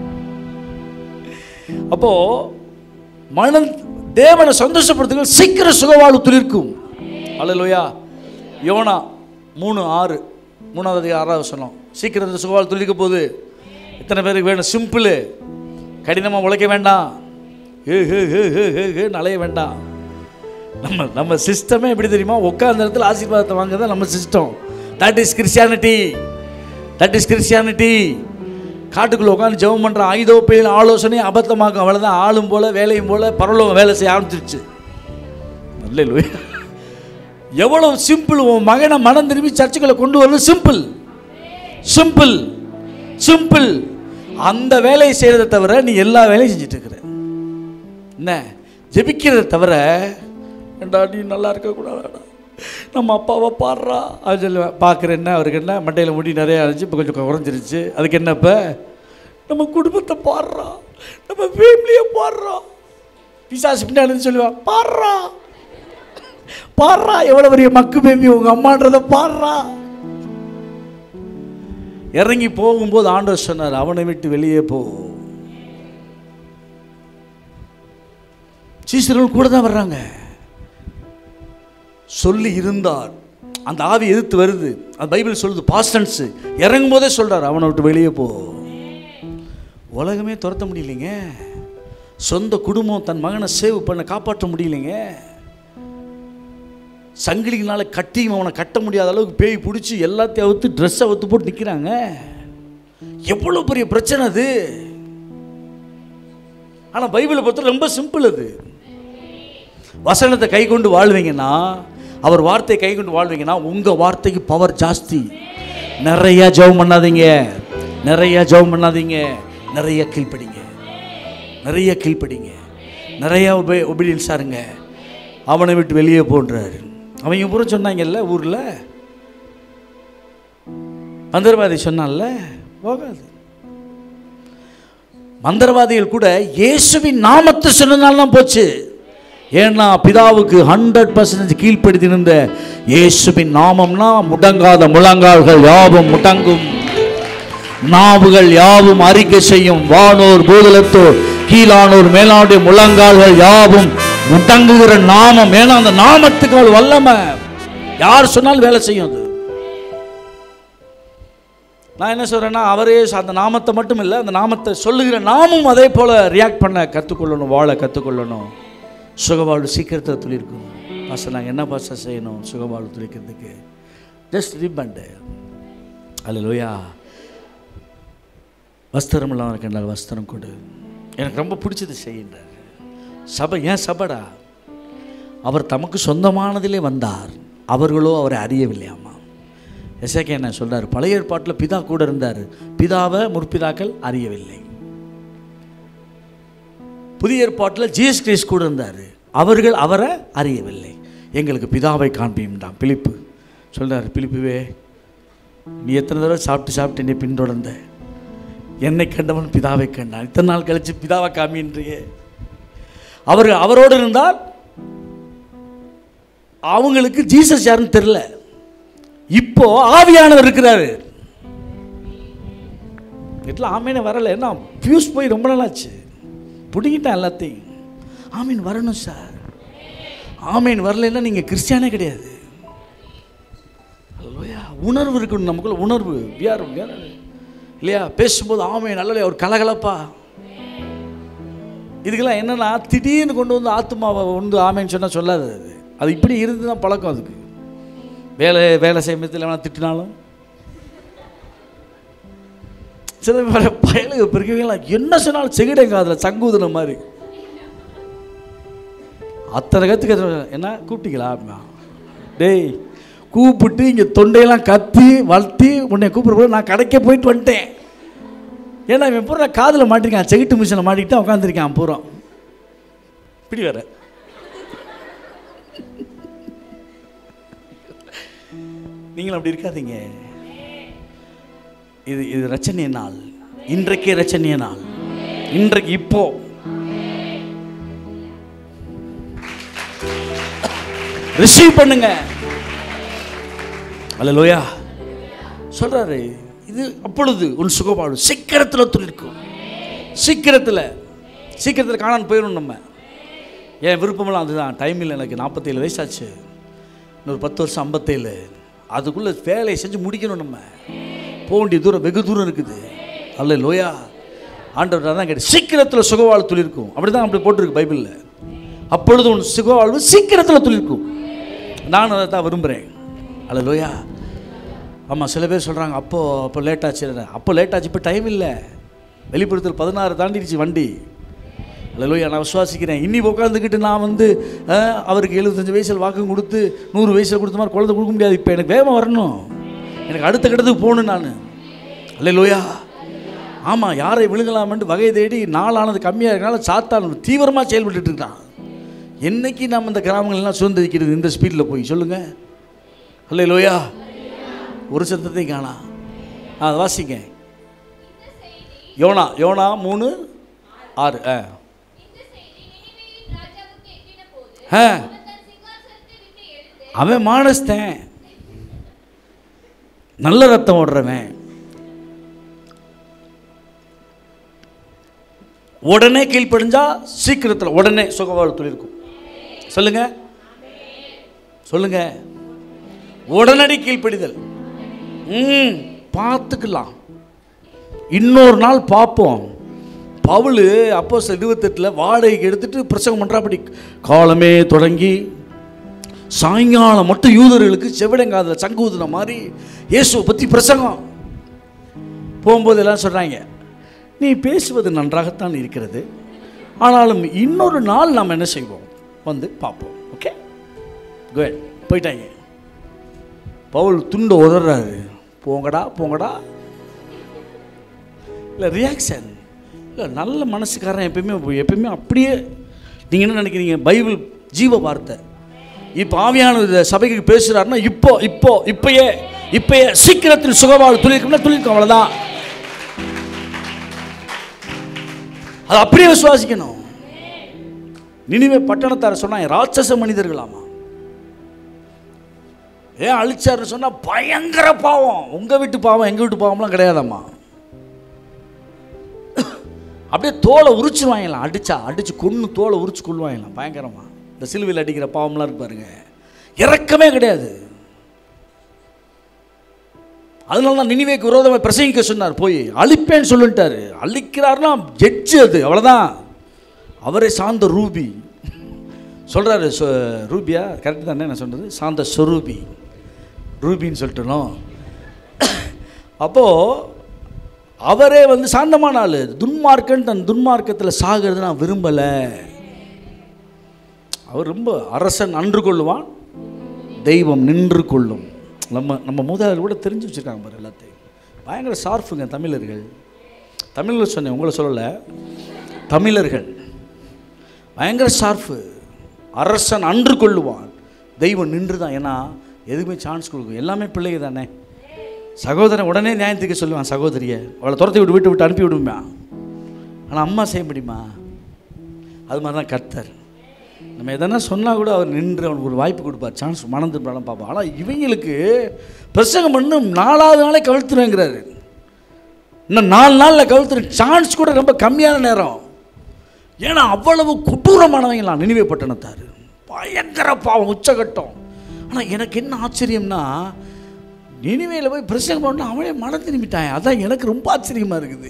S1: அப்போ மனம் தேவனை சந்தோஷப்படுத்துங்கள் சீக்கிரம் சுகவாழ்வு துளிர்க்கும் அல்லையா யோனா மூணு ஆறு மூணாவது அதிகாரம் ஆறாவது சொன்னோம் சீக்கிரம் இந்த சுகவாழ்வு துளிர்க்க போகுது எத்தனை பேருக்கு வேணும் சிம்பிள் கடினமாக உழைக்க வேண்டாம் ஹே ஹே ஹே ஹே ஹே ஹேன்னு அலைய வேண்டாம் நம்ம நம்ம சிஸ்டமே எப்படி தெரியுமா உட்கார்ந்த இடத்துல ஆசீர்வாதத்தை வாங்குறது நம்ம system that is Christianity that is Christianity காட்டுக்குள்ளே உட்காந்து ஜெபம் பண்ணுற ஐதோப்பையில் ஆலோசனை அபத்தமாக்கும் அவ்வளோதான் ஆளும் போல் வேலையும் போல் பரலோகம் வேலை செய்ய ஆரம்பிச்சிருச்சு நல்ல எவ்வளவு சிம்பிள் உன் மகனை மனம் திரும்பி சர்ச்சுக்குள்ள கொண்டு வரது சிம்பிள் சிம்பிள் சிம்பிள் அந்த வேலையை செய்கிறத தவிர நீ எல்லா வேலையும் செஞ்சுட்டு இருக்கிற என்ன ஜெபிக்கிறத தவிர ஏண்டா நீ நல்லா இருக்கக்கூடாதாடா நம்ம அப்பாவை பாடுறா அது சொல்லுவேன் பார்க்குற என்ன அவருக்கு என்ன மண்டையில் முடி நிறைய அரைஞ்சி இப்போ கொஞ்சம் குறைஞ்சிருச்சு அதுக்கு என்ன இப்போ நம்ம குடும்பத்தை பாடுறா நம்ம ஃபேமிலியை பாடுறா பிசாசு பின்னாடி சொல்லுவான் பாடுறா பாடுறா எவ்வளோ பெரிய மக்கு பேபி உங்கள் அம்மான்றதை பாடுறா இறங்கி போகும்போது ஆண்டவர் சொன்னார் அவனை விட்டு வெளியே போ சீசர்கள் கூட தான் வர்றாங்க சொல்லி இருந்தார் அந்த ஆவி எதிர்த்து வருது அந்த பைபிள் சொல்லுது பாஸ்டன்ஸ் இறங்கும் போதே சொல்றார் அவனை விட்டு வெளியே போ உலகமே துரத்த முடியலைங்க சொந்த குடும்பம் தன் மகனை சேவ் பண்ண காப்பாற்ற முடியலைங்க சங்கிலினால கட்டியும் அவனை கட்ட முடியாத அளவுக்கு பேய் பிடிச்சி எல்லாத்தையும் அவுத்து ட்ரெஸ்ஸை அவுத்து போட்டு நிற்கிறாங்க எவ்வளோ பெரிய பிரச்சனை அது ஆனால் பைபிளை பொறுத்த ரொம்ப சிம்பிள் அது வசனத்தை கை கொண்டு வாழ்வீங்கன்னா அவர் வார்த்தையை கை கொண்டு வாழ்வீங்கன்னா உங்கள் வார்த்தைக்கு பவர் ஜாஸ்தி நிறைய ஜெபம் பண்ணாதீங்க நிறைய ஜெபம் பண்ணாதீங்க நிறைய கீழ்ப்படிங்க நிறைய கீழ்ப்படிங்க நிறைய ஒபே ஒபீடியன்ஸாக இருங்க அவனை விட்டு வெளியே போன்றாரு அவங்க பூரா சொன்னாங்கல்ல ஊரில் மந்திரவாதி சொன்னான்ல போகாது மந்திரவாதிகள் கூட இயேசுவின் நாமத்தை சொன்னதுனால தான் போச்சு ஏன்னா பிதாவுக்கு ஹண்ட்ரட் பர்சன்டேஜ் கீழ்ப்படுத்தி நின்ற இயேசுவின் நாமம்னா முடங்காத முழங்கால்கள் யாவும் முடங்கும் நாவுகள் யாவும் அறிக்கை செய்யும் வானோர் பூதலத்தோர் கீழானோர் மேலாடைய முழங்கால்கள் யாவும் முடங்குகிற நாமம் ஏன்னா அந்த நாமத்துக்கு அவள் வல்லமை யார் சொன்னாலும் வேலை செய்யும் அது நான் என்ன சொல்கிறேன்னா அவரே அந்த நாமத்தை மட்டும் இல்லை அந்த நாமத்தை சொல்லுகிற நாமும் அதே போல் ரியாக்ட் பண்ண கற்றுக்கொள்ளணும் வாழ கற்றுக்கொள்ளணும் சுகவாழ்வு சீக்கிரத்தில் துளிர்க்கும் பாஸ்டர் நாங்கள் என்ன பாஸ்டர் செய்யணும் சுகவாழ்வு துளிக்கிறதுக்கு ஜஸ்ட் ரிப்பண்டு அல்ல லோயா வஸ்திரம் இல்லாமல் இருக்கின்றால் வஸ்திரம் கொடு எனக்கு ரொம்ப பிடிச்சது செய்கின்றார் சபை ஏன் சபடா அவர் தமக்கு சொந்தமானதிலே வந்தார் அவர்களோ அவரை அறியவில்லையாமா எசேக்கே என்ன சொல்றார் பழைய ஏற்பாட்டில் பிதா கூட இருந்தார் பிதாவை முற்பிதாக்கள் அறியவில்லை புதிய ஏற்பாட்டில் ஜீசஸ் கிறிஸ்ட் கூட இருந்தார் அவர்கள் அவரை அறியவில்லை எங்களுக்கு பிதாவை காண்பியும்டாம் பிலிப்பு சொல்றார் பிலிப்புவே நீ எத்தனை தடவை சாப்பிட்டு சாப்பிட்டு என்னை பின்தொடர்ந்த என்னை கண்டவன் பிதாவை கண்டான் இத்தனை நாள் கழிச்சு பிதாவை காமின்றியே அவர் அவரோடு இருந்தால் அவங்களுக்கு ஜீசஸ் யாருன்னு தெரியல இப்போ ஆவியானவர் இருக்கிறாரு வீட்டில் ஆமீனை வரல என்ன ஃபியூஸ் போய் ரொம்ப நாளாச்சு பிடிங்கிட்டேன் எல்லாத்தையும் ஆமீன் வரணும் சார் ஆமீன் வரலைன்னா நீங்கள் கிறிஸ்டியானே கிடையாது அல்லையா உணர்வு இருக்கணும் நமக்குள்ள உணர்வு வியார் இல்லையா பேசும்போது ஆமீன் நல்ல ஒரு கலகலப்பா இதுக்கெல்லாம் என்னன்னா திடீர்னு கொண்டு வந்து ஆத்மாவை வந்து ஆமேன்னு சொன்னால் சொல்லாது அது அது இப்படி இருந்து தான் பழக்கம் அதுக்கு வேலை வேலை செய்யத்தில் எவனா திட்டினாலும் சில பேர் பயலுக பிறகுலாம் என்ன சொன்னாலும் செகிடங்க அதில் சங்கூதுன மாதிரி அத்தனை கற்றுக்க என்ன கூப்பிட்டீங்களா அப்படின்னா டேய் கூப்பிட்டு இங்கே தொண்டையெல்லாம் கத்தி வளர்த்தி உன்னை கூப்பிடுற நான் கடைக்கே போயிட்டு வந்துட்டேன் ஏன்னா இவன் பூரா காதில் மாட்டிருக்கான் செகிட்டு மிஷினில் மாட்டிக்கிட்டு உட்காந்துருக்கான் பூரா இப்படி வேற நீங்களும் அப்படி இருக்காதீங்க இது இது ரச்சனைய நாள் இன்றைக்கே ரச்சனைய நாள் இன்றைக்கு இப்போ ரிசீவ் பண்ணுங்க அல்ல லோயா சொல்றாரு இது அப்பொழுது உன் சுகபாடு சீக்கிரத்தில் துளிர்க்கும் சீக்கிரத்தில் சீக்கிரத்தில் காணான்னு போயிடும் நம்ம என் விருப்பமெல்லாம் அதுதான் டைம் இல்லை எனக்கு நாற்பத்தேழு வயசாச்சு இன்னொரு பத்து வருஷம் ஐம்பத்தேழு அதுக்குள்ளே வேலையை செஞ்சு முடிக்கணும் நம்ம போக வேண்டிய தூரம் வெகு தூரம் இருக்குது அல்ல லோயா ஆண்டவர் தான் கேட்டு சீக்கிரத்தில் சுகவாழ்வு துளிர்க்கும் அப்படி தான் அப்படி போட்டிருக்கு பைபிளில் அப்பொழுது உன் சுகவாழ்வு சீக்கிரத்தில் துளிர்க்கும் நான் அதை தான் விரும்புகிறேன் அல்ல லோயா ஆமாம் சில பேர் சொல்கிறாங்க அப்போ அப்போ லேட் ஆச்சு அப்போ லேட் ஆச்சு இப்போ டைம் இல்லை வெளிப்படுத்தல் பதினாறு தாண்டிடுச்சு வண்டி அல்லையா நான் விசுவாசிக்கிறேன் இன்னி உட்காந்துக்கிட்டு நான் வந்து அஹ், அவருக்கு எழுபத்தஞ்சு வயசில் வாக்கு கொடுத்து நூறு வயசில் கொடுத்த மாதிரி குழந்தை கொடுக்க முடியாது இப்போ எனக்கு வேகமாக வரணும் எனக்கு அடுத்த கட்டத்துக்கு போகணும் நான் அல்லையா ஆமாம் யாரை விழுங்கலாமென்று வகை தேடி நாளானது கம்மியாக இருக்கனால சாத்தான் தீவிரமாக செயல்பட்டுட்டு இருக்கான் என்னைக்கு நம்ம இந்த கிராமங்கள்லாம் சுதந்திரிக்கிறது இந்த ஸ்பீடில் போய் சொல்லுங்கள் அல்லையா ஒரு சத்தத்தையும் காணா ஆ அதை வாசிங்க யோனா யோனா மூணு ஆறு ஆ ஆ அவன் மானஸ்தன் நல்ல ரத்தம் ஓடுறவன் உடனே கீழ்ப்படிஞ்சா சீக்கிரத்தில் உடனே சுகவாழ்வு இருக்கும் சொல்லுங்க சொல்லுங்க உடனடி கீழ்ப்படிதல் ம் பார்த்துக்கலாம் இன்னொரு நாள் பார்ப்போம் பவுல் அப்போ இருபத்தெட்டில் வாடகைக்கு எடுத்துட்டு பிரசங்கம் பண்ணுறாப்படி காலமே தொடங்கி சாயங்காலம் மட்டும் யூதர்களுக்கு செவிடங்காதில் சங்கு ஊதுன மாதிரி இயேசுவை பற்றி பிரசங்கம் போகும்போது எல்லாம் சொல்கிறாங்க நீ பேசுவது நன்றாகத்தான் இருக்கிறது ஆனாலும் இன்னொரு நாள் நாம் என்ன செய்வோம் வந்து பார்ப்போம் ஓகே குட் போயிட்டாங்க பவுல் துண்டை உதறாரு போங்கடா போங்கடா இல்லை ரியாக்ஷன் இல்லை நல்ல மனசுக்காரன் எப்பயுமே எப்பயுமே அப்படியே நீங்கள் என்ன நினைக்கிறீங்க பைபிள் ஜீவ வார்த்தை இப்போ ஆவியான சபைக்கு பேசுகிறாருன்னா இப்போ இப்போ இப்பயே இப்பயே சீக்கிரத்தில் சுகவாழ்வு துளிர்க்கணும்னா துளிர்க்கும் அவ்வளோதான் அது அப்படியே விசுவாசிக்கணும் நினிவே பட்டணத்தார் சொன்னாங்க ராட்சச மனிதர்களாமா ஏன் அழிச்சாருன்னு சொன்னா பயங்கர பாவம் உங்க வீட்டு பாவம் எங்க வீட்டு பாவம்லாம் கிடையாதாம்மா அப்படியே தோலை உரிச்சிருவாங்களாம் அடிச்சா அடிச்சு கொன்று தோலை உரிச்சு கொள்வாங்களாம் பயங்கரமா இந்த சிலுவையில் அடிக்கிற பாவம்லாம் இருக்கு பாருங்க இறக்கமே கிடையாது அதனால தான் நினிவேக்கு விரோதமாக பிரசங்கிக்க சொன்னார் போய் அழிப்பேன்னு சொல்லிட்டாரு அழிக்கிறாருன்னா ஜட்ஜு அது அவ்வளோதான் அவரே சாந்த ரூபி சொல்கிறாரு ரூபியா கரெக்ட் தானே நான் சொன்னது சாந்த ஸ்வரூபி ரூபின்னு சொல்லிட்டணும் அப்போது அவரே வந்து சாந்தமான ஆள் துன்மார்க்கன் தன் துன்மார்க்கத்தில் சாகிறது நான் விரும்பலை அவர் ரொம்ப அரசன் அன்று கொள்ளுவான் தெய்வம் நின்று கொள்ளும் நம்ம நம்ம மூதாதையர் கூட தெரிஞ்சு வச்சுருக்காங்க பாரு எல்லாத்தையும் பயங்கர ஷார்ப்புங்க தமிழர்கள் தமிழில் சொன்னேன் உங்களை சொல்லலை தமிழர்கள் பயங்கர ஷார்ப்பு அரசன் அன்று கொள்ளுவான் தெய்வம் நின்று தான் ஏன்னா எதுவுமே சான்ஸ் கொடுக்கும் எல்லாமே பிள்ளைங்க தானே சகோதரன் உடனே நியாயத்துக்கு சொல்லுவான் சகோதரியை அவளை துரத்தி விட்டு விட்டு விட்டு அனுப்பி விடுமா ஆனால் அம்மா செய்ய முடியுமா அது மாதிரி தான் கர்த்தர் நம்ம எதனா சொன்னால் கூட அவர் நின்று அவனுக்கு ஒரு வாய்ப்பு கொடுப்பார் சான்ஸ் மனம் திரும்பாலும் பார்ப்போம் ஆனால் இவங்களுக்கு பிரசங்கம் பண்ணும் நாலாவது நாளே கவிழ்த்துருவேங்கிறாரு இன்னும் நாலு நாளில் கவிழ்த்துரு சான்ஸ் கூட ரொம்ப கம்மியான நேரம் ஏன்னா அவ்வளவு கொடூரமானவங்களாம் நினைவே பட்டணத்தார் பயங்கர பாவம் உச்சகட்டம் ஆனால் எனக்கு என்ன ஆச்சரியம்னா நினைவேல போய் பிரசங்கம் பண்ண அவனே மனம் திரும்பிட்டான் அதான் எனக்கு ரொம்ப ஆச்சரியமாக இருக்குது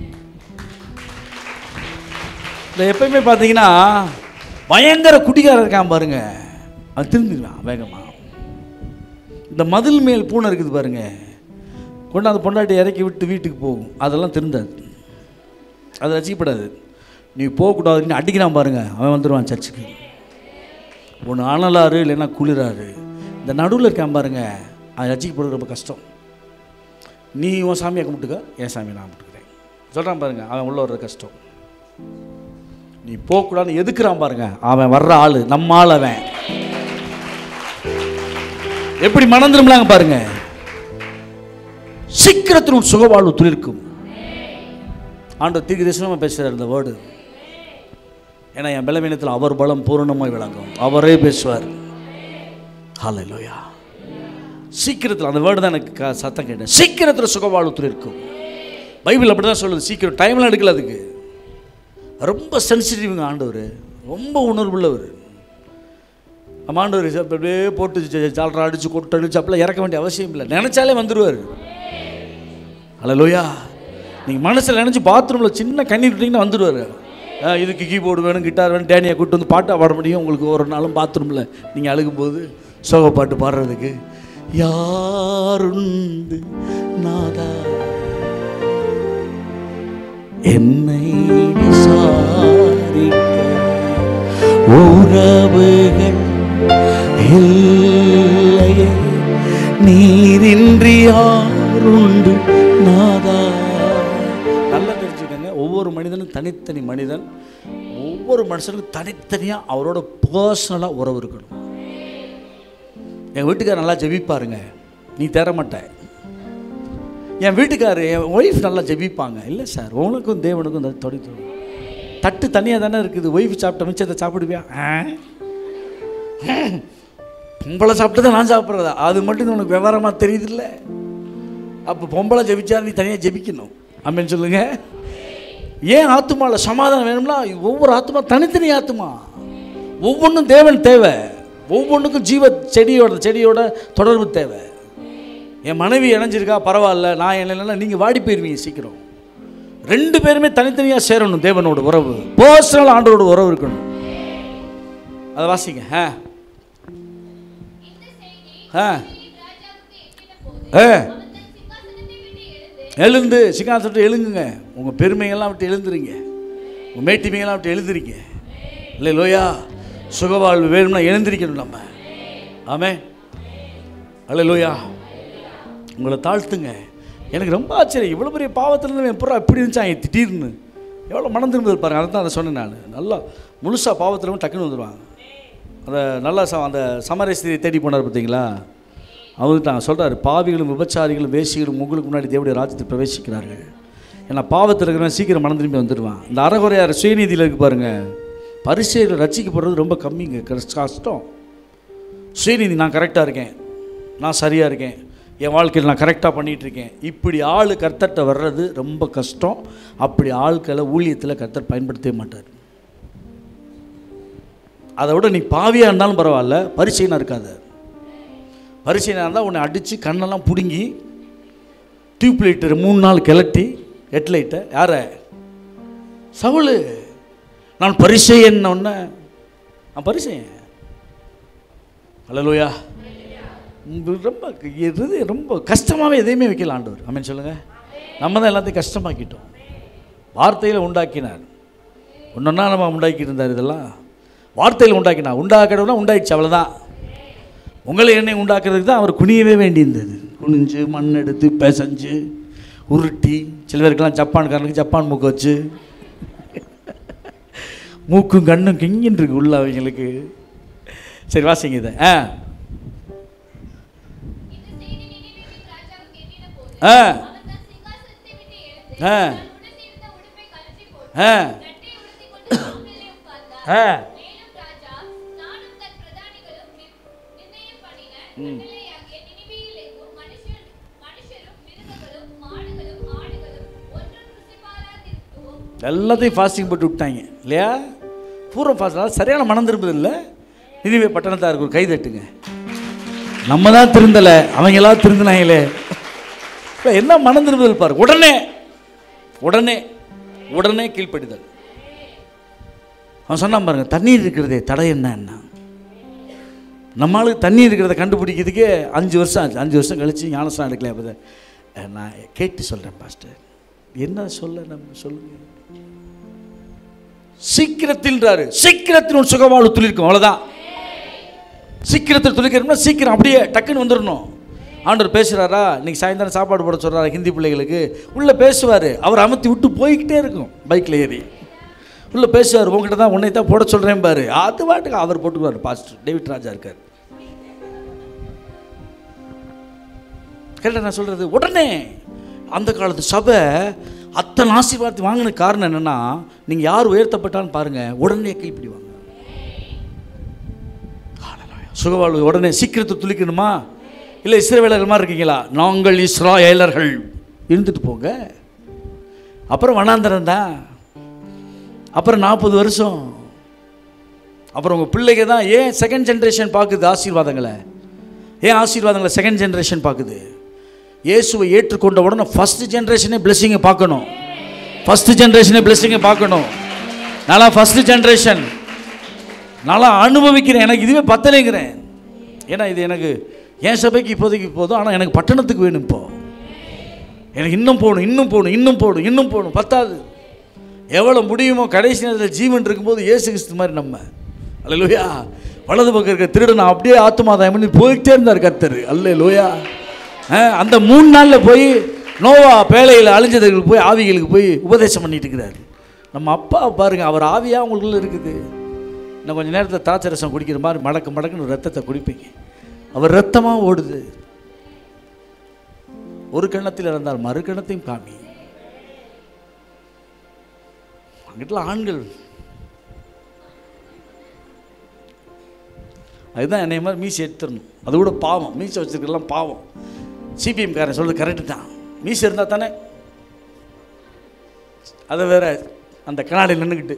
S1: இல்லை எப்பயுமே பார்த்தீங்கன்னா பயங்கர குடிகாரன் இருக்கான் பாருங்க அது திரும்பிடுவான் வேகமாக இந்த மதில் மேல் பூனை இருக்குது பாருங்க கொண்டாந்து பொண்டாட்டி இறக்கி விட்டு வீட்டுக்கு போகும் அதெல்லாம் திருந்தாது அது ரசிக்கப்படாது நீ போகக்கூடாதுன்னு அடிக்கிறான் பாருங்க அவன் வந்துடுவான் சர்ச்சுக்கு ஒன்று அனலாறு இல்லைன்னா குளிராறு இந்த நடுவில் இருக்கான் பாருங்க அது ரசிக்கப்படுறது ரொம்ப கஷ்டம் நீ உன் சாமியை கும்பிட்டுக்க என் சாமியை நான் கும்பிட்டுக்கிறேன் சொல்கிறான் பாருங்க அவன் உள்ள வர்றது கஷ்டம் நீ போகக்கூடாதுன்னு எதுக்குறான் பாருங்க அவன் வர்ற ஆள் நம்ம ஆள் அவன் எப்படி மணந்துரும்லாங்க பாருங்க சீக்கிரத்தில் உன் சுகவாழ்வு துளிர்க்கும் ஆண்டவர் தீர்க்க தரிசனமாக பேசுகிறார் இந்த வேர்டு ஏன்னா என் பலவீனத்தில் அவர் பலம் பூரணமாய் விளங்கும் அவரே பேசுவார் ஹalleluya சீக்கிரத்தில் அந்த வேர்டு தான் எனக்கு க- சத்தம் கேட்டேன் சீக்கிரத்தில் சுகவாழ்வு துளிர்க்கும் பைபிள் அப்படி தான் சொல்லுது சீக்கிரம் டைம்லாம் எடுக்கல அதுக்கு ரொம்ப சென்சிட்டிவ்ங்க ஆண்டவர் ரொம்ப உணர்வுள்ளவர் நம்ம ஆண்டவர் இப்ப அப்படியே போட்டு ஜ- ஜாலரா அடித்து கொட்டு அடிச்சு அப்படிலாம் இறக்க வேண்டிய அவசியம் இல்லை நினச்சாலே வந்துடுவார் ஹalleluya நீங்கள் மனசில் நினச்சி பாத்ரூமில் சின்ன கண்ணீர் விட்டிங்கன்னா வந்துடுவார் இதுக்கு கீபோர்டு வேணும் கிட்டார் வேணும் டேனியை கூட்டு வந்து பாட்டாக பாட முடியும் உங்களுக்கு ஒரு நாளும் பாத்ரூமில் நீங்கள் அழுகும்போது சோக பாட்டு பாடுறதுக்கு யாருண்டு நாதா என்னை விசாரிக்க உறவுகள் இல்லையே நீரின்றி யாருண்டு நாதா நல்லா தெரிஞ்சுக்கங்க ஒவ்வொரு மனிதனும் தனித்தனி மனிதன் ஒவ்வொரு மனுஷனுக்கும் தனித்தனியாக அவரோட பர்சனலாக உறவு இருக்கணும் என் வீட்டுக்காரர் நல்லா ஜெபிப்பாருங்க நீ தேர மாட்ட என் வீட்டுக்காரர் என் ஒய்ஃப் நல்லா ஜெபிப்பாங்க இல்லை சார் உனக்கும் தேவனுக்கும் இந்த தொடி தொடி தட்டு தனியாக தானே இருக்குது ஒய்ஃப் சாப்பிட்ட மிச்சத்தை சாப்பிடுவியா ஆ? பொம்பளை சாப்பிட்டு தான் நான் சாப்பிட்றதா அது மட்டும் உனக்கு விவரமாக தெரியுதுல்ல அப்போ பொம்பளை ஜெபிச்சா நீ தனியாக ஜெபிக்கணும் அப்படின்னு சொல்லுங்க ஏன் ஆத்துமாவில் சமாதானம் வேணும்னா ஒவ்வொரு ஆத்துமா தனித்தனி ஆத்துமா ஒவ்வொன்றும் தேவன் தேவை ஒவ்வொன்றுக்கும் ஜீவ செடியோட செடியோட தொடர்பு தேவை என் மனைவி இணைஞ்சிருக்கா பரவாயில்ல நான் இல்லைன்னா நீங்கள் வாடி போயிருவீங்க சீக்கிரம் ரெண்டு பேருமே தனித்தனியாக சேரணும் தேவனோட உறவு பர்சனல் ஆண்டோட உறவு இருக்கணும் அதை வாசிங்க ஆ ஆ ஆ எழுந்து சிங்காசனத்தை எழுங்குங்க உங்கள் பெருமைகள்லாம் விட்டு எழுந்துறீங்க உங்கள் மேட்டிமைகள்லாம் விட்டு எழுந்துறீங்க இல்லை லோயா சுகவாழ்வு வேணும்னா எழுந்திரிக்கணும் நம்ம ஆமே அல்ல லோயா உங்களை தாழ்த்துங்க எனக்கு ரொம்ப ஆச்சரியம் இவ்வளோ பெரிய பாவத்தில் எப்படா இப்படி இருந்துச்சாங்க திடீர்னு எவ்வளோ மனம் திரும்புதல் பாருங்க அதை தான் அதை சொன்னேன் நான் நல்லா முழுசாக பாவத்தில் டக்குன்னு வந்துடுவாங்க அந்த நல்லா ச அந்த சமரஸ்திரியை தேடி போனார் பார்த்தீங்களா அவர் தான் சொல்கிறார் பாவிகளும் விபச்சாரிகளும் வேசிகளும் உங்களுக்கு முன்னாடி தேவடைய ராஜ்யத்தில் பிரவேசிக்கிறார்கள் ஏன்னா பாவத்தில் இருக்கிறவன் சீக்கிரம் மனம் திரும்பி வந்துடுவான் இந்த அறகுறையார் சுயநீதியில் இருக்கு பாருங்க பரிசையில் ரசிக்கப்படுறது ரொம்ப கம்மிங்க கஷ்ட- கஷ்டம் சுயநீதி நான் கரெக்டாக இருக்கேன் நான் சரியாக இருக்கேன் என் வாழ்க்கையில் நான் கரெக்டாக பண்ணிகிட்டு இருக்கேன் இப்படி ஆள் கர்த்தர்கிட்ட வர்றது ரொம்ப கஷ்டம் அப்படி ஆட்களை ஊழியத்தில் கர்த்தர் பயன்படுத்தவே மாட்டார் அதை விட நீ பாவியாக இருந்தாலும் பரவாயில்ல பரிசைனா இருக்காது பரிசைனா இருந்தால் உன்னை அடித்து கண்ணெல்லாம் பிடுங்கி டியூப் லைட்டர் மூணு நாள் கிளட்டி ஹெட் லைட்டை யாரை சவுளு நான் பரிசையன் உடனே நான் பரிசையன் அல்லலூயா உங்களுக்கு ரொம்ப இது ரொம்ப கஷ்டமாகவே எதையுமே வைக்கல ஆண்டவர் அமீன் சொல்லுங்கள் நம்ம தான் எல்லாத்தையும் கஷ்டமாக்கிட்டோம் வார்த்தையில் உண்டாக்கினார் ஒன்றொன்னா நம்ம உண்டாக்கிட்டு இருந்தார் இதெல்லாம் வார்த்தையில் உண்டாக்கினார் உண்டாக்கணும்னா உண்டாயிடுச்சு அவ்வளோதான் உங்களை என்னை உண்டாக்குறதுக்கு தான் அவர் குனியவே வேண்டியிருந்தது குனிஞ்சு மண் எடுத்து பிசைஞ்சு உருட்டி சில பேருக்கெல்லாம் ஜப்பான்காரனுக்கு ஜப்பான் மூக்கு வச்சு மூக்கும் கண்ணும் கிங்கின்னு இருக்கு உள்ள அவங்களுக்கு சரி வாசிங்க இதை ஆ ஆ ஆ ஆ ஆ எல்லாத்தையும் ஃபாஸ்டிங் போட்டு விட்டாங்க இல்லையா பூர்வ ஃபாஸ்ட் சரியான மனம் திரும்புது இல்லை நிதிவே பட்டணத்தாருக்கு ஒரு கை தட்டுங்க நம்ம தான் திருந்தலை அவங்க எல்லாம் திருந்தினாங்களே இல்ல, என்ன மனம் திரும்புதல் பாரு உடனே உடனே உடனே கீழ்ப்படிதல் அவன் சொன்னான் பாருங்க தண்ணீர் இருக்கிறதே தடை என்னன்னா நம்மளுக்கு தண்ணி இருக்கிறத கண்டுபிடிக்கிறதுக்கே அஞ்சு வருஷம் ஆச்சு அஞ்சு வருஷம் கழிச்சு ஞானஸ்தானம் எடுக்கல அப்போ நான் கேட்டு சொல்கிறேன் பாஸ்டர் என்ன சொல்ல நம்ம சொல்லுங்க சீக்கிரத்தில்ன்றாரு சீக்கிரத்தில் ஒரு சுகவாழ்வு துளிர்க்கும் அவ்வளோதான் சீக்கிரத்தில் துளிக்கணும்னா சீக்கிரம் அப்படியே டக்குன்னு வந்துடணும் ஆண்டவர் பேசுகிறாரா இன்னைக்கு சாயந்தரம் சாப்பாடு போட சொல்கிறாரா ஹிந்தி பிள்ளைகளுக்கு உள்ளே பேசுவார் அவர் அமர்த்தி விட்டு போய்கிட்டே இருக்கும் பைக்கில் ஏறி உள்ளே பேசுவார் உங்ககிட்ட தான் உன்னை தான் போட சொல்கிறேன் பாரு அது பாட்டுக்கு அவர் போட்டுக்குவார் பாஸ்டர் டேவிட் ராஜா இருக்கார் கேட்ட நான் சொல்கிறது உடனே அந்த காலத்து சபை அத்தனை ஆசீர்வாதத்தை வாங்கின காரணம் என்னென்னா நீங்கள் யார் உயர்த்தப்பட்டான்னு பாருங்கள் உடனே கீழ்ப்பிடிவாங்க சுகவாழ்வு உடனே சீக்கிரத்தை துளிக்கணுமா இல்லை இஸ்ரவேலர்கள் மாதிரி இருக்கீங்களா நாங்கள் இஸ்ராயேலர்கள் இருந்துட்டு போங்க அப்புறம் வனாந்தரம் தான் அப்புறம் நாற்பது வருஷம் அப்புறம் உங்கள் பிள்ளைங்க தான் ஏன் செகண்ட் ஜென்ரேஷன் பார்க்குது ஆசீர்வாதங்களை ஏன் ஆசீர்வாதங்களை செகண்ட் ஜென்ரேஷன் பார்க்குது இயேசுவை ஏற்றுக்கொண்ட உடனே ஃபஸ்ட் ஜென்ரேஷனே பிளெஸ்ஸிங்கை பார்க்கணும் ஃபஸ்ட் ஜென்ரேஷனே பிளெஸ்ஸிங்கை பார்க்கணும் நல்லா ஃபஸ்ட் ஜென்ரேஷன் நல்லா அனுபவிக்கிறேன் எனக்கு இதுவே பத்தலைங்கிறேன் ஏன்னா இது எனக்கு என் சபைக்கு இப்போதைக்கு போதும் ஆனால் எனக்கு பட்டணத்துக்கு வேணும் இப்போ எனக்கு இன்னும் போகணும் இன்னும் போகணும் இன்னும் போகணும் இன்னும் போகணும் பத்தாது எவ்வளோ முடியுமோ கடைசி நேரத்தில் ஜீவன் இருக்கும்போது இயேசு கிறிஸ்து மாதிரி நம்ம அல்லையா வலது பக்கம் இருக்க திருடன் அப்படியே ஆத்துமாதாயம் பண்ணி போயிட்டே இருந்தார் கர்த்தர் அல்ல லோயா அந்த மூணு நாளில் போய் நோவா பேழையில் அழிஞ்சதுக்கு போய் ஆவிகளுக்கு போய் உபதேசம் பண்ணிட்டு இருக்கிறாரு நம்ம அப்பா பாருங்க அவர் ஆவியாக உங்களுக்குள்ள இருக்குது இன்னும் கொஞ்சம் நேரத்தில் திராட்சை ரசம் குடிக்கிற மாதிரி மடக்கு மடக்குன்னு ரத்தத்தை குடிப்பீங்க அவர் ரத்தமாக ஓடுது ஒரு கண்ணத்தில் இருந்தால் மறு கண்ணத்தையும் காமி அங்கிட்டலாம் ஆண்கள் அதுதான் என்னை மாதிரி மீசி எடுத்துடணும் அது கூட பாவம் மீசை வச்சிருக்கலாம் பாவம் சிபிஎம் காரன் சொல்றது கரெக்டு தான் மீசை இருந்தால் தானே அதை வேற அந்த கண்ணாடியில் நின்றுக்கிட்டு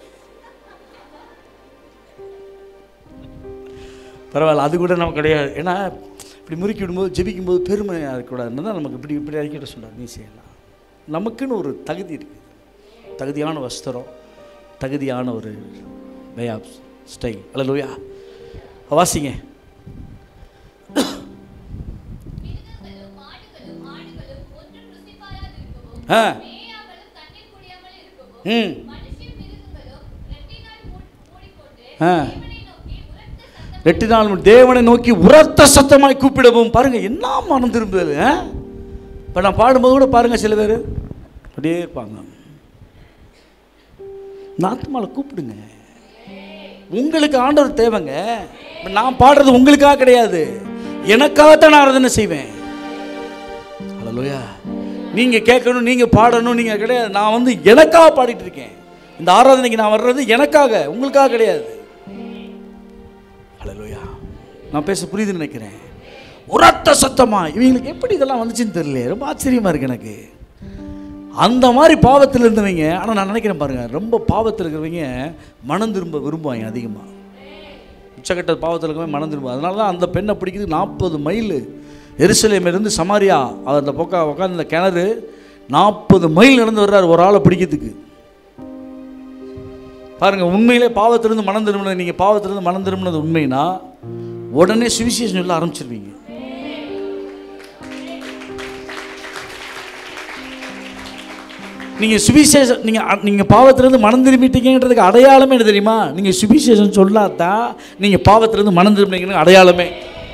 S1: பரவாயில்ல அது கூட நமக்கு கிடையாது ஏன்னா இப்படி முறுக்கி விடும்போது ஜெபிக்கும்போது பெருமையாக இருக்கக்கூடாதுன்னு தான் நமக்கு இப்படி இப்படி அறிக்கிட்ட சொல்கிறார் மீசையெல்லாம் நமக்குன்னு ஒரு தகுதி இருக்குது தகுதியான வஸ்திரம் தகுதியான ஒரு வே ஆஃப் ஸ்டைல் அல்ல லோயா வாசிங்க
S3: மிருகங்களும் மாடுகளும் ஆடுகளும் ஒன்றும் ருசிபாராதிருக்கவும்,
S1: ஆ
S3: மேயாமலும் தண்ணீர் குடியாமல் இருக்கவும்,
S1: ம்
S3: மனுஷிய மிருகங்களும் ரெட்டினால் மூ- மூடிக்கொண்டு
S1: ஆ.
S3: தேவனை நோக்கி உரத்த சத்தம்
S1: ரெண்டு நாள் முன் தேவனை நோக்கி உரத்த சத்தமாய் கூப்பிடவும் பாருங்க என்ன மனம் திரும்புதல் இப்போ நான் பாடும்போது கூட பாருங்க சில பேர் அப்படியே இருப்பாங்க நாத்துமால கூப்பிடுங்க உங்களுக்கு ஆண்டவர் தேவைங்க இப்ப நான் பாடுறது உங்களுக்காக கிடையாது எனக்காகத்தான் நான் ஆராதனை செய்வேன் ஹalleluya நீங்க கேட்கணும் நீங்க பாடணும் நீங்க கிடையாது நான் வந்து எனக்காக பாடிட்டு இருக்கேன் இந்த ஆராதனைக்கு நான் வர்றது எனக்காக உங்களுக்காக கிடையாது ஹalleluya நான் பேச புரியுதுன்னு நினைக்கிறேன் உரத்த சத்தமா இவங்களுக்கு எப்படி இதெல்லாம் வந்துச்சுன்னு தெரியல ரொம்ப ஆச்சரியமா இருக்கு எனக்கு அந்த மாதிரி பாவத்தில் இருந்தவங்க ஆனால் நான் நினைக்கிறேன் பாருங்க ரொம்ப பாவத்தில் இருக்கிறவங்க மனம் திரும்ப விரும்புவாங்க அதிகமாக உச்சக்கட்ட பாவத்தில் இருக்கவங்க மனம் திரும்ப அதனால தான் அந்த பெண்ணை பிடிக்கிறது நாற்பது மைல் எருசலேமிலிருந்து சமாரியா அந்த பக்கம் உட்காந்து இந்த கிணறு நாற்பது மைல் நடந்து வர்றாரு ஒரு ஆளை பிடிக்கிறதுக்கு பாருங்க உண்மையிலே பாவத்திலிருந்து மனம் திரும்பினது நீங்கள் பாவத்திலிருந்து மனம் திரும்பினது உண்மைனா உடனே சுவிசேஷம் சொல்ல ஆரம்பிச்சிருவீங்க நீங்கள் சுவிசேஷம் நீங்கள் நீங்கள் பாவத்திலிருந்து மனம் திரும்பிட்டீங்கன்றதுக்கு அடையாளமே என்ன தெரியுமா நீங்கள் சுவிசேஷம் சொல்லாதான் நீங்கள் பாவத்திலிருந்து மனம் திரும்பினீங்கன்னு அடையாளமே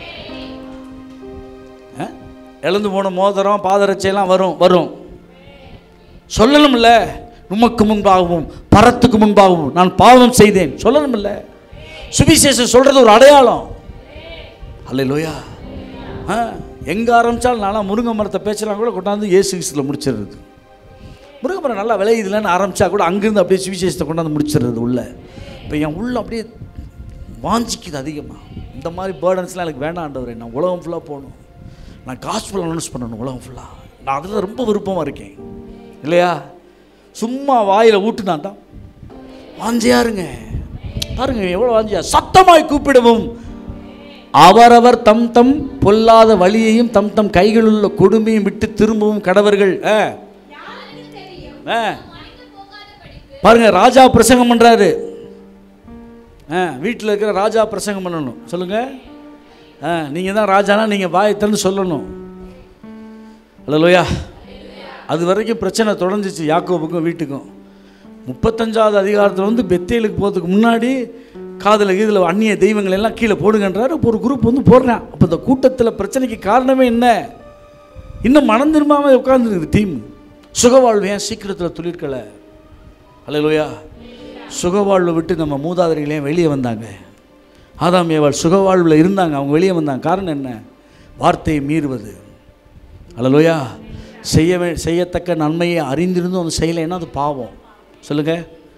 S1: ஆ? இழந்து போன மோதிரம் பாதரட்சையெல்லாம் வரும் வரும் சொல்லணும்ல உமக்கு முன்பாகவும் பரத்துக்கு முன்பாகவும் நான் பாவம் செய்தேன் சொல்லணும்ல சுவிசேஷம் சொல்றது ஒரு அடையாளம் அல்ல லோயா ஆ எங்கே ஆரம்பித்தாலும் நான்லாம் முருங்கை மரத்தை பேச்செல்லாம் கூட கொண்டாந்து இயேசு கிறிஸ்துல முடிச்சிடுறது முருங்கை மரம் நல்லா விளையுதுலன்னு ஆரம்பித்தா கூட அங்கேருந்து அப்படியே சுவிசேஷத்தை கொண்டாந்து முடிச்சிடுறது உள்ள இப்போ என் உள்ள அப்படியே வாஞ்சிக்குது அதிகமாக இந்த மாதிரி பேர்டன்ஸ்லாம் எனக்கு வேண்டாம் ஆண்டவரே நான் உலகம் ஃபுல்லாக போகணும் நான் காஸ்பிள் அனௌன்ஸ் பண்ணணும் உலகம் ஃபுல்லாக நான் அதில் ரொம்ப விருப்பமாக இருக்கேன் இல்லையா சும்மா வாயில் ஊட்டுனாதான் வாஞ்சியா இருங்க பாருங்க எவ்வளோ வாஞ்சியா சத்தமாய் கூப்பிடவும் அவரவர் தம் தம் பொல்லாத வழியையும் தம் தம் கைகளில் உள்ள கொடுமையும் விட்டு திரும்பவும் கடவர்கள் ஆ
S3: யாருக்கு தெரியும்
S1: ஆ
S3: மனித போகாதபடிக்கு
S1: பாருங்க ராஜா பிரசங்கம் பண்ணுறாரு ஆ வீட்டில் இருக்கிற ராஜா பிரசங்கம் பண்ணணும் சொல்லுங்க ஆ நீங்கள் தான் ராஜானா நீங்கள் வாயை திறந்து சொல்லணும் அல்லையா அது வரைக்கும் பிரச்சனை தொடர்ந்துச்சு யாக்கோபுக்கும் வீட்டுக்கும் முப்பத்தஞ்சாவது அதிகாரத்தில் வந்து பெத்தேலுக்கு போகிறதுக்கு முன்னாடி காதில் கீதில் அந்நிய தெய்வங்கள் எல்லாம் கீழே போடுங்கன்றாரு இப்போ ஒரு குரூப் வந்து போடுறான் அப்போ இந்த கூட்டத்தில் பிரச்சனைக்கு காரணமே என்ன இன்னும் மனம் திரும்பாமல் உட்காந்துருக்குது டீம் சுகவாழ்வு ஏன் சீக்கிரத்தில் துளிர்க்கலை அல்லையா சுகவாழ்வை விட்டு நம்ம மூதாதையர்கள் ஏன் வெளியே வந்தாங்க ஆதாம் ஏவாள் சுகவாழ்வில் இருந்தாங்க அவங்க வெளியே வந்தாங்க காரணம் என்ன வார்த்தையை மீறுவது அல்லையா செய்ய வே செய்யத்தக்க நன்மையை அறிந்திருந்தும் அந்த செய்யலைன்னா அது பாவம் சொல்லுங்க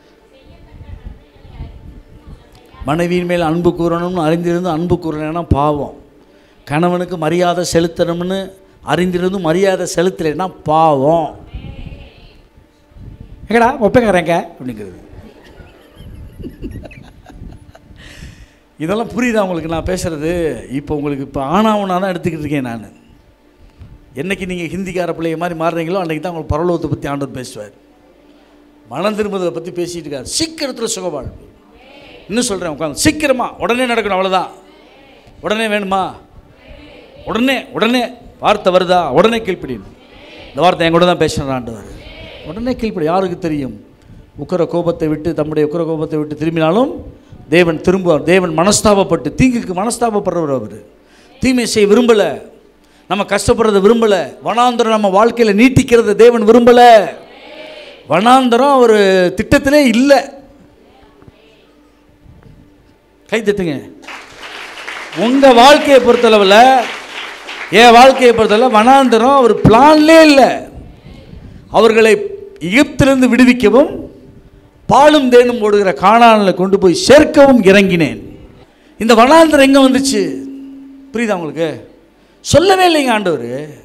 S1: மனைவியின் மேல் அன்பு கூறணும்னு அறிந்திருந்து அன்பு கூறலைன்னா பாவம் கணவனுக்கு மரியாதை செலுத்தணும்னு அறிந்திருந்தும் மரியாதை செலுத்தலைன்னா பாவம் எங்கடா ஒப்பேங்கிறேங்க அப்படிங்கிறது இதெல்லாம் புரியுதா உங்களுக்கு நான் பேசுகிறது இப்போ உங்களுக்கு இப்போ ஆனாவுனா தான் எடுத்துக்கிட்டு இருக்கேன் நான் என்னைக்கு நீங்கள் ஹிந்திக்கார பிள்ளைய மாதிரி மாறுறீங்களோ அன்றைக்கி தான் உங்களுக்கு பரலோகத்தை பற்றி ஆண்டவர் பேசுவார் மனம் திரும்புவதை பற்றி பேசிட்டு இருக்கார் சீக்கிரத்தில் சுகவாழ்வு இன்னும் சொல்கிறேன் உட்காந்து சீக்கிரமாக உடனே நடக்கணும் அவ்வளோதான் உடனே வேணுமா உடனே உடனே வார்த்தை வருதா உடனே கீழ்ப்படியணும் இந்த வார்த்தை என் கூட தான் பேசுகிறேன் ஆண்டவர் உடனே கீழ்ப்படி யாருக்கு தெரியும் உக்கர கோபத்தை விட்டு தம்முடைய உக்கர கோபத்தை விட்டு திரும்பினாலும் தேவன் திரும்புவார் தேவன் மனஸ்தாபப்பட்டு தீங்குக்கு மனஸ்தாபப்படுறவர் அவர் தீமை செய்ய விரும்பலை நம்ம கஷ்டப்படுறத விரும்பலை வனாந்தரம் நம்ம வாழ்க்கையில் நீட்டிக்கிறத தேவன் விரும்பலை வனாந்தரம் ஒரு திட்டத்திலே இல்லை கை தட்டுங்க உங்கள் வாழ்க்கையை பொறுத்தளவில் என் வாழ்க்கையை பொறுத்தளவில் வனாந்தரம் அவர் பிளான்லே இல்லை அவர்களை எகிப்திலிருந்து விடுவிக்கவும் பாலும் தேனும் ஓடுகிற காணானில் கொண்டு போய் சேர்க்கவும் இறங்கினேன் இந்த வனாந்தரம் எங்கே வந்துச்சு புரியுதா உங்களுக்கு சொல்லவே இல்லைங்க ஆண்டவர்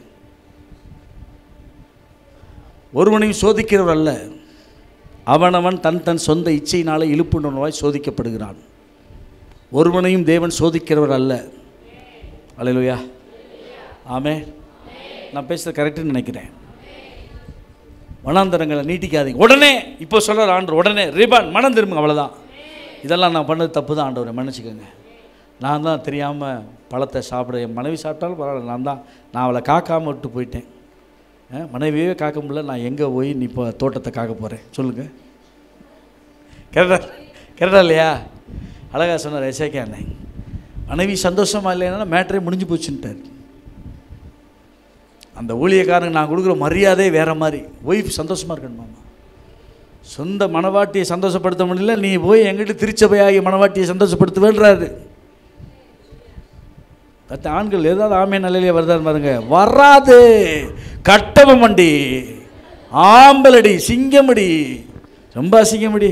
S1: ஒருவனையும் சோதிக்கிறவர் அல்ல அவனவன் தன் தன் சொந்த இச்சையினாலே இழுப்புணர்வாய் சோதிக்கப்படுகிறான் ஒருவனையும் தேவன் சோதிக்கிறவர் அல்ல அல்லையா ஆமே நான் பேசுறது கரெக்டுன்னு நினைக்கிறேன் வனாந்தரங்களை நீட்டிக்காதீங்க உடனே இப்போ சொல்கிற ஆண்டு உடனே ரிபான் மனம் திரும்புங்க அவ்வளோதான் இதெல்லாம் நான் பண்ணது தப்பு தான் ஆண்டவரை மன்னிச்சுக்கோங்க நான் தான் தெரியாமல் பழத்தை சாப்பிட என் மனைவி சாப்பிட்டாலும் பரவாயில்ல நான் தான் நான் அவளை காக்காமல் விட்டு போயிட்டேன் அஹ், மனைவியே காக்க முடியல நான் எங்கே போய் நீ இப்போ தோட்டத்தை காக்க போகிறேன் சொல்லுங்கள் கரெக்டா கரெக்டா இல்லையா அழகா சொன்னார் எசேக்கே அண்ணன் மனைவி சந்தோஷமா இல்லைன்னா மேட்ரே முடிஞ்சு போச்சுன்ட்டார் அந்த ஊழியக்காரனுக்கு நான் கொடுக்குற மரியாதை வேற மாதிரி ஒய்ஃப் சந்தோஷமா இருக்கணும் மாமா சொந்த மனவாட்டியை சந்தோஷப்படுத்த முடியல நீ போய் எங்கிட்ட திருச்சபையாகி மனவாட்டியை சந்தோஷப்படுத்துவேன்றாரு மற்ற ஆண்கள் ஏதாவது ஆமே நிலையிலே வருதான்னு பாருங்க வராது கட்டவம் வண்டி ஆம்பலடி சிங்கமடி ரொம்ப அசிங்கமடி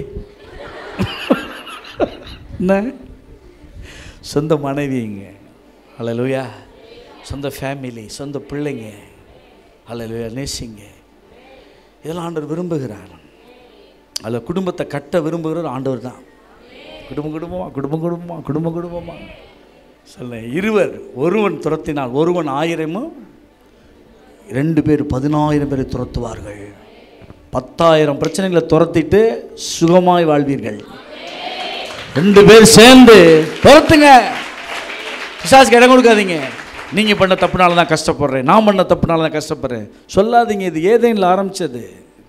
S1: என்ன சொந்த மனைவிங்க அல்லலுயா சொந்த ஃபேமிலி சொந்த பிள்ளைங்க அல்லலுயா நேசிங்க இதெல்லாம் ஆண்டவர் விரும்புகிறார் அதில் குடும்பத்தை கட்ட விரும்புகிற ஆண்டவர் தான் குடும்பம் குடும்பமா குடும்பம் குடும்பமா குடும்பம் குடும்பமா சொல்ல இருவர் ஒருவன் துரத்தினால் ஒருவன் ஆயிரமும் ரெண்டு பேர் பதினாயிரம் பேரை துரத்துவார்கள் பத்தாயிரம் பிரச்சனைகளை துரத்திட்டு சுகமாய் வாழ்வீர்கள் ரெண்டு பேர் சேர்ந்து துரத்துங்க பிசாசுக்கு இடம் கொடுக்காதீங்க நீங்கள் பண்ண தப்புனால தான் கஷ்டப்படுறேன் நான் பண்ண தப்புனால தான் கஷ்டப்படுறேன் சொல்லாதீங்க இது ஏதேனில் ஆரம்பிச்சது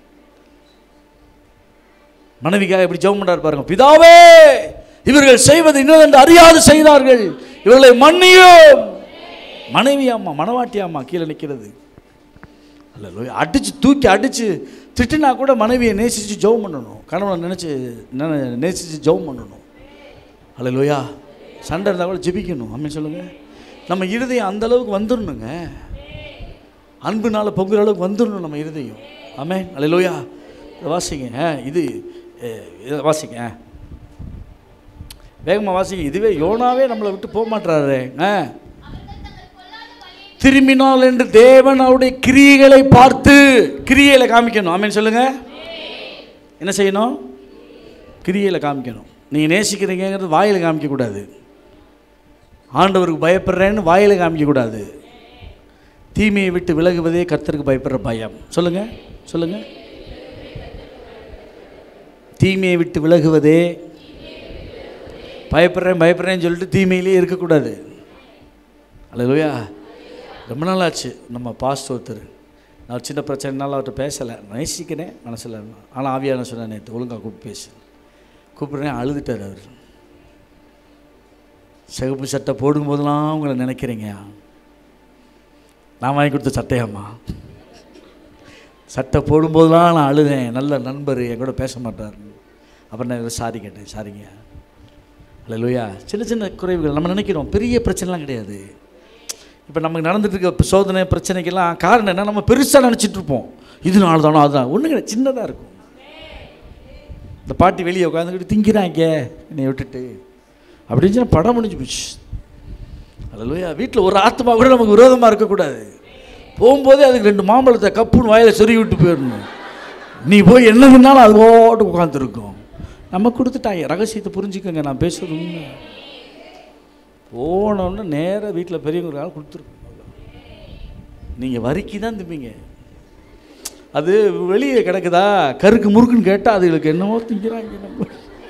S1: மனைவிக்காக இப்படி ஜெபம் பண்றாரு பாருங்க பிதாவே இவர்கள் செய்வது இன்னதென்று அறியாது செய்தார்கள் இவர்களை மன்னியும் மனைவி அம்மா மனவாட்டி அம்மா கீழே நிற்கிறது அல்ல அடிச்சு தூக்கி அடிச்சு திட்டினா கூட மனைவியை நேசித்து ஜெபம் பண்ணணும் கணவனை நினச்சி நேசித்து ஜெபம் பண்ணணும் அல்ல லோயா சண்டை இருந்தால் கூட ஜெபிக்கணும் அப்படின்னு சொல்லுங்கள் நம்ம இருதயம் அந்த அளவுக்கு வந்துடணுங்க அன்புனால பொங்குற அளவுக்கு வந்துடணும் நம்ம இருதயம் ஆமே அல்ல லோயா இதை வாசிங்க ஆ, இது எ, இதை வாசிங்க ஆ. வேகமாக வாசிங்க இதுவே யோனாவே நம்மளை விட்டு போக மாட்டாரு ஆ திரும்பினால் என்று தேவன் அவருடைய கிரியைகளை பார்த்து கிரியைகளை காமிக்கணும் ஆமேன்னு சொல்லுங்க என்ன செய்யணும் கிரியைகளை காமிக்கணும் நீங்கள் நேசிக்கிறீங்கிறது வாயில் காமிக்கக்கூடாது ஆண்டவருக்கு பயப்படுறேன்னு வாயில் காமிக்கக்கூடாது தீமையை விட்டு விலகுவதே கர்த்தருக்கு பயப்படுற பயம் சொல்லுங்க சொல்லுங்க தீமையை விட்டு விலகுவதே பயப்படுறேன் பயப்படுறேன்னு சொல்லிட்டு தீமையிலே இருக்கக்கூடாது அல்லையா ரொம்ப நாள் ஆச்சு நம்ம பாஸ்ட் ஒருத்தர் நான் ஒரு சின்ன பிரச்சனைனால அவர்கிட்ட பேசலை நேசிக்கிறேன் மனசில் ஆனால் ஆவியான சொன்னேன் நேற்று ஒழுங்காக கூப்பிட்டு பேசு கூப்பிட்றேன் அழுதுட்டார் அவர் சிகப்பு சட்டை போடும்போதெல்லாம் உங்களை நினைக்கிறீங்க நான் வாங்கி கொடுத்த சட்டையாம்மா சட்டை போடும்போதெல்லாம் நான் அழுதேன் நல்ல நண்பர் என் கூட பேச மாட்டார் அப்புறம் நான் சாரி கேட்டேன் சாரிங்க இல்லை லூயா சின்ன சின்ன குறைவுகள் நம்ம நினைக்கிறோம் பெரிய பிரச்சனைலாம் கிடையாது இப்போ நமக்கு நடந்துட்டு இருக்க சோதனை பிரச்சனைக்கெல்லாம் காரணம் என்ன நம்ம பெருசாக நினச்சிட்டு இருப்போம் இதனால தானோ அதுதான் ஒன்றும் கிடையாது சின்னதாக இருக்கும் இந்த பாட்டி வெளியே உட்காந்துக்கிட்டு திங்கிறாங்க என்னை விட்டுட்டு அப்படின்னு சொன்னா படம் முடிஞ்சு போச்சு அல்லையா வீட்டில் ஒரு ஆத்மா கூட நமக்கு விரோதமாக இருக்கக்கூடாது போகும்போதே அதுக்கு ரெண்டு மாம்பழத்தை கப்புன்னு வாயில சொருகி விட்டு போயிடணும் நீ போய் என்ன தின்னாலும் அது ஓட்டு உட்காந்துருக்கும் நம்ம கொடுத்துட்டாங்க ரகசியத்தை புரிஞ்சுக்கோங்க நான் பேசுறது உண்மை போனோன்னு நேராக வீட்டில் பெரியவங்க ஆள் கொடுத்துருக்கோம் நீங்கள் வரிக்கி தான் திம்பீங்க அது வெளியே கிடக்குதா கருக்கு முறுக்குன்னு கேட்டால் அதுகளுக்கு என்னமோ திங்கிறாங்க நம்ம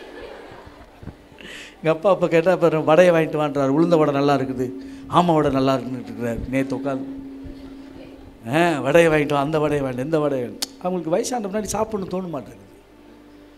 S1: எங்கள் அப்பா அப்பா கேட்டால் இப்போ வடையை வாங்கிட்டு வான்றார் உளுந்த வடை நல்லா இருக்குது ஆமை வடை நல்லா இருக்குன்னு இருக்கிறார் நேற்று உட்காந்து ஆ வடையை வாங்கிட்டு வா அந்த வடையை வாங்கிட்டு எந்த வடையை அவங்களுக்கு வயசான முன்னாடி சாப்பிடணும்னு தோண மாட்டேங்குது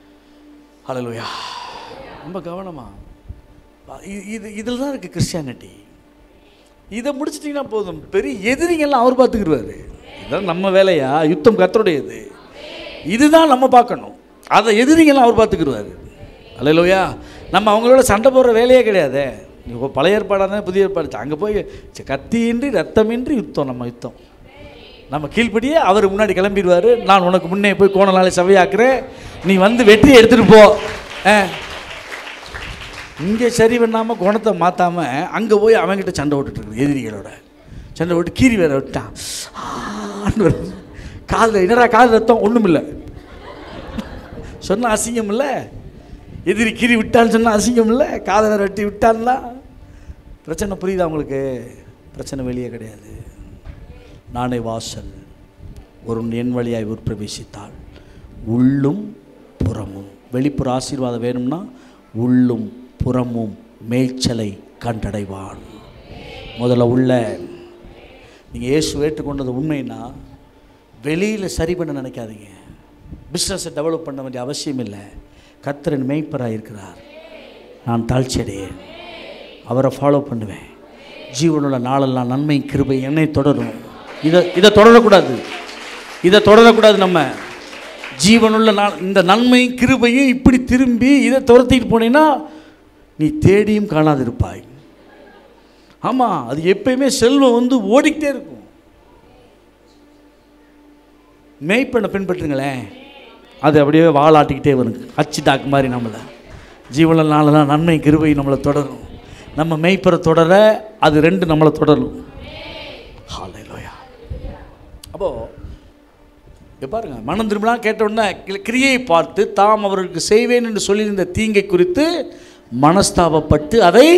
S1: ஹalleluya ரொம்ப கவனமா இ- இது இதில் தான் இருக்குது கிறிஸ்டியானிட்டி இதை முடிச்சிட்டிங்கன்னா போதும் பெரிய எதிரிங்கெல்லாம் அவர் பார்த்துக்கிடுவார் இதுதான் நம்ம வேலையா யுத்தம் கத்தருடையது இதுதான் நம்ம பார்க்கணும் அதை எதிரிங்கெல்லாம் அவர் பார்த்துக்கிடுவார் அல்லையா நம்ம அவங்களோட சண்டை போடுற வேலையே கிடையாது இப்போ பழைய ஏற்பாடாக தான் புதிய ஏற்பாடு அங்கே போய் ச்சே, கத்தியின்றி ரத்தமின்றி யுத்தம் நம்ம யுத்தம் நம்ம கீழ்ப்படியே அவர் முன்னாடி கிளம்பிடுவார் நான் உனக்கு முன்னே போய் கோணலாலை சபையாக்குறேன் நீ வந்து வெற்றி எடுத்துகிட்டு போ ஆ இங்கே சரி பண்ணாமல் குணத்தை மாற்றாமல் அங்கே போய் அவன்கிட்ட சண்டை விட்டுட்டு இருக்குது எதிரிகளோட சண்டை விட்டு கீரி வேற விட்டான் ஆன்னு வருது. காதுல என்னடா காது ரத்தம் ஒன்றும் இல்லை சொன்ன அசிங்கம் இல்லை எதிரி கீறி விட்டான்னு சொன்னால் அசிங்கம் இல்லை காதை வேற வெட்டி விட்டான்னா பிரச்சனை புரியுதா உங்களுக்கு பிரச்சனை வெளியே கிடையாது நானே வாசல் ஒரு என் வழியாய் உட்பிரவேசித்தாள் உள்ளும் புறமும் வெளிப்புற ஆசீர்வாதம் வேணும்னா உள்ளும் புறமும் மேய்ச்சலை கண்டடைவான் முதல்ல உள்ள நீங்கள் இயேசு ஏற்றுக்கொண்டது உண்மைன்னா வெளியில் சரி பண்ண நினைக்காதீங்க பிஸ்னஸை டெவலப் பண்ண வேண்டிய அவசியம் இல்லை கர்த்தரின் மேய்ப்பராக இருக்கிறார் நான் தாழ்ச்சி அடையேன் அவரை ஃபாலோ பண்ணுவேன் ஜீவனுள்ள நாளெல்லாம் நன்மை கிருபை என்னை தொடரும் இதை இதை தொடரக்கூடாது இதை தொடரக்கூடாது நம்ம ஜீவனுள்ள நாள் இந்த நன்மை கிருபையும் இப்படி திரும்பி இதை துரத்திட்டு போனீங்கன்னா நீ தேடியும் காணாதிருப்பாய் ஆமாம் அது எப்பயுமே செல்வம் வந்து ஓடிக்கிட்டே இருக்கும் மேய்ப்பனை பின்பற்றுங்களேன் அது அப்படியே வாலாட்டிக்கிட்டே வரும் அச்சு டாக்கு மாதிரி நம்மளை ஜீவன நாளெல்லாம் நன்மை கிருபை நம்மளை தொடரும் நம்ம மெய்ப்பரை தொடர அது ரெண்டு நம்மளை தொடரும் ஹalleluya அப்போ இங்க பாருங்க மனம் திரும்பினா கேட்டவுடனே கிரி- கிரியை பார்த்து தாம் அவர்களுக்கு செய்வேன் என்று சொல்லியிருந்த தீங்கை குறித்து மனஸ்தாபப்பட்டு அதை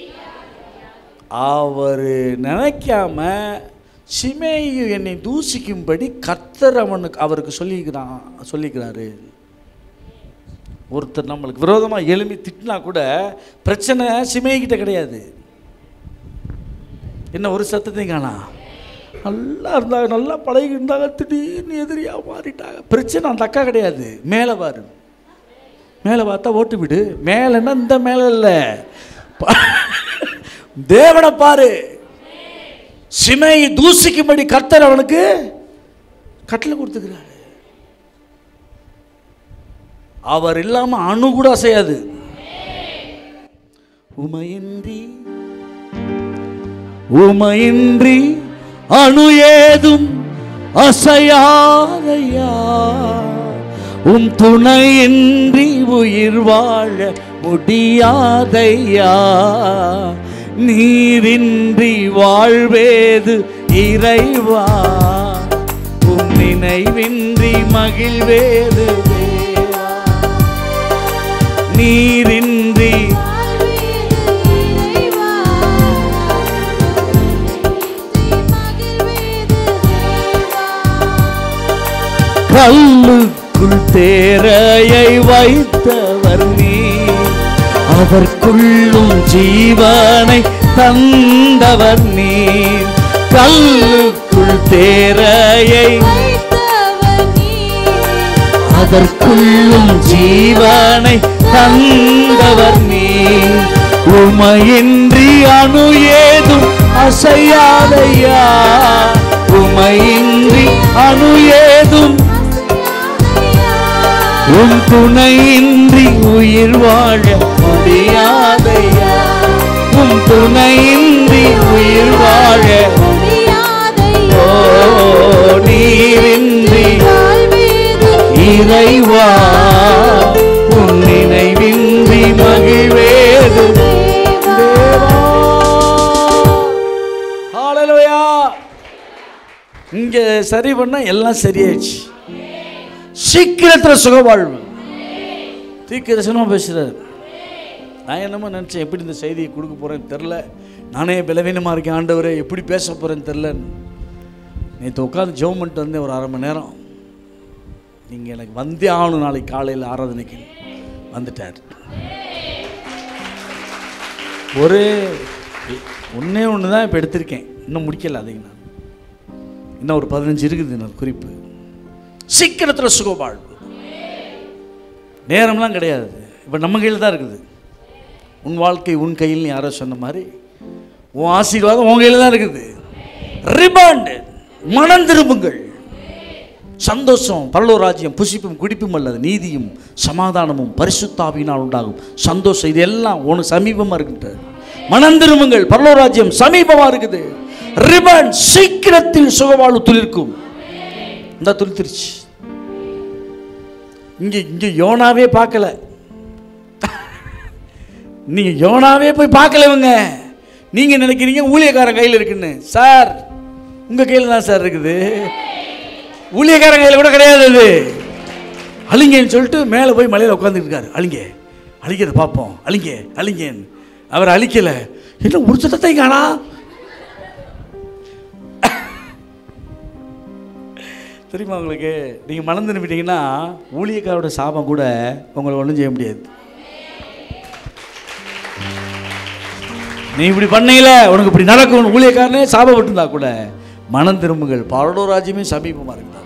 S1: அவர் நினைக்காம சிமேயு என்னை தூசிக்கும்படி கர்த்தர் அவனுக்கு அவருக்கு சொல்லிக்கிறான் சொல்லிக்கிறாரு ஒருத்தர் நம்மளுக்கு விரோதமாக எழும்பி திட்டினா கூட பிரச்சனை சிமேகிட்ட கிடையாது என்ன ஒரு சத்தத்தையும் காணா நல்லா இருந்தாங்க நல்லா பழகி இருந்தாங்க திடீர்னு எதிரியாக மாறிட்டாங்க பிரச்சனை அந்த அக்கா கிடையாது மேலே பாரு மேலே பார்த்தா ஓட்டு விடு மேலேன்னா இந்த மேலே இல்லை பா- தேவனை பாரு சிமை தூசிக்கும்படி கர்த்தர் அவனுக்கு கட்டளை கொடுத்துக்கிறாரு அவர் இல்லாம அணு கூட அசையாது உமையின்றி உமையின்றி அணு ஏதும் அசையாதையா உம் துணையின்றி உயிர் வாழ முடியாதையா நீரின்றி வாழ்வேது இறைவா உம் நினைவின்றி மகிழ்வேது தேவா நீரின்றி கல்லுக்குள் தேரையை வைத்தவர் நீ அதற்குள்ளும் ஜீவனை தந்தவர் நீ கல்லுக்குள் தேரையை அதற்குள்ளும் ஜீவனை தந்தவர் நீ உமையின்றி அணு ஏதும் அசையாதையா உமையின்றி அணு ஏதும் உன் துணையின்றி உயிர் வாழ முடியாதையா உன் துணையின்றி உயிர் வாழ ஓ நீரின்றி இறைவா உன் நினைவின்றி மகிழ்வேது தேவா. ஹalleluya. இங்க சரி பண்ண எல்லாம் சரியாயிடுச்சு சீக்கிரத்தில் சுகவாழ்வு தீர்க்கதரிசனமாக பேசுகிறார் நான் என்னமோ நினச்சேன் எப்படி இந்த செய்தியை கொடுக்க போகிறேன்னு தெரில நானே பலவீனமாக இருக்கேன் ஆண்டவரே எப்படி பேச போகிறேன்னு தெரில நேற்று உட்காந்து ஜெபம் பண்ணிட்டு வந்தேன் ஒரு அரை மணி நேரம் நீங்கள் எனக்கு வந்தே ஆகணும் நாளைக்கு காலையில் ஆராதனைக்கு வந்துட்டார் ஒரு ஒன்றே ஒன்று தான் இப்போ எடுத்திருக்கேன் இன்னும் முடிக்கல அதையும் நான் இன்னும் ஒரு பதினஞ்சு இருக்குது இன்னொரு குறிப்பு சீக்கிரத்தில் சுகவாழ்வு நேரம்லாம் கிடையாது இப்போ நம்ம கையில் தான் இருக்குது உன் வாழ்க்கை உன் கையில் யாரோ சொன்ன மாதிரி உன் ஆசீர்வாதம் உன் கையில் தான் இருக்குது ரிபாண்ட் மனம் திரும்புங்கள் சந்தோஷம் பரலோ ராஜ்யம் புசிப்பும் குடிப்பும் அல்லது நீதியும் சமாதானமும் பரிசுத்தாவினால் உண்டாகும் சந்தோஷம் இது எல்லாம் உனக்கு சமீபமாக இருக்கின்றது மனம் திரும்புங்கள் பரலோ ராஜ்யம் சமீபமாக இருக்குது ரிபன் சீக்கிரத்தில் சுகவாழ்வு துளிர்க்கும் இந்த துளிர்த்திருச்சு இங்கே இங்கே யோனாவே பார்க்கல நீங்க யோனாவே போய் பார்க்கல இவங்க நீங்க நினைக்கிறீங்க ஊழியக்காரன் கையில் இருக்குன்னு சார் உங்க கையில் தான் சார் இருக்குது ஊழியக்காரன் கையில் கூட கிடையாது அது அழிங்கன்னு சொல்லிட்டு மேலே போய் மலையில் உட்காந்துட்டு இருக்காரு அழிங்க அழிக்கிறத பார்ப்போம் அழிங்க அழிங்கன்னு அவர் அழிக்கல என்ன ஒரு சத்தத்தை காணா தெரியுமா உங்களுக்கு நீங்கள் மணந்து நிப்பிட்டீங்கன்னா ஊழியக்காரோட சாபம் கூட உங்களை ஒன்றும் செய்ய முடியாது நீ இப்படி பண்ணையில உனக்கு இப்படி நடக்கும் ஊழியக்காரனே சாபப்பட்டிருந்தா கூட மனம் திரும்புங்கள் பரடோ ராஜ்யமே சமீபமா இருந்தார்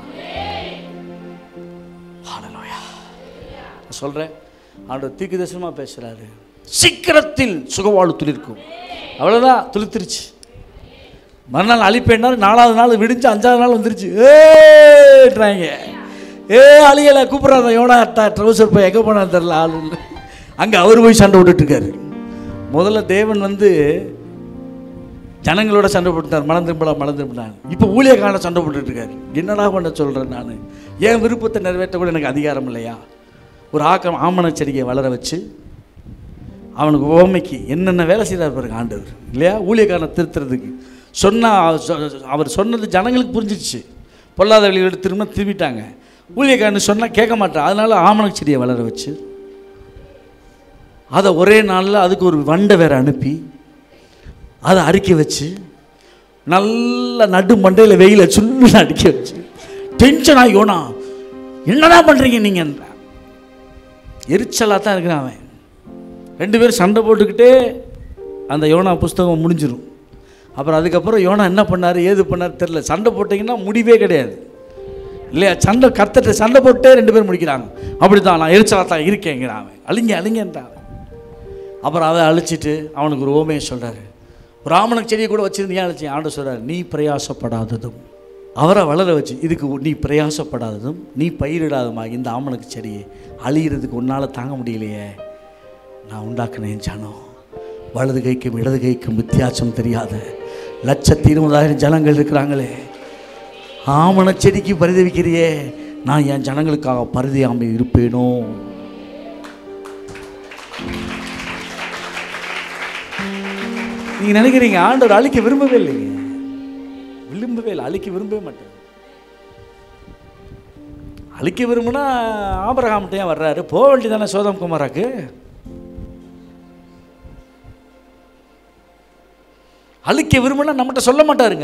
S1: சொல்றேன் ஆண்டவர் தீக்கு தரிசனமா பேசுறாரு சீக்கிரத்தில் சுகவாழ்வு துளிர்க்கும் அவ்வளவுதான் துளிர்த்துருச்சு மறுநாள் அழிப்பேன்னாரு நாலாவது நாள் விடிஞ்சு அஞ்சாவது நாள் வந்துருச்சு ஏன்றாங்க ஏ அழியலை கூப்பிட்றாங்க யோனா அட்டா ட்ரௌசர் போய் எங்கே போனான்னு தெரில ஆள் இல்லை அங்கே அவர் போய் சண்டை விட்டுட்டு இருக்காரு முதல்ல தேவன் வந்து ஜனங்களோட சண்டை போட்டுட்டார் மனம் திரும்பலா மனம் திரும்பினான் இப்போ ஊழியக்கான சண்டை போட்டுட்டு இருக்காரு என்னடா பண்ண சொல்கிறேன் நான் என் விருப்பத்தை நிறைவேற்ற கூட எனக்கு அதிகாரம் இல்லையா ஒரு ஆக்கம் ஆமண செடியை வளர வச்சு அவனுக்கு ஓமைக்கு என்னென்ன வேலை செய்கிறார் பாருங்க ஆண்டவர் இல்லையா ஊழியக்காரனை திருத்துறதுக்கு சொன்னா அவர் சொன்னது ஜனங்களுக்கு புரிஞ்சிடுச்சு பொல்லாத வழிகளை திரும்ப திரும்பிட்டாங்க ஊழியக்காரன் சொன்னால் கேட்க மாட்டான் அதனால ஆமணக்கு செடியை வளர வச்சு அதை ஒரே நாளில் அதுக்கு ஒரு வண்டை வேற அனுப்பி அதை அரிக்க வச்சு நல்ல நடு மண்டையில் வெயில சுள்ளு அடிக்க வச்சு டென்ஷன் ஆகியோனா என்னதான் பண்ணுறீங்க நீங்கள் எரிச்சலாக தான் இருக்கிறான் அவன் ரெண்டு பேரும் சண்டை போட்டுக்கிட்டே அந்த யோனா புஸ்தகம் முடிஞ்சிடும் அப்புறம் அதுக்கப்புறம் யோனா என்ன பண்ணார் ஏது பண்ணார் தெரில சண்டை போட்டிங்கன்னா முடிவே கிடையாது இல்லையா சண்டை கத்தட்ட சண்டை போட்டே ரெண்டு பேரும் முடிக்கிறாங்க அப்படி தான் நான் எரிச்சலாக தான் இருக்கேங்கிறான் அவன் அழிங்க அழிங்கன்றான் அப்புறம் அதை அழிச்சிட்டு அவனுக்கு ஒரு ஓமையை சொல்கிறாரு ஒரு ஆமணக்கு செடியை கூட வச்சுருந்தீங்க அழிச்சி ஆண்டு சொல்கிறார் நீ பிரயாசப்படாததும் அவரை வளர வச்சு இதுக்கு நீ பிரயாசப்படாததும் நீ பயிரிடாதமா இந்த ஆமணக்கு செடியை அழிகிறதுக்கு உன்னால் தாங்க முடியலையே நான் உண்டாக்குனேன் ஜனம் வலது கைக்கும் இடது கைக்கும் வித்தியாசம் தெரியாத லட்சத்தி இருபதாயிரம் ஜனங்கள் இருக்கிறாங்களே ஆமண செடிக்கு பரிதவிக்கிறியே நான் என் ஜனங்களுக்காக பரிதியாமல் இருப்பேனோ நீங்க நினைக்கிறீங்க ஆண்டவர் அழிக்க விரும்பவே இல்லைங்க விரும்பவே இல்லை அழிக்க விரும்பவே மாட்டேன் அழிக்க விரும்புனா ஆபரகாம்கிட்ட ஏன் வர்றாரு போக வேண்டியதானே சோதம் குமாராக்கு அழிக்க விரும்புனா நம்மகிட்ட சொல்ல மாட்டாருங்க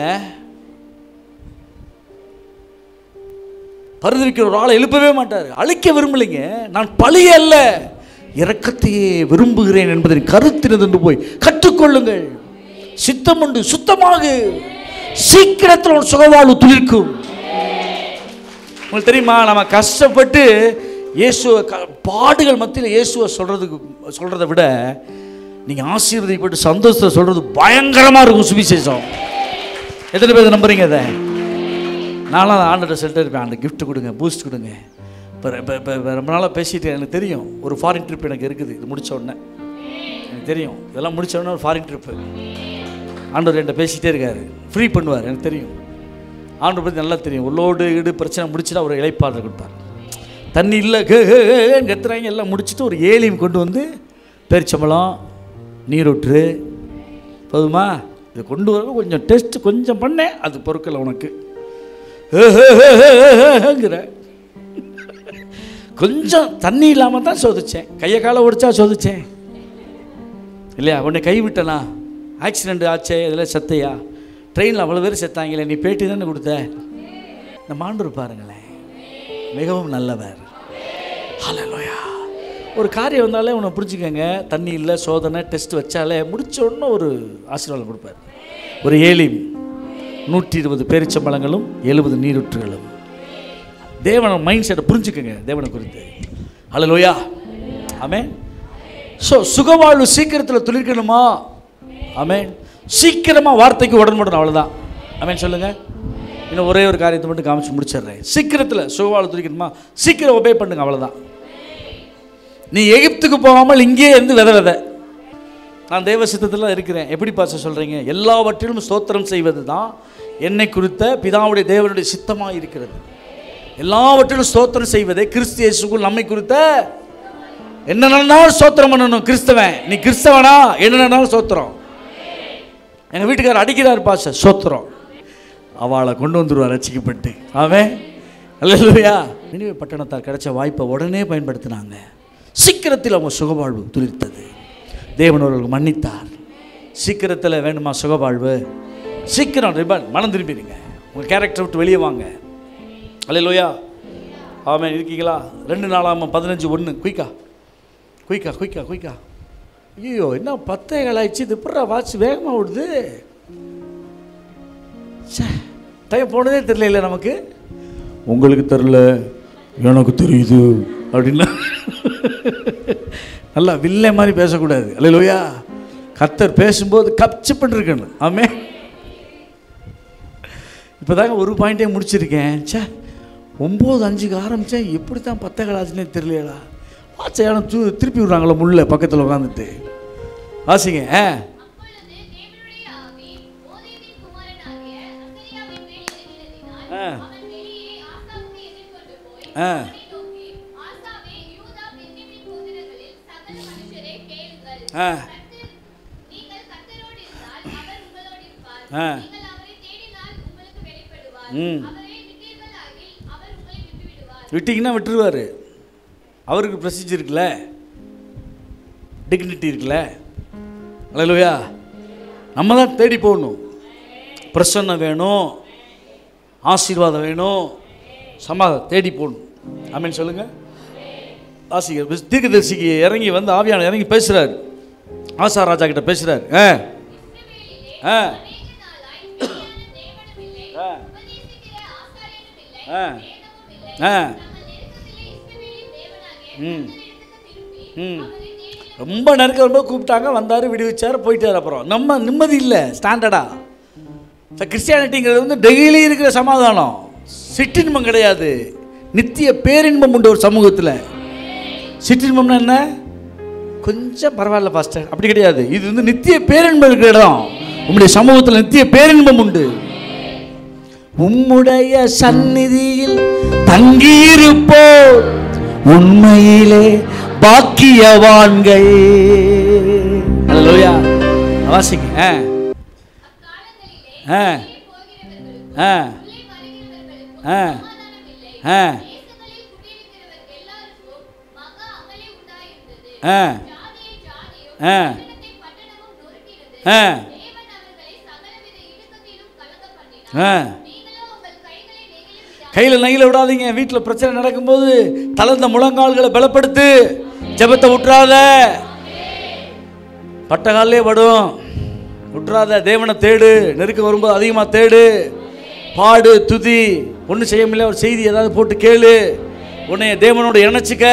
S1: பரிதவிக்கிற ஒரு ஆளை எழுப்பவே மாட்டார் அழிக்க விரும்பலைங்க நான் பழிய அல்ல இரக்கத்தையே விரும்புகிறேன் என்பதை கருத்தினது போய் கற்றுக்கொள்ளுங்கள் சித்தம் உண்டு சுத்தமாக சீக்கிரத்தில் ஒரு சுகவாழ்வு துளிர்க்கும் உங்களுக்கு தெரியுமா நம்ம கஷ்டப்பட்டு இயேசுவை க- பாடுகள் மத்தியில் இயேசுவை சொல்றதுக்கு சொல்றதை விட நீங்க ஆசீர்வதிப்பட்டு சந்தோஷத்தை சொல்றது பயங்கரமா இருக்கும் சுவிசேஷம் எத்தனை பேர் நம்புறீங்க அதை நானும் அந்த ஆண்டர்கிட்ட சொல்லிட்டு இருப்பேன் அந்த gift கொடுங்க பூஸ்ட் கொடுங்க இப்போ இப்போ இப்போ இப்போ ரொம்ப நாளாக பேசிட்டு எனக்கு தெரியும் ஒரு ஃபாரின் ட்ரிப் எனக்கு இருக்குது இது முடிச்ச உடனே எனக்கு தெரியும் இதெல்லாம் முடிச்ச உடனே ஒரு ஃபாரின் ட்ரிப்பு ஆண்டவர் என்கிட்ட பேசிகிட்டே இருக்காரு ஃப்ரீ பண்ணுவார் எனக்கு தெரியும் ஆண்டவர் பற்றி நல்லா தெரியும் உள்ளோடு ஈடு பிரச்சனை முடிச்சுட்டா ஒரு இலைப்பாடு கொடுப்பார் தண்ணி இல்லை கத்துறாங்க எல்லாம் முடிச்சுட்டு ஒரு ஏலியும் கொண்டு வந்து பேரிச்சம்பழம் நீரூற்று போதுமா இது கொண்டு வர கொஞ்சம் டெஸ்ட் கொஞ்சம் பண்ணேன் அது பொருட்கள் உனக்கு ங்கிற கொஞ்சம் தண்ணி இல்லாமல் தான் சோதிச்சேன் கையை காலை ஒடிச்சா சோதிச்சேன் இல்லையா உன்னை கை விட்டனா ஆக்சிடெண்ட் ஆச்சே இதில் செத்தையா ட்ரெயினில் அவ்வளோ பேர் செத்தாங்களே நீ பேட்டி தானே கொடுத்த இந்த மாண்டூர் பாருங்களேன் மிகவும் நல்லவர் ஹalleluya ஒரு காரியம் வந்தாலே உன்னை புரிஞ்சுக்கங்க தண்ணி இல்லை சோதனை டெஸ்ட் வச்சாலே முடிச்ச உடனே ஒரு ஆசீர்வாதம் கொடுப்பார் ஒரு ஏலிம் நூற்றி இருபது பேரிச்சம்பழங்களும் எழுபது நீரூற்றுகளும் தேவன மைண்ட் செட்டை புரிஞ்சுக்கங்க தேவனை குறித்து ஹalleluya ஆமென் ஸோ சுகவாழ்வு சீக்கிரத்தில் துளிர்க்கணுமா ஆமென் சீக்கிரமாக வார்த்தைக்கு உடன்படணும் அவ்வளோதான் ஆமென் சொல்லுங்க இன்னும் ஒரே ஒரு காரியத்தை மட்டும் காமிச்சு முடிச்சிடுறேன் சீக்கிரத்தில் சுகவாழ்வு துளிக்கணுமா சீக்கிரம் ஒபே பண்ணுங்க அவ்வளோதான் நீ எகிப்துக்கு போகாமல் இங்கேயே இருந்து வித வித நான் தேவ சித்தத்தில் இருக்கிறேன் எப்படி பாச சொல்கிறீங்க எல்லாவற்றிலும் ஸ்தோத்திரம் செய்வது தான் என்னை குறித்த பிதாவுடைய தேவனுடைய சித்தமாக இருக்கிறது எல்லாவற்றிலும் ஸ்தோத்திரம் செய்வதே கிறிஸ்து இயேசுக்குள் நம்மை குறித்த என்ன நடந்தாலும் ஸ்தோத்திரம் பண்ணணும் கிறிஸ்தவன் நீ கிறிஸ்தவனா என்ன நடந்தாலும் ஸ்தோத்திரம் எங்கள் வீட்டுக்காரர் அடிக்கிறார் பாச ஸ்தோத்திரம் அவளை கொண்டு வந்துருவார் ரசிக்கப்பட்டு அவன் அல்லையா நினைவு பட்டணத்தார் கிடைச்ச வாய்ப்பை உடனே பயன்படுத்தினாங்க சீக்கிரத்தில் அவங்க சுகவாழ்வு துளிர்த்தது தேவன் அவர்களுக்கு மன்னித்தார் சீக்கிரத்தில் வேணுமா சுகவாழ்வு சீக்கிரம் ரிபன் மனம் திரும்பிடுங்க உங்கள் கேரக்டர் விட்டு வெளியே வாங்க அல்லையா ஆமாம் இருக்கீங்களா ரெண்டு நாளாம பதினஞ்சு ஒன்று குயிக்கா குயிக்கா குயிக்கா குயிக்கா ஐயோ என்ன பத்தே ஆயிடுச்சு இது எப்படா வாட்ச் வேகமாக ஓடுது டைம் போனதே தெரியல நமக்கு உங்களுக்கு தெரில எனக்கு தெரியுது அப்படின்னா நல்லா வில்லை மாதிரி பேசக்கூடாது அல்லையா கத்தர் பேசும்போது கப்ச்சு பண்ணிருக்கணும் ஆமே இப்போதாங்க ஒரு பாயிண்டே முடிச்சிருக்கேன் ச்சே ஒம்பது அஞ்சுக்கு ஆரம்பித்தேன் எப்படி தான் பத்த கலாச்சுனே தெரியலடா வாட்சையான தூ திருப்பி விடுறாங்களோ முள்ள பக்கத்தில் உட்காந்துட்டு வாசிங்க ஆ
S3: அப்பொழுது தேவனுடைய ஆவி ஓதேவின் குமாரனாகிய அசரியாவின் மேல் இறங்கினதினால்,
S1: ஆ.
S3: அவன் வெளியே ஆசாவுக்கு எதிர்கொண்டு போய்,
S1: ஆ.
S3: அவனை நோக்கி, ஆசாவே, யூதா பென்யமீன் கோத்திரங்களில் சகல மனுஷரே கேளுங்கள்.
S1: ஆ.
S3: கர்த்தர், நீங்கள் கர்த்தரோடு இருந்தால் அவர் உங்களோடு இருப்பார்.
S1: ஆ.
S3: நீங்கள் அவரை தேடினால் உங்களுக்கு வெளிப்படுவார்.
S1: ம்.
S3: அவரை விட்டீர்களாகில் அவர் உங்களை விட்டுவிடுவார்.
S1: விட்டிங்கன்னா விட்டுருவார் அவருக்கு ப்ரெசிஜ் இருக்குல்ல டிக்னிட்டி இருக்குல்ல அல்லையா நம்ம தான் தேடி போகணும் பிரசன்னம் வேணும் ஆசீர்வாதம் வேணும் சமாதம் தேடி போகணும் ஆமீன் சொல்லுங்கள் ஆசிரியர் தீர்க்கதரிசிக்கு இறங்கி வந்து ஆவியான இறங்கி பேசுகிறார் ஆசா ராஜா கிட்ட பேசுகிறார் ஆ ஆ
S3: அநேக நாளாய் மெய்யான தேவனும் இல்லை,
S1: ஆ.
S3: உபதேசிக்கிற ஆசாரியனும் இல்லை,
S1: ஆ.
S3: வேதமும் இல்லை.
S1: ஆ
S3: நம்ம நெருக்கத்திலே இஸ்ரவேலின் தேவனாகிய
S1: ம்.
S3: கர்த்தரிடத்துக்கு திரும்பி,
S1: ம்.
S3: அவரை தேடின
S1: ரொம்ப நெருக்க ரொம்ப கூப்பிட்டாங்க வந்தார் விடுவிச்சார் போயிட்டார் அப்புறம் நம்ம நிம்மதி இல்லை ஸ்டாண்டர்டா கிறிஸ்டியானிட்டிங்கிறது வந்து டெய்லி இருக்கிற சமாதானம் சிற்றின்பம் கிடையாது நித்திய பேரின்பம் உண்டு ஒரு சமூகத்தில் சிற்றின்பம்னா என்ன கொஞ்சம் பரவாயில்ல பாஸ்டர் அப்படி கிடையாது இது வந்து நித்திய பேரின்பம் இருக்கிற இடம் உம்முடைய சமூகத்தில் நித்திய பேரின்பம் உண்டு உம்முடைய சந்நிதியில் தங்கியிருப்போர் உண்மையிலே பாக்கியவான்கள் அல்லேலூயா வாசிங்க ஆ
S3: அக்காலங்களிலே
S1: ஆ
S3: வெளியே போகிறவர்களுக்கும்
S1: ஆ
S3: உள்ளே வருகிறவர்களுக்கும்
S1: ஆ
S3: சமாதானம் இல்லை.
S1: ஆ
S3: தேசங்களில் குடியிருக்கிறவர் எல்லாருக்கும் மகா அமளி உண்டாயிருந்தது.
S1: ஆ
S3: ஜாதியை ஜாதியும்,
S1: ஆ.
S3: பட்டணத்தை பட்டணமும் நொறுக்கினது.
S1: ஆ
S3: தேவன் அவர்களை சகலவித இடுக்கத்திலும் கலங்க பண்ணினார்.
S1: ஆ
S3: நீங்களோ உங்கள் கைகளை நெகிழ விடாமல்
S1: கையில் நையில் விடாதீங்க வீட்டில் பிரச்சனை நடக்கும்போது தளர்ந்த முழங்கால்களை பலப்படுத்து ஜெபத்தை விட்டுறாத பட்டகாலே படும் விட்டுறாத தேவனை தேடு நெருக்க வரும்போது அதிகமாக தேடு பாடு துதி ஒன்றும் செய்ய முடியல ஒரு செய்தி ஏதாவது போட்டு கேளு உன்னை தேவனோட இணைச்சிக்க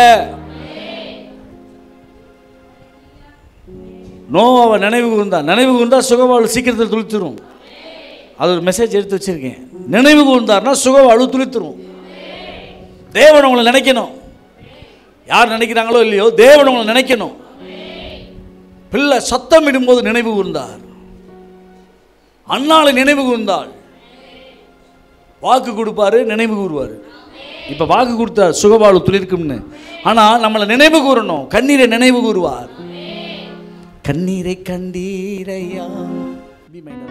S1: நோவாவை நினைவு கூர்ந்தா நினைவு கூர்ந்தா சுகவாழ்வு சீக்கிரத்தில் துளித்துரும் அது ஒரு மெசேஜ் எடுத்து வச்சிருக்கேன் நினைவு கூர்ந்தார்னா சுகவாழ்வு துளித்துரும் தேவன் உங்களை நினைக்கணும் யார் நினைக்கிறாங்களோ இல்லையோ தேவன் உங்களை நினைக்கணும் பிள்ளை சத்தம் இடும்போது நினைவு கூர்ந்தார் அண்ணாளை நினைவு கூர்ந்தாள் வாக்கு கொடுப்பாரு நினைவு கூறுவார் இப்போ வாக்கு கொடுத்தார் சுகவாழ்வு துளிர்க்கும்னு ஆனால் நம்மளை நினைவு கூறணும் கண்ணீரை நினைவு கூறுவார் கண்ணீரை கண்டீரையா Be minded.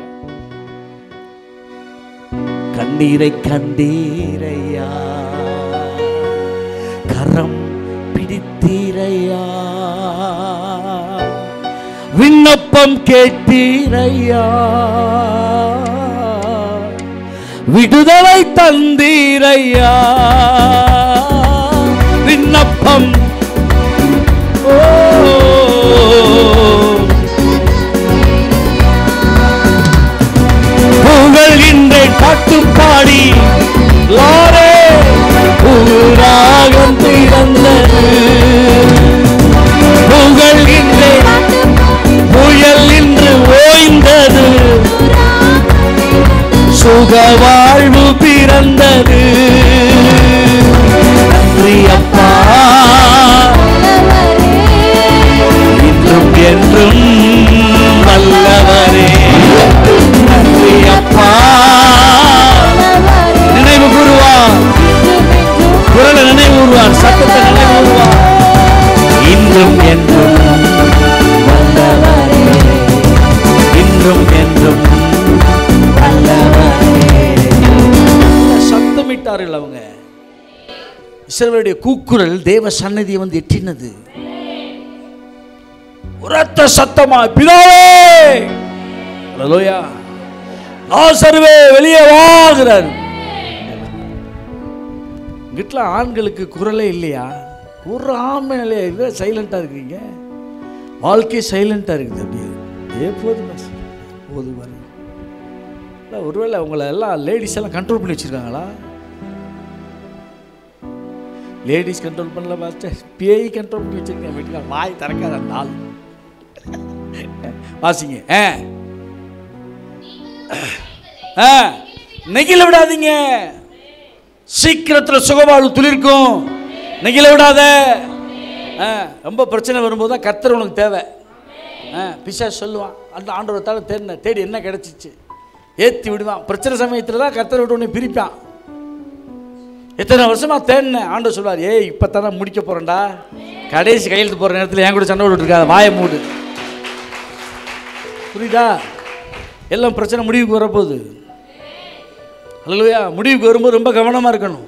S1: கண்ணீரை கண்டீரையா கரம் பிடித்தீரையா விண்ணப்பம் கேட்டீரையா விடுதலை தந்தீரையா விண்ணப்பம் ஓ புகழ்கின்ற பாட்டு பாடி லாரே புகழாகம் திறந்தது புகழ்கின்ற சுக வாழ்வு பிறந்தது நன்றி அப்பா இன்றும் என்றும் வல்லவரே நன்றி அப்பா நினைவு கூறுவார் குரலை நினைவு கூறுவார் சத்தத்தை நினைவு கூறுவார் இன்றும் என்றும் வல்லவரே இன்றும் என்றும் வல்லவரே சத்தமிட்டார்கள் அவங்க இஸ்ரவேலுடைய கூக்குரல் தேவ சன்னதியை வந்து எட்டினது உரத்த சத்தமா பிதாவே ஹalleluya லாசருவே வெளியே வாங்கிறார் வீட்டில் ஆண்களுக்கு குரலே இல்லையா ஒரு ஆண்மையிலே இல்லை சைலண்டாக இருக்கீங்க வாழ்க்கை சைலண்டாக இருக்குது அப்படியே ஏ போதும் பாஸ் போதும் பாருங்க இல்லை ஒருவேளை உங்களை எல்லாம் லேடிஸ் எல்லாம் கண்ட்ரோல் பண்ணி வச்சுருக்காங்களா லேடிஸ் கண்ட்ரோல் பண்ணல பாஸ்டர் பேய் கண்ட்ரோல் பண்ணி வச்சிருக்கேன் வீட்டுக்கு வாய் திறக்காத அந்த ஆள் வாசிங்க ஆ ஆ நெகிழ விடாதீங்க சீக்கிரத்தில் சுகவாழ்வு துளிர்க்கும் நெகிழ விடாத ஆ ரொம்ப பிரச்சனை வரும்போது தான் கர்த்தர் உனக்கு தேவை ஆ பிசா சொல்லுவான் அந்த ஆண்டவரை தவிர தேடின தேடி என்ன கிடச்சிச்சு ஏற்றி விடுவான் பிரச்சனை சமயத்தில் தான் கர்த்தரை விட்டு உன்னை பிரிப்பான் எத்தனை வருஷமா தேடினேன் ஆண்டவர் சொல்வார் ஏய் இப்போ தானே முடிக்க போகிறேன்டா கடைசி கையெழுத்து போகிற நேரத்தில் என் கூட சண்டை விட்டுட்டு இருக்காத வாயை மூடு புரியுதா எல்லாம் பிரச்சனை முடிவுக்கு வரப்போகுது அல்லையா முடிவுக்கு வரும்போது ரொம்ப கவனமாக இருக்கணும்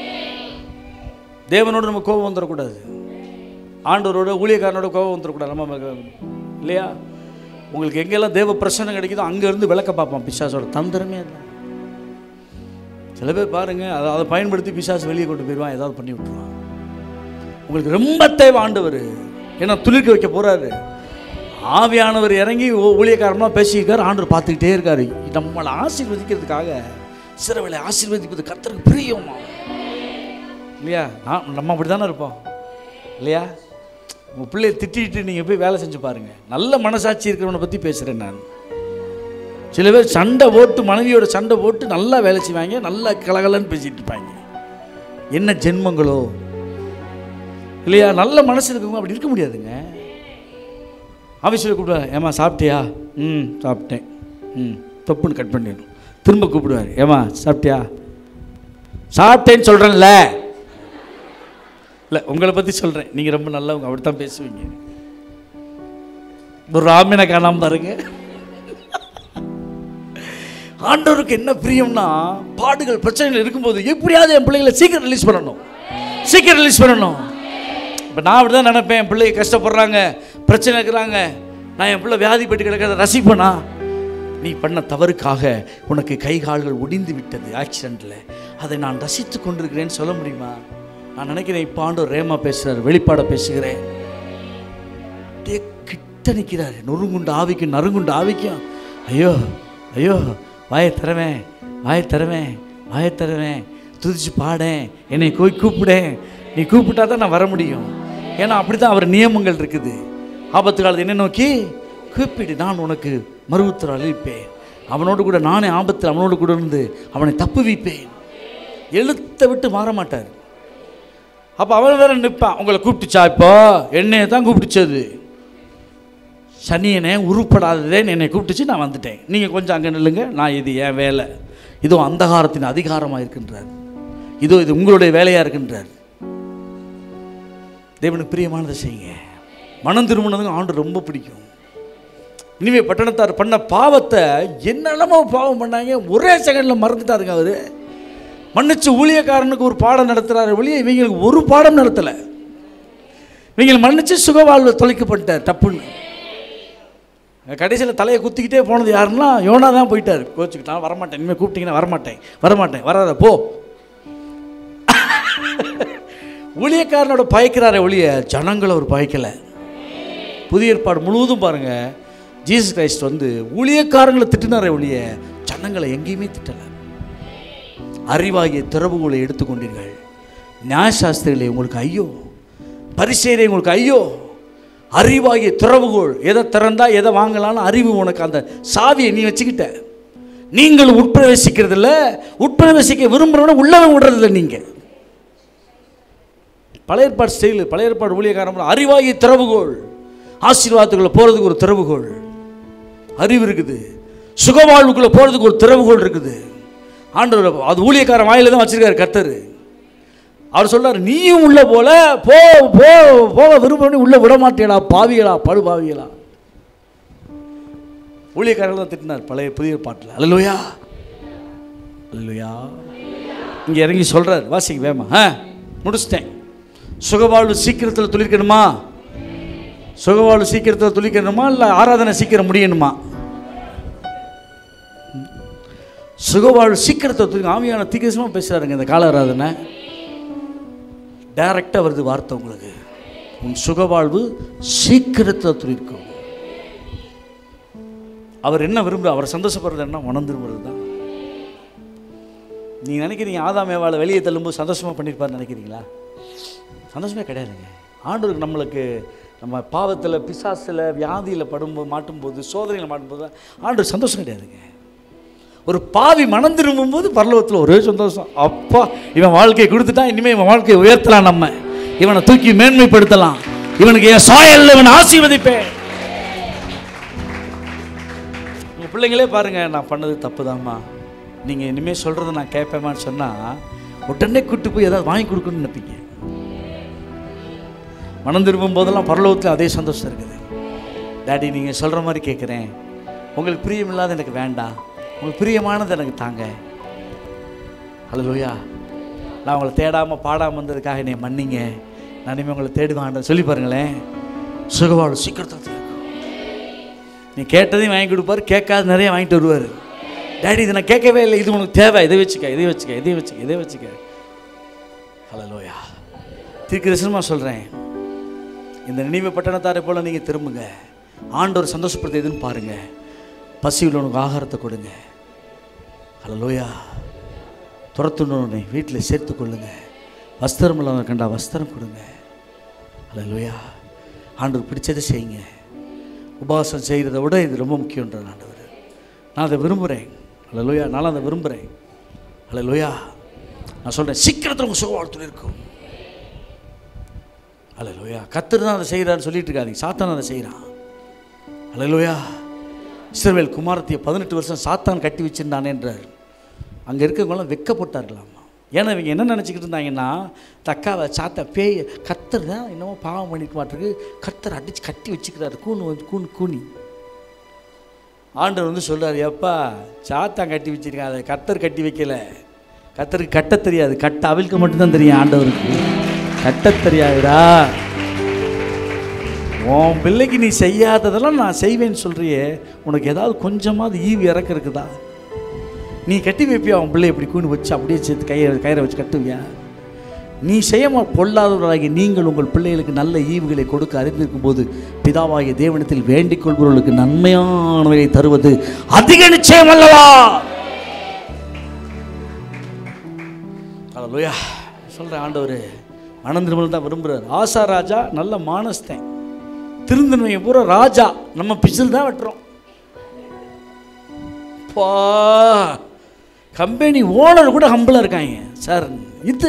S1: தேவனோட நம்ம கோபம் வந்துடக்கூடாது ஆண்டவரோட ஊழியக்காரனோட கோபம் வந்துடக்கூடாது நம்ம இல்லையா உங்களுக்கு எங்கெல்லாம் தேவ பிரச்சனை கிடைக்குதோ அங்கேருந்து விளக்க பார்ப்பான் பிசாசோட தந்திரமே இல்லை சில பேர் பாருங்க அதை அதை பயன்படுத்தி பிசாசு வெளியே கொண்டு போயிடுவான் ஏதாவது பண்ணி விட்டுருவான் உங்களுக்கு ரொம்ப தேவை ஆண்டவர் ஏன்னா துளிர்க்க வைக்க போறாரு ஆவியானவர் இறங்கி ஊ- ஊழியக்காரமா பேசியிருக்காரு ஆண்டவர் பார்த்துக்கிட்டே இருக்காரு நம்மளை ஆசீர்வதிக்கிறதுக்காக சிறவளை ஆசீர்வதிப்பது கர்த்தருக்கு பிரியமா இல்லையா நான் நம்ம அப்படி தானே இருப்போம் இல்லையா உங்கள் பிள்ளையை திட்டிட்டு நீங்கள் போய் வேலை செஞ்சு பாருங்கள் நல்ல மனசாட்சி இருக்கிறவனை பற்றி பேசுகிறேன் நான் சில பேர் சண்டை போட்டு மனைவியோட சண்டை போட்டு நல்லா வேலை செய்வாங்க நல்லா கலகலன்னு பேசிட்டு இருப்பாங்க என்ன ஜென்மங்களோ இல்லையா நல்ல மனசு இருக்கவங்க அப்படி இருக்க முடியாதுங்க ஆஃபீஸில் கூப்பிடுவார் ஏமா சாப்பிட்டியா ம் சாப்பிட்டேன் ம் தொப்புன்னு கட் பண்ணிடணும் திரும்ப கூப்பிடுவார் ஏமா சாப்பிட்டியா சாப்பிட்டேன்னு சொல்கிறேன்ல இல்லை உங்களை பற்றி சொல்கிறேன் நீங்கள் ரொம்ப நல்லவங்க அப்படி தான் பேசுவீங்க ஒரு ராமினை காணாம பாருங்க ஆண்டவருக்கு என்ன பிரியம்னா பாடுகள் பிரச்சனைகள் இருக்கும்போது எப்படியாவது என் பிள்ளைகளை சீக்கிரம் ரிலீஸ் பண்ணணும் சீக்கிரம் ரிலீஸ் பண்ணணும் இப்போ நான் அப்படி தான் நினைப்பேன் என் பிள்ளைங்க கஷ்டப்படுறாங்க பிரச்சனை இருக்கிறாங்க நான் என் பிள்ளை வியாதிப்பட்டு கிடக்கிறத ரசிப்பேனா நீ பண்ண தவறுக்காக உனக்கு கை கால்கள் ஒடிந்து விட்டது ஆக்சிடெண்ட்டில் அதை நான் ரசித்து கொண்டிருக்கிறேன்னு சொல்ல முடியுமா நான் நினைக்கிறேன் இப்போ ஆண்டவர் ரேமா பேசுகிறார் வெளிப்பாட பேசுகிறேன் அப்படியே கிட்ட நிற்கிறாரு நொறுங்குண்டு ஆவிக்கும் நறுங்குண்டு ஆவிக்கும் ஐயோ ஐயோ வாயை தரவேன் வாயை தரவேன் வாயை தரவேன் துதிச்சு பாடேன் என்னை போய் கூப்பிடேன் நீ கூப்பிட்டா தான் நான் வர முடியும் ஏன்னா அப்படி தான் அவர் நியமங்கள் இருக்குது ஆபத்து காலத்து என்ன நோக்கி கூப்பிடு நான் உனக்கு மருவத்தர் அளிப்பேன் அவனோடு கூட நானே ஆபத்தில் அவனோடு கூட இருந்து அவனை தப்புவிப்பேன் எழுத்தை விட்டு மாற மாட்டார் அப்போ அவன் வேற நிற்பான் உங்களை கூப்பிட்டுச்சா இப்போ என்னையை தான் கூப்பிட்டுச்சது சனியனே உருப்படாததே என்னை கூப்பிட்டுச்சு நான் வந்துட்டேன் நீங்கள் கொஞ்சம் அங்கே நில்லுங்க நான் இது என் வேலை இதோ அந்தகாரத்தின் அதிகாரமாக இருக்கின்றார் இதோ இது உங்களுடைய வேலையாக இருக்கின்றார் தேவனுக்கு பிரியமானதை செய்யுங்க மனம் திரும்பினதுங்க ஆண்டு ரொம்ப பிடிக்கும் இனிமே பட்டணத்தார் பண்ண பாவத்தை என்னென்னமோ பாவம் பண்ணாங்க ஒரே செகண்டில் மறந்துட்டாருங்க அவர் மன்னிச்சு ஊழியக்காரனுக்கு ஒரு பாடம் நடத்துகிறாரு ஒழிய இவங்களுக்கு ஒரு பாடம் நடத்தலை இவங்களை மன்னிச்சு சுகவாழ்வு தொலைக்கப்பட்டார் தப்புன்னு கடைசியில் தலையை குத்திக்கிட்டே போனது யாருன்னா யோனா தான் போயிட்டார் கோச்சுக்கிட்டான் வரமாட்டேன் இனிமேல் கூப்பிட்டீங்கன்னா வரமாட்டேன் வரமாட்டேன் வராத போ ஊழியக்காரனோட பயக்கிறாரே ஒழிய ஜனங்களை அவர் பயக்கலை புதிய ஏற்பாடு முழுவதும் பாருங்க ஜீசஸ் கிரைஸ்ட் வந்து ஊழியக்காரங்களை திட்டினாரே ஒழிய ஜனங்களை எங்கேயுமே திட்டலை அறிவாகிய திறவுகளை எடுத்துக்கொண்டீர்கள் நியாயசாஸ்திரிகளே உங்களுக்கு ஐயோ பரிசேரே உங்களுக்கு ஐயோ அறிவாகிய திறவுகோள் எதை திறந்தா எதை வாங்கலாம்னு அறிவு உனக்கு அந்த சாவியை நீ வச்சுக்கிட்ட நீங்கள் உட்பிரவேசிக்கிறது இல்லை உட்பிரவேசிக்க விரும்புகிறவன உள்ளவே விடுறதில்ல நீங்கள் பழைய ஏற்பாடு ஸ்டைலு பழைய ஏற்பாடு ஊழியக்காரன் அறிவாகி திறவுகோள் ஆசீர்வாதத்துக்குள்ளே போகிறதுக்கு ஒரு திறவுகோள் அறிவு இருக்குது சுகவாழ்வுக்குள்ளே போகிறதுக்கு ஒரு திறவுகோள் இருக்குது ஆண்டவர் அது ஊழியக்காரன் வாயில தான் வச்சிருக்காரு கர்த்தர் அவர் சொல்றாரு நீயும் உள்ள போல போ போ போக விரும்ப உள்ள விட மாட்டேடா பாவிகளா படு பாவிகளா ஊழியக்காரர்கள் தான் திட்டினார் பழைய புதிய பாட்டில் அல்லலுயா அல்லலுயா இங்கே இறங்கி சொல்றார் வாசிங்க வேமா ஆ முடிச்சிட்டேன் சுகவாழ்வு சீக்கிரத்தில் துளிர்க்கணுமா சுகவாழ்வு சீக்கிரத்தில் துளிக்கணுமா இல்லை ஆராதனை சீக்கிரம் முடியணுமா சுகவாழ்வு சீக்கிரத்தை துளிக்க ஆவியான தீக்கிரமாக பேசுகிறாருங்க இந்த கால ஆராதனை டைரக்டாக வருது வார்த்தை உங்களுக்கு உன் சுகவாழ்வு சீக்கிரத்தில் துளிர்க்கும் அவர் என்ன விரும்புற அவர் சந்தோஷப்படுறது என்ன மனம் திரும்புறது தான் நீங்கள் நினைக்கிறீங்க ஆதாமேவாளை வெளியே தள்ளும்போது சந்தோஷமாக பண்ணியிருப்பாருன்னு நினைக்கிறீங்களா சந்தோஷமே கிடையாதுங்க ஆண்டவருக்கு நம்மளுக்கு நம்ம பாவத்தில் பிசாசில் வியாதியில் படும்போது மாட்டும்போது சோதனையில் மாட்டும்போது ஆண்டவர் சந்தோஷம் கிடையாதுங்க ஒரு பாவி மனம் திரும்பும்போது பரலோகத்தில் ஒரே சந்தோஷம் அப்பா இவன் வாழ்க்கையை கொடுத்துட்டான் இனிமேல் இவன் வாழ்க்கையை உயர்த்தலாம் நம்ம இவனை தூக்கி மேன்மைப்படுத்தலாம் இவனுக்கு என் சாயல்ல இவன் ஆசீர்வதிப்பேன் உங்கள் பிள்ளைங்களே பாருங்க நான் பண்ணது தப்புதாம்மா நீங்கள் இனிமேல் சொல்கிறத நான் கேட்பேமான்னு சொன்னால் உடனே கூட்டு போய் ஏதாவது வாங்கி கொடுக்கணும்னு நினைப்பீங்க மனம் திரும்பும் போதெல்லாம் பரலோகத்தில் அதே சந்தோஷம் இருக்குது டாடி நீங்கள் சொல்கிற மாதிரி கேட்குறேன் உங்களுக்கு பிரியமில்லாத எனக்கு வேண்டாம் உங்களுக்கு பிரியமானது எனக்கு தாங்க ஹலோயா நான் உங்களை தேடாமல் பாடாமல் வந்ததுக்காக என்னை மன்னிங்க நான் இனிமேல் உங்களை தேடுவான் சொல்லி பாருங்களேன் சுகவாழ்வு சீக்கிரத்தில் இருக்கும். நீ கேட்டதையும் வாங்கி கொடுப்பாரு கேட்காத நிறைய வாங்கிட்டு வருவார் டேடி இதை நான் கேட்கவே இல்லை இது உனக்கு தேவை இதை வச்சுக்க இதை வச்சுக்க இதை வச்சுக்க இதை வச்சுக்க ஹலோயா தீர்க்கதரிசனமாக சொல்கிறேன் இந்த நினைவு பட்டணத்தாரை போல் நீங்கள் திரும்புங்க ஆண்டவர் சந்தோஷப்படுத்த எதுன்னு பாருங்கள் பசியில் உனக்கு ஆகாரத்தை கொடுங்க ஹலோயா துரத்துனோடனே வீட்டில் சேர்த்து கொள்ளுங்க வஸ்திரம் இல்லாமல் கண்டா வஸ்திரம் கொடுங்க ஹலோயா ஆண்டவர் பிடிச்சதை செய்யுங்க உபவாசம் செய்கிறத விட இது ரொம்ப முக்கியன்றார் ஆண்டவர் நான் அதை விரும்புகிறேன் ஹலோயா நான் அதை விரும்புகிறேன் ஹலோயா நான் சொல்கிறேன் சீக்கிரத்தில் உங்கள் சுகவாழ்த்துல இருக்கும் ஹலோயா கத்தர் தான் அதை செய்கிறான்னு சொல்லிட்டு இருக்காதீங்க சாத்தான் அதை செய்கிறான் ஹலோயா இஸ்ரவேல் குமாரத்திய பதினெட்டு வருஷம் சாத்தான் கட்டி வச்சிருந்தானே என்றார் அங்கே இருக்கவங்களாம் வெக்கப்பட்டார்களாமா ஏன்னா இவங்க என்ன நினச்சிக்கிட்டு இருந்தாங்கன்னா தக்காவை சாத்தா பேய் கத்தர் தான் என்னமோ பாவம் பண்ணிட்டு மாட்டிருக்கு கத்தர் அடித்து கட்டி வச்சுக்கிறாரு கூணு வந்து கூணு கூனி ஆண்டவர் வந்து சொல்றாரு எப்பா சாத்தான் கட்டி வச்சிருக்கான் அதை கத்தர் கட்டி வைக்கல கத்தருக்கு கட்ட தெரியாது கட்ட அவிழ்க்க மட்டும்தான் தெரியும் ஆண்டவருக்கு கட்ட தெரியாதுடா உன் பிள்ளைக்கு நீ செய்யாததெல்லாம் நான் செய்வேன்னு சொல்றியே உனக்கு ஏதாவது கொஞ்சமாவது ஈவு இறக்க இருக்குதா நீ கட்டி வைப்பியா உன் பிள்ளை இப்படி கூண்டு வச்சு அப்படியே சேர்த்து கையை கயிறை வச்சு கட்டுவியா நீ செய்ய பொல்லாதவர்களாகி நீங்கள் உங்கள் பிள்ளைகளுக்கு நல்ல ஈவுகளை கொடுக்க அறிந்திருக்கும் போது பிதாவாகிய தேவனத்தில் வேண்டிக் கொள்பவர்களுக்கு நன்மையானவை தருவது அதிக நிச்சயம் அல்லவா அல்லையா சொல்கிறேன் ஆண்டவர் மனந்திருமல் தான் விரும்புகிறார் ஆசா ராஜா நல்ல மானஸ்தேன் திருந்தன்மையை பூரா ராஜா நம்ம பிசில் தான் வெட்டுறோம் பா கம்பெனி ஓனர் கூட ஹம்பிளாக இருக்காங்க சார் இது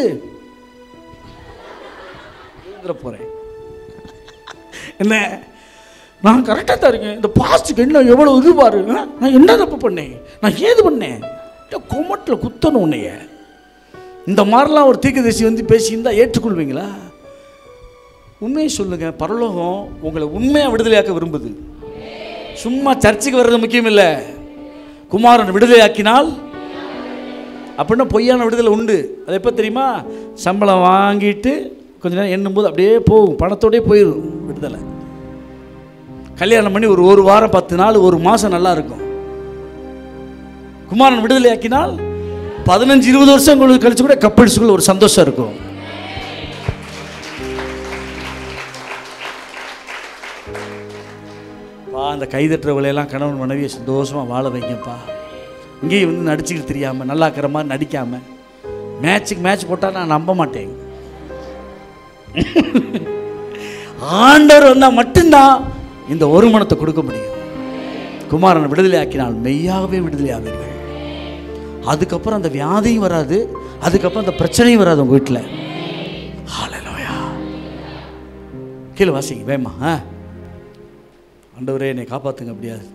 S1: போகிறேன் என்ன நான் கரெக்டாக தான் இருக்கேன் இந்த பாஸ்ட்டுக்கு என்ன எவ்வளோ இது பாரு ஆ? நான் என்ன தப்பு பண்ணேன் நான் ஏது பண்ணேன் கொமட்டில் குத்தணும் உன்னைய இந்த மாதிரிலாம் ஒரு தீர்க்கதரிசி வந்து பேசியிருந்தா ஏற்றுக்கொள்வீங்களா உண்மையை சொல்லுங்க பரலோகம் உங்களை உண்மையாக விடுதலையாக்க விரும்புது சும்மா சர்ச்சுக்கு வர்றது முக்கியம் இல்லை குமாரன் விடுதலையாக்கினால் அப்படின்னா பொய்யான விடுதலை உண்டு அது எப்போ தெரியுமா சம்பளம் வாங்கிட்டு கொஞ்ச நேரம் எண்ணும்போது அப்படியே போகும் பணத்தோடயே போயிடும் விடுதலை கல்யாணம் பண்ணி ஒரு ஒரு வாரம் பத்து நாள் ஒரு மாதம் நல்லா இருக்கும் குமாரன் விடுதலையாக்கினால் பதினஞ்சு இருபது வருஷம் உங்களுக்கு கழிச்சு கூட கப்படிச்சுக்குள்ள ஒரு சந்தோஷம் இருக்கும் பா அந்த கைதட்டுறவளையெல்லாம் கணவன் மனைவியை சந்தோஷமாக வாழ வைங்கப்பா இங்கேயும் வந்து நடிச்சுக்கிட்டு தெரியாமல் நல்லா இருக்கிற மாதிரி நடிக்காமல் மேட்சுக்கு மேட்ச் போட்டால் நான் நம்ப மாட்டேன் ஆண்டவர் வந்தால் மட்டும்தான் இந்த ஒரு மனத்தை கொடுக்க முடியும் குமாரன் விடுதலை ஆக்கினால் மெய்யாகவே விடுதலை ஆவீர்கள் அதுக்கப்புறம் அந்த வியாதியும் வராது அதுக்கப்புறம் அந்த பிரச்சனையும் வராது உங்கள் வீட்டில் ஹalleluya கீழே வாசிங்க வேமா ஆ ஆண்டவரே என்னை காப்பாத்துங்க அப்படியாது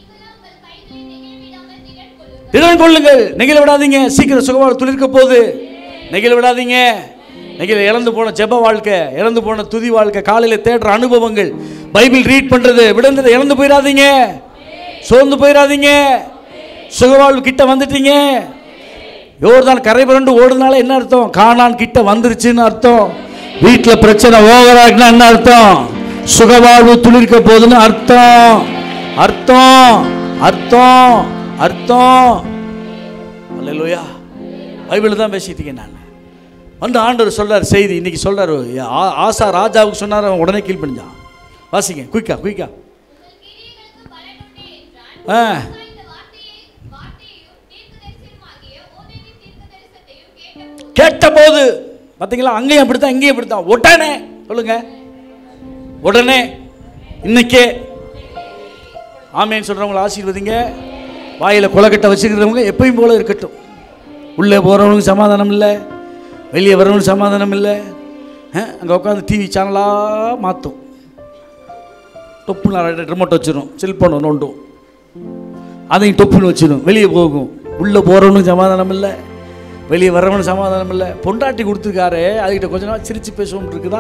S1: திடன் கொள்ளுங்கள் நெகிழ விடாதீங்க சீக்கிரம் சுகவாழ் துளிர்க்க போகுது நெகிழ விடாதீங்க நெகிழ இழந்து போன ஜெப வாழ்க்கை இழந்து போன துதி வாழ்க்கை காலையில் தேடுற அனுபவங்கள் பைபிள் ரீட் பண்ணுறது விழுந்ததை இழந்து போயிடாதீங்க சோர்ந்து போயிடாதீங்க சுகவாழ்வு கிட்ட வந்துட்டீங்க யோர்தான் கரை புரண்டு ஓடுனால என்ன அர்த்தம் காணான் கிட்ட வந்துருச்சுன்னு அர்த்தம் வீட்டில் பிரச்சனை ஓவராகுனா என்ன அர்த்தம் சுகவாழ்வு துளிர்க்க போகுதுன்னு அர்த்தம் அர்த்தம் அர்த்தம் அர்த்தம் அல்லேலூயா பைபிள் தான் பேசிட்டு இருக்கேன் நான் வந்து ஆண்டவர் சொல்றார் செய்தி இன்னைக்கு சொல்றாரு ஆ- ஆசா ராஜாவுக்கு சொன்னார் அவன் உடனே கீழ் பண்ணிஞ்சான் வாசிங்க குயிக்கா குயிக்கா
S3: கிரியைகளுக்கு பலன் உண்டு என்றான்
S1: ஆ
S3: இந்த வார்த்தையை வார்த்தையையும் தீர்க்கதரிசனமாகிய ஓதையின் தீர்க்கதரிசனத்தையும் கேட்டபோது
S1: கேட்டபோது பார்த்தீங்களா அங்கேயும் அப்படித்தான் இங்கேயும் அப்படித்தான் உடனே சொல்லுங்க உடனே இன்னைக்கே ஆமேன்னு சொல்கிறவங்கள ஆசீர்வதிங்க வாயில் கொலக்கட்டை வச்சுக்கிறவங்க எப்பயும் போல இருக்கட்டும் உள்ளே போகிறவனுக்கு சமாதானம் இல்லை வெளியே வரவனுக்கு சமாதானம் இல்லை அங்கே உட்காந்து டிவி சேனலாக மாற்றும் டொப்புன்னு ரிமோட் வச்சிடும் செல்ஃபோன் நோண்டும் அதையும் டொப்புன்னு வச்சிடும் வெளியே போகும் உள்ளே போகிறவனுக்கு சமாதானம் இல்லை வெளியே வர்றவனுக்கு சமாதானம் இல்லை பொண்டாட்டி கொடுத்துருக்காரு அதுக்கிட்ட கொஞ்ச நாள் சிரித்து பேசுவோம் இருக்குதா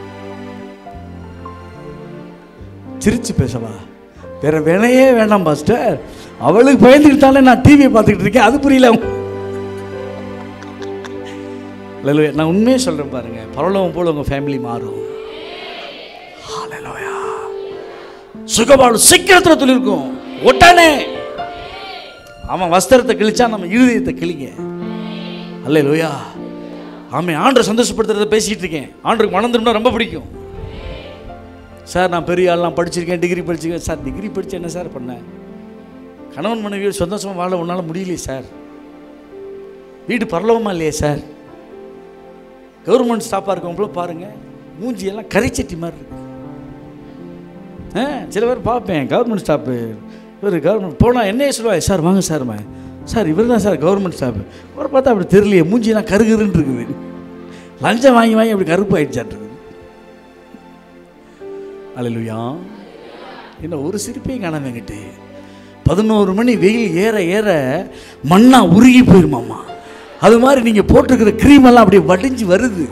S1: சிரித்து பேசவா வேற வேலையே வேண்டாம் பாஸ்டர் அவளுக்கு பயந்துக்கிட்டாலே நான் டிவியை பார்த்துக்கிட்டு இருக்கேன் அது புரியல அல்லேலூயா. நான் உண்மையே சொல்கிறேன் பாருங்க பரலோகம் போல உங்கள் ஃபேமிலி மாறும் ஹalleluya. சுகவாழ்வு சீக்கிரத்தில் துளிர்க்கும் உடனே அவன் வஸ்திரத்தை கிழிச்சா நம்ம இருதயத்தை கிழிங்க அல்ல லோயா ஆமே ஆண்டரை சந்தோஷப்படுத்துறத பேசிகிட்டு இருக்கேன் ஆண்டருக்கு மனம் திரும்பினா ரொம்ப பிடிக்கும் சார் நான் பெரிய ஆள் நான் படிச்சிருக்கேன் டிகிரி படிச்சிருக்கேன் சார் டிகிரி படித்து என்ன சார் பண்ணேன் கணவன் மனைவியோடு சந்தோஷமாக வாழ உன்னால் முடியலையே சார் வீடு பரலவமா இல்லையே சார் கவர்மெண்ட் ஸ்டாஃபாக இருக்கவங்கள பாருங்கள் மூஞ்சியெல்லாம் கரைச்சட்டி மாதிரி இருக்கு ஆ சில பேர் பார்ப்பேன் கவர்மெண்ட் ஸ்டாஃபு இவர் கவர்மெண்ட் போனால் என்னையே சொல்லுவாங்க சார் வாங்க சார் சார் இவர் தான் சார் கவர்மெண்ட் ஸ்டாஃப் அவரை பார்த்தா அப்படி தெரியலையே மூஞ்சிலாம் கருகருன்னு இருக்குது லஞ்சம் வாங்கி வாங்கி அப்படி கருப்பு ஆயிடுச்சான் இருக்குது அலையிலுயா என்ன ஒரு சிரிப்பையும் காணாம என்கிட்ட பதினோரு மணி வெயில் ஏற ஏற மண்ணா உருகி போயிருமாம்மா அது மாதிரி நீங்கள் போட்டிருக்கிற க்ரீம் எல்லாம் அப்படியே வடிஞ்சு வருது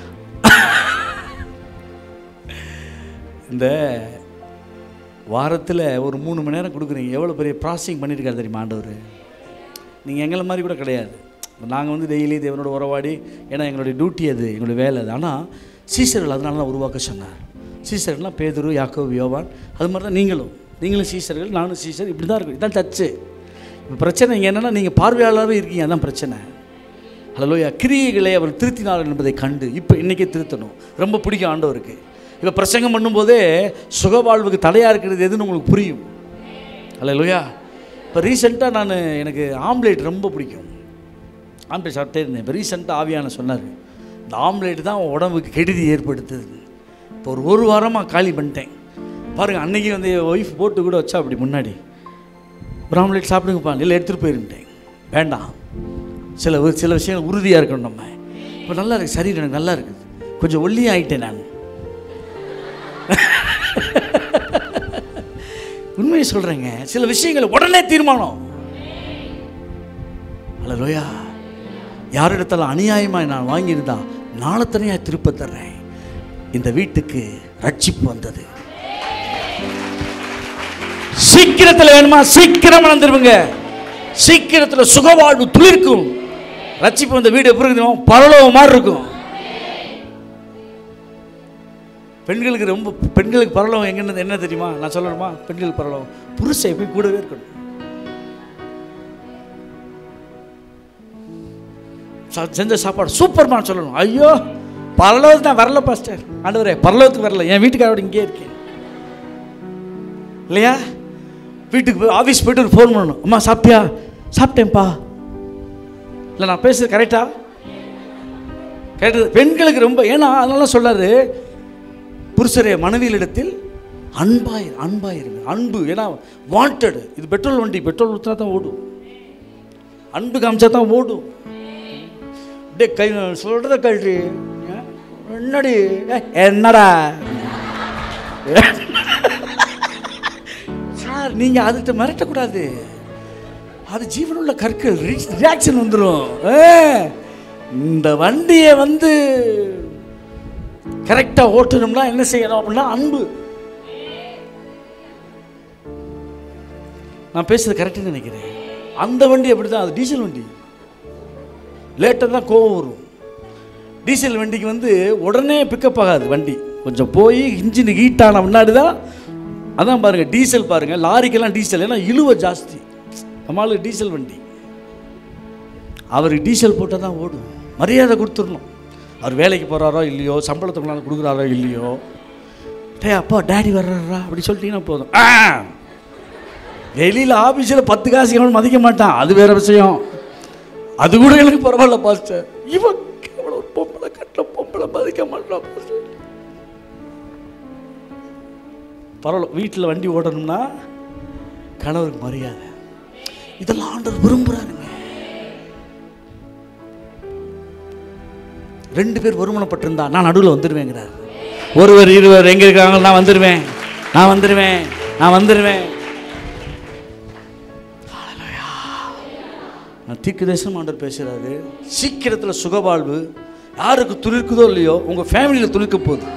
S1: இந்த வாரத்தில் ஒரு மூணு மணி நேரம் கொடுக்குறீங்க எவ்வளோ பெரிய ப்ராசஸிங் பண்ணியிருக்காரு தெரியுமா ஆண்டவர் நீங்கள் எங்களை மாதிரி கூட கிடையாது நாங்கள் வந்து டெய்லி தேவனோட உறவாடி ஏன்னா எங்களுடைய டியூட்டி அது எங்களுடைய வேலை அது ஆனால் சீசர்கள் அதனால தான் உருவாக்க சொன்னார் சீசர்கள்லாம் பேதுரு யாக்கோபு யோவான் அது மாதிரி தான் நீங்களும் நீங்களும் சீசர்கள் நானும் சீசர் இப்படி தான் இருக்கும் இதுதான் சர்ச்சு இப்போ பிரச்சனை இங்கே என்னென்னா நீங்கள் பார்வையாளராகவே இருக்கீங்க அதான் பிரச்சனை ஹலோயா கிரியைகளை அவர் திருத்தினார் என்பதை கண்டு இப்போ இன்றைக்கே திருத்தணும் ரொம்ப பிடிக்கும் ஆண்டவருக்கு இப்போ பிரசங்கம் பண்ணும்போதே சுகவாழ்வுக்கு தடையாக இருக்கிறது எதுன்னு உங்களுக்கு புரியும் ஹலோயா இப்போ ரீசெண்டாக நான் எனக்கு ஆம்லேட் ரொம்ப பிடிக்கும் ஆம்லேட் சாப்பிட்டே இருந்தேன் இப்போ ரீசெண்டாக ஆவியான சொன்னார் இந்த ஆம்லேட் தான் உன் உடம்புக்கு கெடுதி ஏற்படுத்துது இப்போ ஒரு ஒரு வாரமாக காலி பண்ணிட்டேன் பாருங்கள் அன்னைக்கு வந்து ஒய்ஃப் போட்டு கூட வச்சா அப்படி முன்னாடி ஒரு ஆம்லேட் சாப்பிடுங்கப்பா இல்லை எடுத்துகிட்டு போயிருந்தேன் வேண்டாம் சில ஒரு சில விஷயங்கள் உறுதியாக இருக்கணும் நம்ம இப்போ நல்லா இருக்கு சரி எனக்கு நல்லா இருக்குது கொஞ்சம் ஒல்லியாக ஆகிட்டேன் நான் உண்மையை சொல்கிறேங்க சில விஷயங்கள் உடனே தீர்மானம் அல்ல லோயா யாரிடத்தில் அநியாயமாக நான் வாங்கியிருந்தா நாளத்தனையாக திருப்ப தர்றேன் இந்த வீட்டுக்கு ரட்சிப்பு வந்தது சீக்கிரத்தில் வேணுமா சீக்கிரம் மணந்துருவங்க சீக்கிரத்தில் சுகவாழ்வு துளிர்க்கும் ரட்சிப்பு வந்த வீடு எப்படி இருக்கும் பரலோகம் மாதிரி இருக்கும் பெண்களுக்கு ரொம்ப பெண்களுக்கு பரலோகம் எங்கன்னு என்ன தெரியுமா நான் சொல்லணுமா பெண்களுக்கு பரலோகம் புருஷன் எப்பயும் கூடவே இருக்கணும் ச- செஞ்ச சாப்பாடு சூப்பர்மான் சொல்லணும் ஐயோ பரலோகத்துக்கு நான் வரல பாஸ்டர் ஆண்டவரே பரலோகத்துக்கு வரல என் வீட்டுக்காரோட இங்கே இருக்கேன் இல்லையா வீட்டுக்கு போய் ஆஃபீஸ் போயிட்டு ஒரு ஃபோன் பண்ணணும் அம்மா சாப்பிட்டியா சாப்பிட்டேன்ப்பா இல்லை நான் பேசுறது கரெக்டா கேட்டது பெண்களுக்கு ரொம்ப ஏன்னா அதனால சொல்லாரு புருஷரே மனைவிகளிடத்தில் அன்பாய் அன்பாயிருங்க அன்பு ஏன்னா வாண்டட் இது பெட்ரோல் வண்டி பெட்ரோல் ஊற்றினா தான் ஓடும் அன்பு காமிச்சா தான் ஓடும் டே கை சொல்கிறத கழட்டி என்னடி ஏய், என்னடா சார் நீங்கள் அதுகிட்ட மிரட்டக்கூடாது அது ஜீவனுள்ள கற்கள் ரியாக்ஷன் வந்துடும் இந்த வண்டியை வந்து கரெக்டாக ஓட்டணும்னா என்ன செய்யணும் அப்படின்னா அன்பு நான் பேசுறது கரெக்டுன்னு நினைக்கிறேன் அந்த வண்டி அப்படி தான் அது டீசல் வண்டி லேட்டாக தான் கோவம் வரும் டீசல் வண்டிக்கு வந்து உடனே பிக்கப் ஆகாது வண்டி கொஞ்சம் போய் இன்ஜின் ஹீட் ஆன முன்னாடி தான் அதான் பாருங்கள் டீசல் பாருங்கள் லாரிக்கெல்லாம் டீசல் ஏன்னா இழுவை ஜாஸ்தி நம்மளுக்கு டீசல் வண்டி அவருக்கு டீசல் போட்டால் தான் ஓடும் மரியாதை கொடுத்துடணும் அவர் வேலைக்கு போகிறாரோ இல்லையோ சம்பளத்தை கொண்டாந்து கொடுக்குறாரோ இல்லையோ டே அப்பா டேடி வர்றாரா அப்படி சொல்லிட்டீங்கன்னா போதும் ஆ வெளியில் ஆஃபீஸில் பத்து காசு எவனும் மதிக்க மாட்டான் அது வேற விஷயம் அது கூட எனக்கு பரவாயில்ல பாஸ்டர் இவன் கேவலம் ஒரு பொம்பளை கட்டில பொம்பளை மதிக்க மாட்டான் பாஸ்டர் பரவாயில்ல வீட்டில் வண்டி ஓடணும்னா கணவருக்கு மரியாதை இதெல்லாம் ஆண்டவர் விரும்புகிறாருங்க ரெண்டு பேர் ஒருமனப்பட்டிருந்தா நான் நடுவில் வந்துடுவேங்கிறார் ஒருவர் இருவர் எங்கே இருக்காங்க நான் வந்துடுவேன் நான் வந்துடுவேன் நான் வந்துடுவேன் நான் தீக்கு தேசம் ஆண்டவர் பேசுகிறாரு சீக்கிரத்தில் சுகவாழ்வு யாருக்கு துளிர்க்குதோ இல்லையோ உங்கள் ஃபேமிலியில் துளிர்க்க போகுது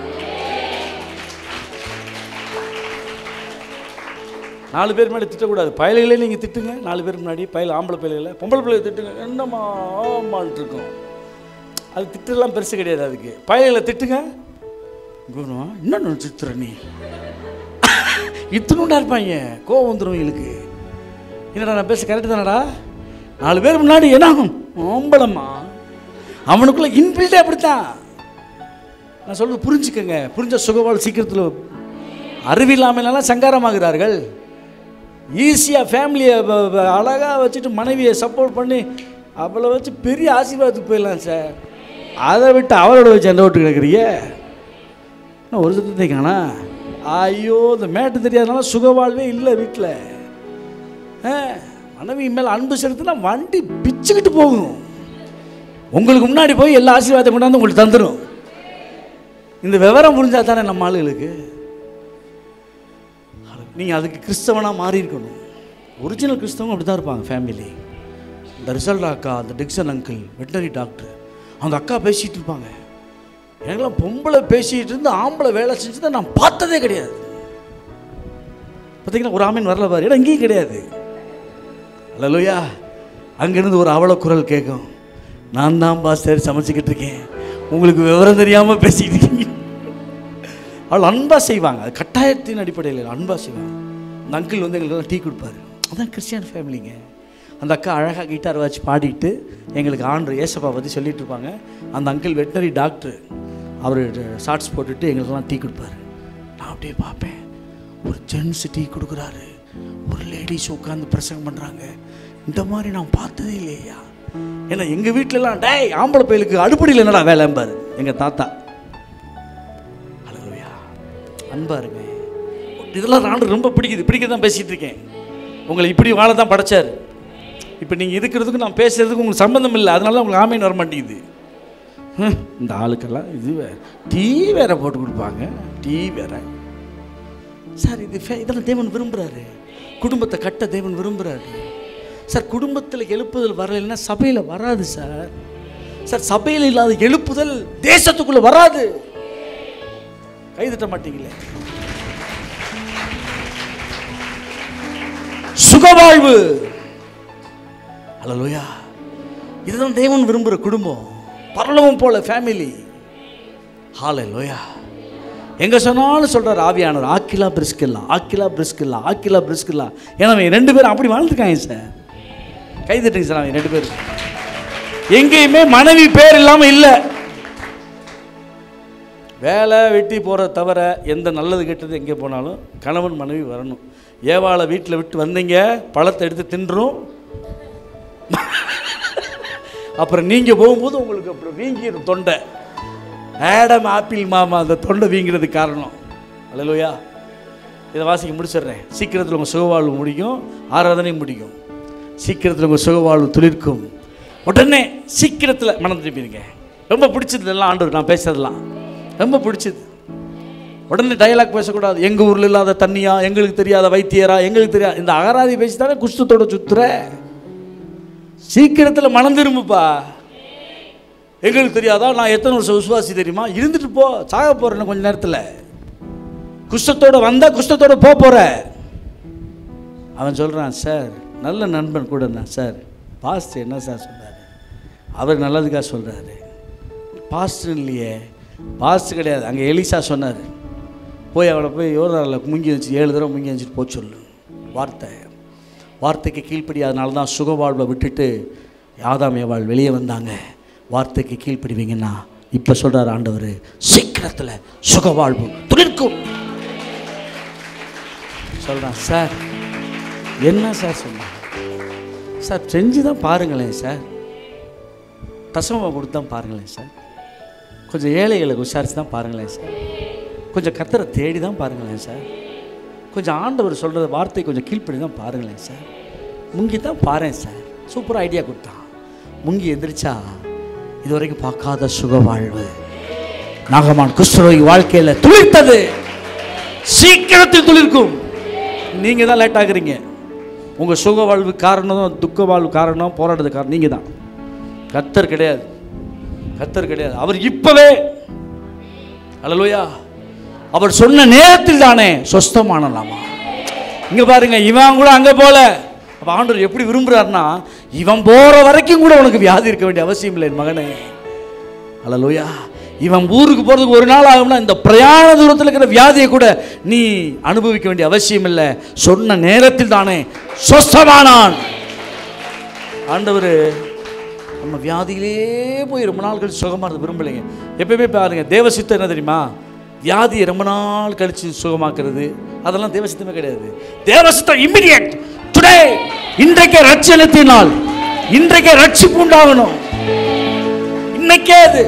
S1: நாலு பேர் மேலே திட்டக்கூடாது பயல்களே நீங்கள் திட்டுங்க நாலு பேர் முன்னாடி பயல் ஆம்பளை பயல்களை பொம்பளை பிள்ளைகளை திட்டுங்க என்னம்மா ஆமான்ட்டு இருக்கும் அது திட்டெல்லாம் பெருசு கிடையாது அதுக்கு பயல்களை திட்டுங்க குணம் என்ன நினச்சித்துற நீ இத்தனுண்டா இருப்பாங்க கோவம் வந்துடும் இவங்களுக்கு என்னடா நான் பேச கரெக்டு தானடா நாலு பேர் முன்னாடி என்ன ஆகும் ஆம்பளம்மா அவனுக்குள்ள இன்பில்டே அப்படித்தான் நான் சொல்றது புரிஞ்சுக்கங்க புரிஞ்ச சுகவாழ் சீக்கிரத்தில் அறிவில்லாமலாம் சங்காரமாகிறார்கள் ஈஸியாக ஃபேமிலியை அழகாக வச்சுட்டு மனைவியை சப்போர்ட் பண்ணி அவளை வச்சு பெரிய ஆசீர்வாதத்துக்கு போயிடலாம் சார் அதை விட்டு அவளோட வச்சு அந்த ஓட்டு கிடக்குறீங்க என்ன ஒரு சத்தத்தை காணா ஐயோ இந்த மேட்டு தெரியாதனால சுகவாழ்வே இல்லை வீட்டில் மனைவி மேலே அன்பு செலுத்தினா வண்டி பிச்சுக்கிட்டு போகும் உங்களுக்கு முன்னாடி போய் எல்லா ஆசீர்வாதம் கொண்டாந்து உங்களுக்கு தந்துடும் இந்த விவரம் புரிஞ்சா தானே நம்ம ஆளுகளுக்கு நீங்கள் அதுக்கு கிறிஸ்தவனாக மாறி இருக்கணும் ஒரிஜினல் கிறிஸ்தவங்க அப்படி தான் இருப்பாங்க ஃபேமிலி இந்த ரிசல்ட் அக்கா அந்த டிக்சன் அங்கிள் வெட்டனரி டாக்டர் அந்த அக்கா பேசிகிட்டு இருப்பாங்க எனக்கெல்லாம் பொம்பளை பேசிகிட்டு இருந்து ஆம்பளை வேலை செஞ்சதை நான் பார்த்ததே கிடையாது பார்த்தீங்கன்னா ஒரு ஆமீன் வரல பாரு ஏன்னா இங்கேயும் கிடையாது அல்லையா அங்கேருந்து ஒரு அவள குரல் கேட்கும் நான் தான் பாஸ்டர் சமைச்சிக்கிட்டு இருக்கேன் உங்களுக்கு விவரம் தெரியாமல் பேசிக்கிட்டு இருக்கீங்க அவள் அன்பாக செய்வாங்க அது கட்டாயத்தின் அடிப்படையில் அன்பாக செய்வாங்க அந்த அங்கிள் வந்து எங்களுக்கு டீ கொடுப்பாரு அதான் கிறிஸ்டியன் ஃபேமிலிங்க அந்த அக்கா அழகாக கிட்டார் வச்சு பாடிட்டு எங்களுக்கு ஆண்டு ஏசப்பா பற்றி சொல்லிட்டு இருப்பாங்க அந்த அங்கிள் வெட்டினரி டாக்டர் அவர் ஷார்ட்ஸ் போட்டுட்டு எங்களுக்கெல்லாம் டீ கொடுப்பாரு நான் அப்படியே பார்ப்பேன் ஒரு ஜென்ஸ் டீ கொடுக்குறாரு ஒரு லேடிஸ் உட்காந்து பிரசங்கம் பண்ணுறாங்க இந்த மாதிரி நான் பார்த்ததே இல்லையா ஏன்னா எங்கள் வீட்டிலலாம் டேய் ஆம்பளை பையலுக்கு அடுப்படியில் என்னடா வேலைம்பாரு எங்கள் தாத்தா ஹalleluya அன்பா இருங்க இதெல்லாம் நான் ரொம்ப பிடிக்குது பிடிக்க தான் பேசிகிட்டு இருக்கேன் உங்களை இப்படி வாழ தான் படைச்சார் இப்போ நீங்கள் இருக்கிறதுக்கு நான் பேசுறதுக்கு உங்களுக்கு சம்மந்தம் இல்லை அதனால உங்களுக்கு ஆமைன்னு வர மாட்டேங்குது ஹம், இந்த ஆளுக்கெல்லாம் இது வேற டீ வேற போட்டு கொடுப்பாங்க டீ வேற சார் இது ஃபே- இதெல்லாம் தேவன் விரும்புகிறாரு குடும்பத்தை கட்ட தேவன் விரும்புகிறாரு சார் குடும்பத்தில் எழுப்புதல் வரலைன்னா சபையில் வராது சார் சார் சபையில் இல்லாத எழுப்புதல் தேசத்துக்குள்ள வராது கைதட்ட மாட்டீங்களே சுகவாழ்வு அல்லலுயா இதுதான் தேவன் விரும்புகிற குடும்பம் பரலவம் போல ஃபேமிலி ஹalleluya எங்க சொன்னாலும் சொல்றார் ஆவியானவர் Aquila Priscilla Aquila Priscilla Aquila Priscilla ஏன்னா அவங்க ரெண்டு பேரும் அப்படி வாழ்ந்துருக்காங்க சார் கை தட்டுங்க சார் அவங்க ரெண்டு பேரும் எங்கேயுமே மனைவி பேர் இல்லாம இல்லை வேலை வெட்டி போகிறத தவிர எந்த நல்லது கெட்டது எங்கே போனாலும் கணவன் மனைவி வரணும் ஏவாளை வீட்டில் விட்டு வந்தீங்க பழத்தை எடுத்து தின்றும் அப்புறம் நீங்கள் போகும்போது உங்களுக்கு அப்புறம் வீங்கிடும் தொண்டை ஆடம் ஆப்பிள் மாமா அந்த தொண்டை வீங்கிறதுக்கு காரணம் அல்லையா இதை வாசிக்க முடிச்சிடுறேன் சீக்கிரத்தில் உங்கள் சுகவாழ்வு முடிக்கும் ஆராதனை முடிக்கும் சீக்கிரத்தில் உங்கள் சுகவாழ்வு துளிர்க்கும் உடனே சீக்கிரத்தில் மனம் திரும்பிடுங்க ரொம்ப பிடிச்சது இதெல்லாம் ஆண்டவர் நான் பேசுறதெல்லாம் ரொம்ப பிடிச்சது உடனே டயலாக் பேசக்கூடாது எங்கள் ஊரில் இல்லாத தண்ணியா எங்களுக்கு தெரியாத வைத்தியரா எங்களுக்கு தெரியாது இந்த அகராதி பேசி தானே குஷ்டத்தோட சுத்துற சீக்கிரத்தில் மனம் திரும்புப்பா எங்களுக்கு தெரியாதா நான் எத்தனை வருஷம் விசுவாசி தெரியுமா இருந்துட்டு போ சாக போகிறேன்னு கொஞ்ச நேரத்தில் குஷ்டத்தோட வந்தால் குஷ்டத்தோட போக போகிற அவன் சொல்கிறான் சார் நல்ல நண்பன் கூட இருந்தான் சார் பாஸ்ட் என்ன சார் சொன்னார் அவர் நல்லதுக்காக சொல்கிறாரு பாஸ்ட் இல்லையே பாஸ்ட் கிடையாது அங்கே எலிசா சொன்னார் போய் அவனை போய் யோர்தானில் முங்கி வச்சு ஏழு தடவை முங்கி வச்சுட்டு போக சொல்லு வார்த்தை வார்த்தைக்கு கீழ்ப்படியாதனால தான் சுகவாழ்வை விட்டுட்டு யாதாம் ஏவாள் வெளியே வந்தாங்க வார்த்தைக்கு கீழ்ப்படிவீங்கன்னா இப்போ சொல்கிறார் ஆண்டவர் சீக்கிரத்தில் சுகவாழ்வு துளிர்க்கும் சொல்கிறான் சார் என்ன சார் சொன்னாங்க சார் செஞ்சு தான் பாருங்களேன் சார் தசமமாக கொடுத்து தான் பாருங்களேன் சார் கொஞ்சம் ஏழைகளை விசாரித்து தான் பாருங்களேன் சார் கொஞ்சம் கத்தரை தேடி தான் பாருங்களேன் சார் கொஞ்சம் ஆண்டவர் சொல்கிற வார்த்தை கொஞ்சம் கீழ்ப்படி தான் பாருங்களேன் சார் முங்கி தான் பாருங்க சார் சூப்பராக ஐடியா கொடுத்தான் முங்கி எந்திரிச்சா இது வரைக்கும் பார்க்காத சுக வாழ்வு நாகமான் குஷ்டரோகி வாழ்க்கையில் துளிர்த்தது சீக்கிரத்தில் துளிர்க்கும் நீங்கள் தான் லேட் ஆகுறீங்க உங்கள் சுக வாழ்வு காரணம் துக்க வாழ்வு காரணம் போராட்டது காரணம் நீங்கள் தான் கத்தர் கிடையாது கத்தர் கிடையாது அவர் இப்பவே அல்லலுயா அவர் சொன்ன நேரத்தில் தானே சொஸ்தமானலாமா இங்க பாருங்க இவன் கூட அங்க போல அப்ப ஆண்டவர் எப்படி விரும்புறாருன்னா இவன் போற வரைக்கும் கூட உனக்கு வியாதி இருக்க வேண்டிய அவசியம் இல்லை என் மகனே அல்லலுயா இவன் ஊருக்கு போறதுக்கு ஒரு நாள் ஆகும்னா இந்த பிரயாண தூரத்தில் இருக்கிற வியாதியை கூட நீ அனுபவிக்க வேண்டிய அவசியம் இல்லை சொன்ன நேரத்தில் தானே சொஸ்தமானான் ஆண்டவர் நம்ம வியாதியிலே போய் ரொம்ப நாள் கழிச்சு சுகமாக இருந்து விரும்பலைங்க எப்பயுமே பாருங்க தேவசித்தம் என்ன தெரியுமா வியாதியை ரொம்ப நாள் கழிச்சு சுகமாக்குறது அதெல்லாம் தேவசித்தமே கிடையாது தேவசித்தம் இம்மிடியட் டுடே இன்றைக்கே ரட்சணத்தினால் இன்றைக்கே ரட்சிப்பு உண்டாகணும் இன்னைக்கே அது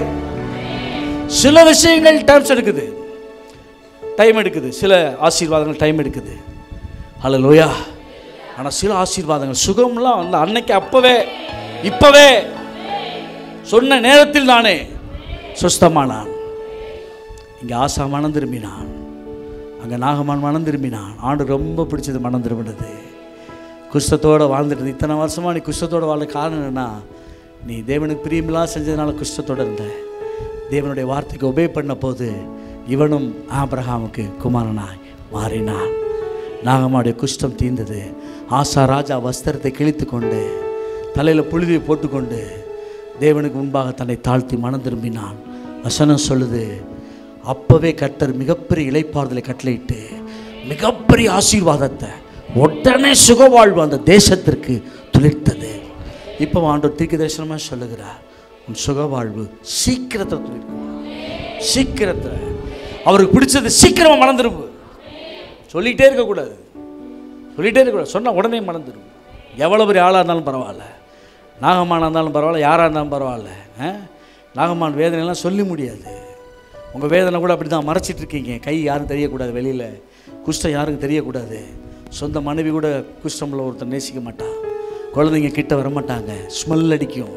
S1: சில விஷயங்கள் டைம்ஸ் எடுக்குது டைம் எடுக்குது சில ஆசீர்வாதங்கள் டைம் எடுக்குது அல்ல லோயா ஆனால் சில ஆசீர்வாதங்கள் சுகம்லாம் வந்து அன்னைக்கு அப்பவே இப்பவே சொன்ன நேரத்தில் தானே சுஸ்தமானான் இங்கே ஆசா மனம் திரும்பினான் அங்கே நாகமான் மனம் திரும்பினான் ஆண்டு ரொம்ப பிடிச்சது மனம் திரும்பினது குஷ்டத்தோடு வாழ்ந்துட்டு இத்தனை வருஷமாக நீ குஷ்டத்தோடு வாழ காரணம் என்னன்னா நீ தேவனுக்கு பிரியமில்லா செஞ்சதுனால குஷ்டத்தோடு இருந்த தேவனுடைய வார்த்தைக்கு ஒபே பண்ண போது இவனும் ஆபிரகாமுக்கு குமாரனாய் மாறினான் நாகமாவுடைய குஷ்டம் தீர்ந்தது ஆசா ராஜா வஸ்திரத்தை கிழித்து கொண்டு தலையில் புழுதியை போட்டுக்கொண்டு தேவனுக்கு முன்பாக தன்னை தாழ்த்தி மனம் திரும்பினான் வசனம் சொல்லுது அப்பவே கர்த்தர் மிகப்பெரிய இளைப்பாறுதலை கட்டளையிட்டு மிகப்பெரிய ஆசீர்வாதத்தை உடனே சுகவாழ்வு அந்த தேசத்திற்கு துளிர்த்தது இப்போ ஆண்டவர் தீர்க்க தரிசனமாக சொல்லுகிறார் உன் சுகவாழ்வு சீக்கிரத்தில் துளிர்க்கும் சீக்கிரத்தில் அவருக்கு பிடிச்சது சீக்கிரமாக மனம் திரும்பு சொல்லிகிட்டே இருக்கக்கூடாது சொல்லிகிட்டே இருக்கக்கூடாது சொன்னால் உடனே மனம் திரும்பு எவ்வளோ பெரிய ஆளாக இருந்தாலும் பரவாயில்ல நாகமானாக இருந்தாலும் பரவாயில்ல யாராக இருந்தாலும் பரவாயில்ல ஆ? நாகமான் வேதனையெல்லாம் சொல்லி முடியாது உங்கள் வேதனை கூட அப்படி தான் மறைச்சிட்டு இருக்கீங்க கை யாரும் தெரியக்கூடாது வெளியில் குஷ்டம் யாருக்கும் தெரியக்கூடாது சொந்த மனைவி கூட குஷ்டமில் ஒருத்தர் நேசிக்க மாட்டான் குழந்தைங்க கிட்ட வர மாட்டாங்க ஸ்மெல் அடிக்கும்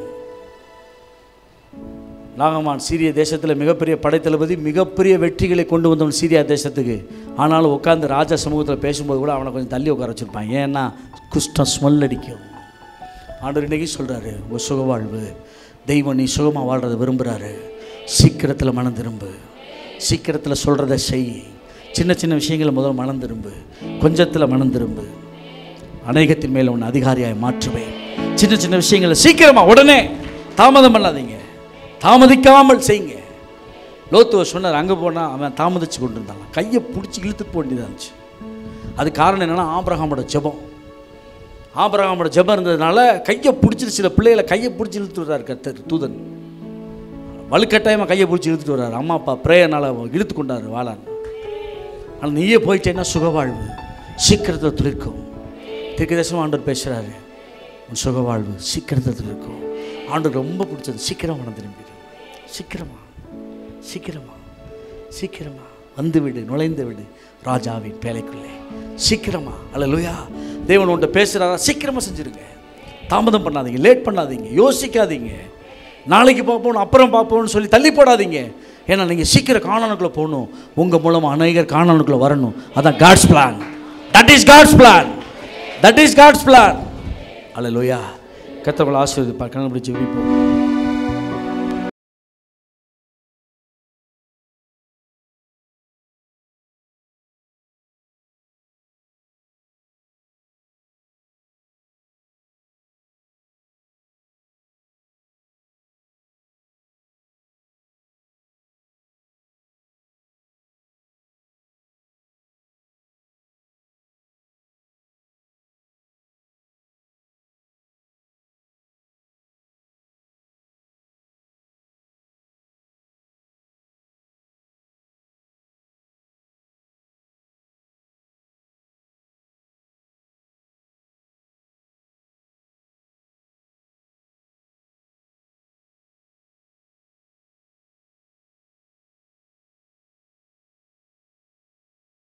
S1: நாகமான் சீரிய தேசத்தில் மிகப்பெரிய படைத்தளபதி மிகப்பெரிய வெற்றிகளை கொண்டு வந்தவன் சீரியா தேசத்துக்கு ஆனாலும் உட்காந்து ராஜா சமூகத்தில் பேசும்போது கூட அவனை கொஞ்சம் தள்ளி உட்கார வச்சுருப்பான் ஏன்னா குஷ்டம் ஸ்மெல் அடிக்கும் ஆண்டவர் இன்னைக்கு சொல்கிறாரு உங்கள் சுகவாழ்வு தெய்வம் நீ சுகமாக வாழ்கிறத விரும்புகிறாரு சீக்கிரத்தில் மனம் திரும்பு சீக்கிரத்தில் சொல்கிறத செய் சின்ன சின்ன விஷயங்களை முதல்ல மனம் திரும்பு கொஞ்சத்தில் மனம் திரும்பு அநேகத்தின் மேலே உன்னை அதிகாரியாய் மாற்றுவேன் சின்ன சின்ன விஷயங்களை சீக்கிரமாக உடனே தாமதம் பண்ணாதீங்க தாமதிக்காமல் செய்யுங்க லோத்துவ சொன்னார் அங்கே போனால் அவன் தாமதிச்சு கொண்டு இருந்தான் கையை பிடிச்சி இழுத்து போக வேண்டியதாக இருந்துச்சு அது காரணம் என்னென்னா ஆபிரகாமோட ஜெபம் ஆபிரகாமோட ஜெபம் இருந்ததுனால கையை பிடிச்சிட்டு சில பிள்ளைகளை கையை பிடிச்சி இழுத்துட்டு வர்றாரு கத்தர் தூதன் வலுக்கட்டாயமாக கையை பிடிச்சி இழுத்துட்டு வர்றாரு அம்மா அப்பா பிரேயனால் இழுத்து கொண்டாரு வாழான் ஆனால் நீயே போயிட்டேன்னா சுகவாழ்வு சீக்கிரத்தில் துளிர்க்கும் திருக்கதேசம் ஆண்டவர் பேசுகிறாரு உன் சுகவாழ்வு சீக்கிரத்தில் துளிர்க்கும் ஆண்டவர் ரொம்ப பிடிச்சது சீக்கிரம் மனம் திரும்பிடு சீக்கிரமா சீக்கிரமா சீக்கிரமா வந்து விடு நுழைந்து விடு ராஜாவின் பேலைக்குள்ளே சீக்கிரமா அல்ல லூயா தேவன் உன்ட்ட பேசுகிறாரா சீக்கிரமா செஞ்சிருங்க தாமதம் பண்ணாதீங்க லேட் பண்ணாதீங்க யோசிக்காதீங்க நாளைக்கு பார்ப்போம் அப்புறம் பார்ப்போம்னு சொல்லி தள்ளி போடாதீங்க ஏன்னா நீங்கள் சீக்கிரம் காணனுக்குள்ளே போகணும் உங்கள் மூலமாக அநேகர் காணனுக்குள்ளே வரணும் அதான் God's plan that is God's plan that is God's plan அல்ல லோயா கத்தவங்களை ஆசீர்வதிப்பார் கண்ணை பிடிச்சி ஜெபிப்போம்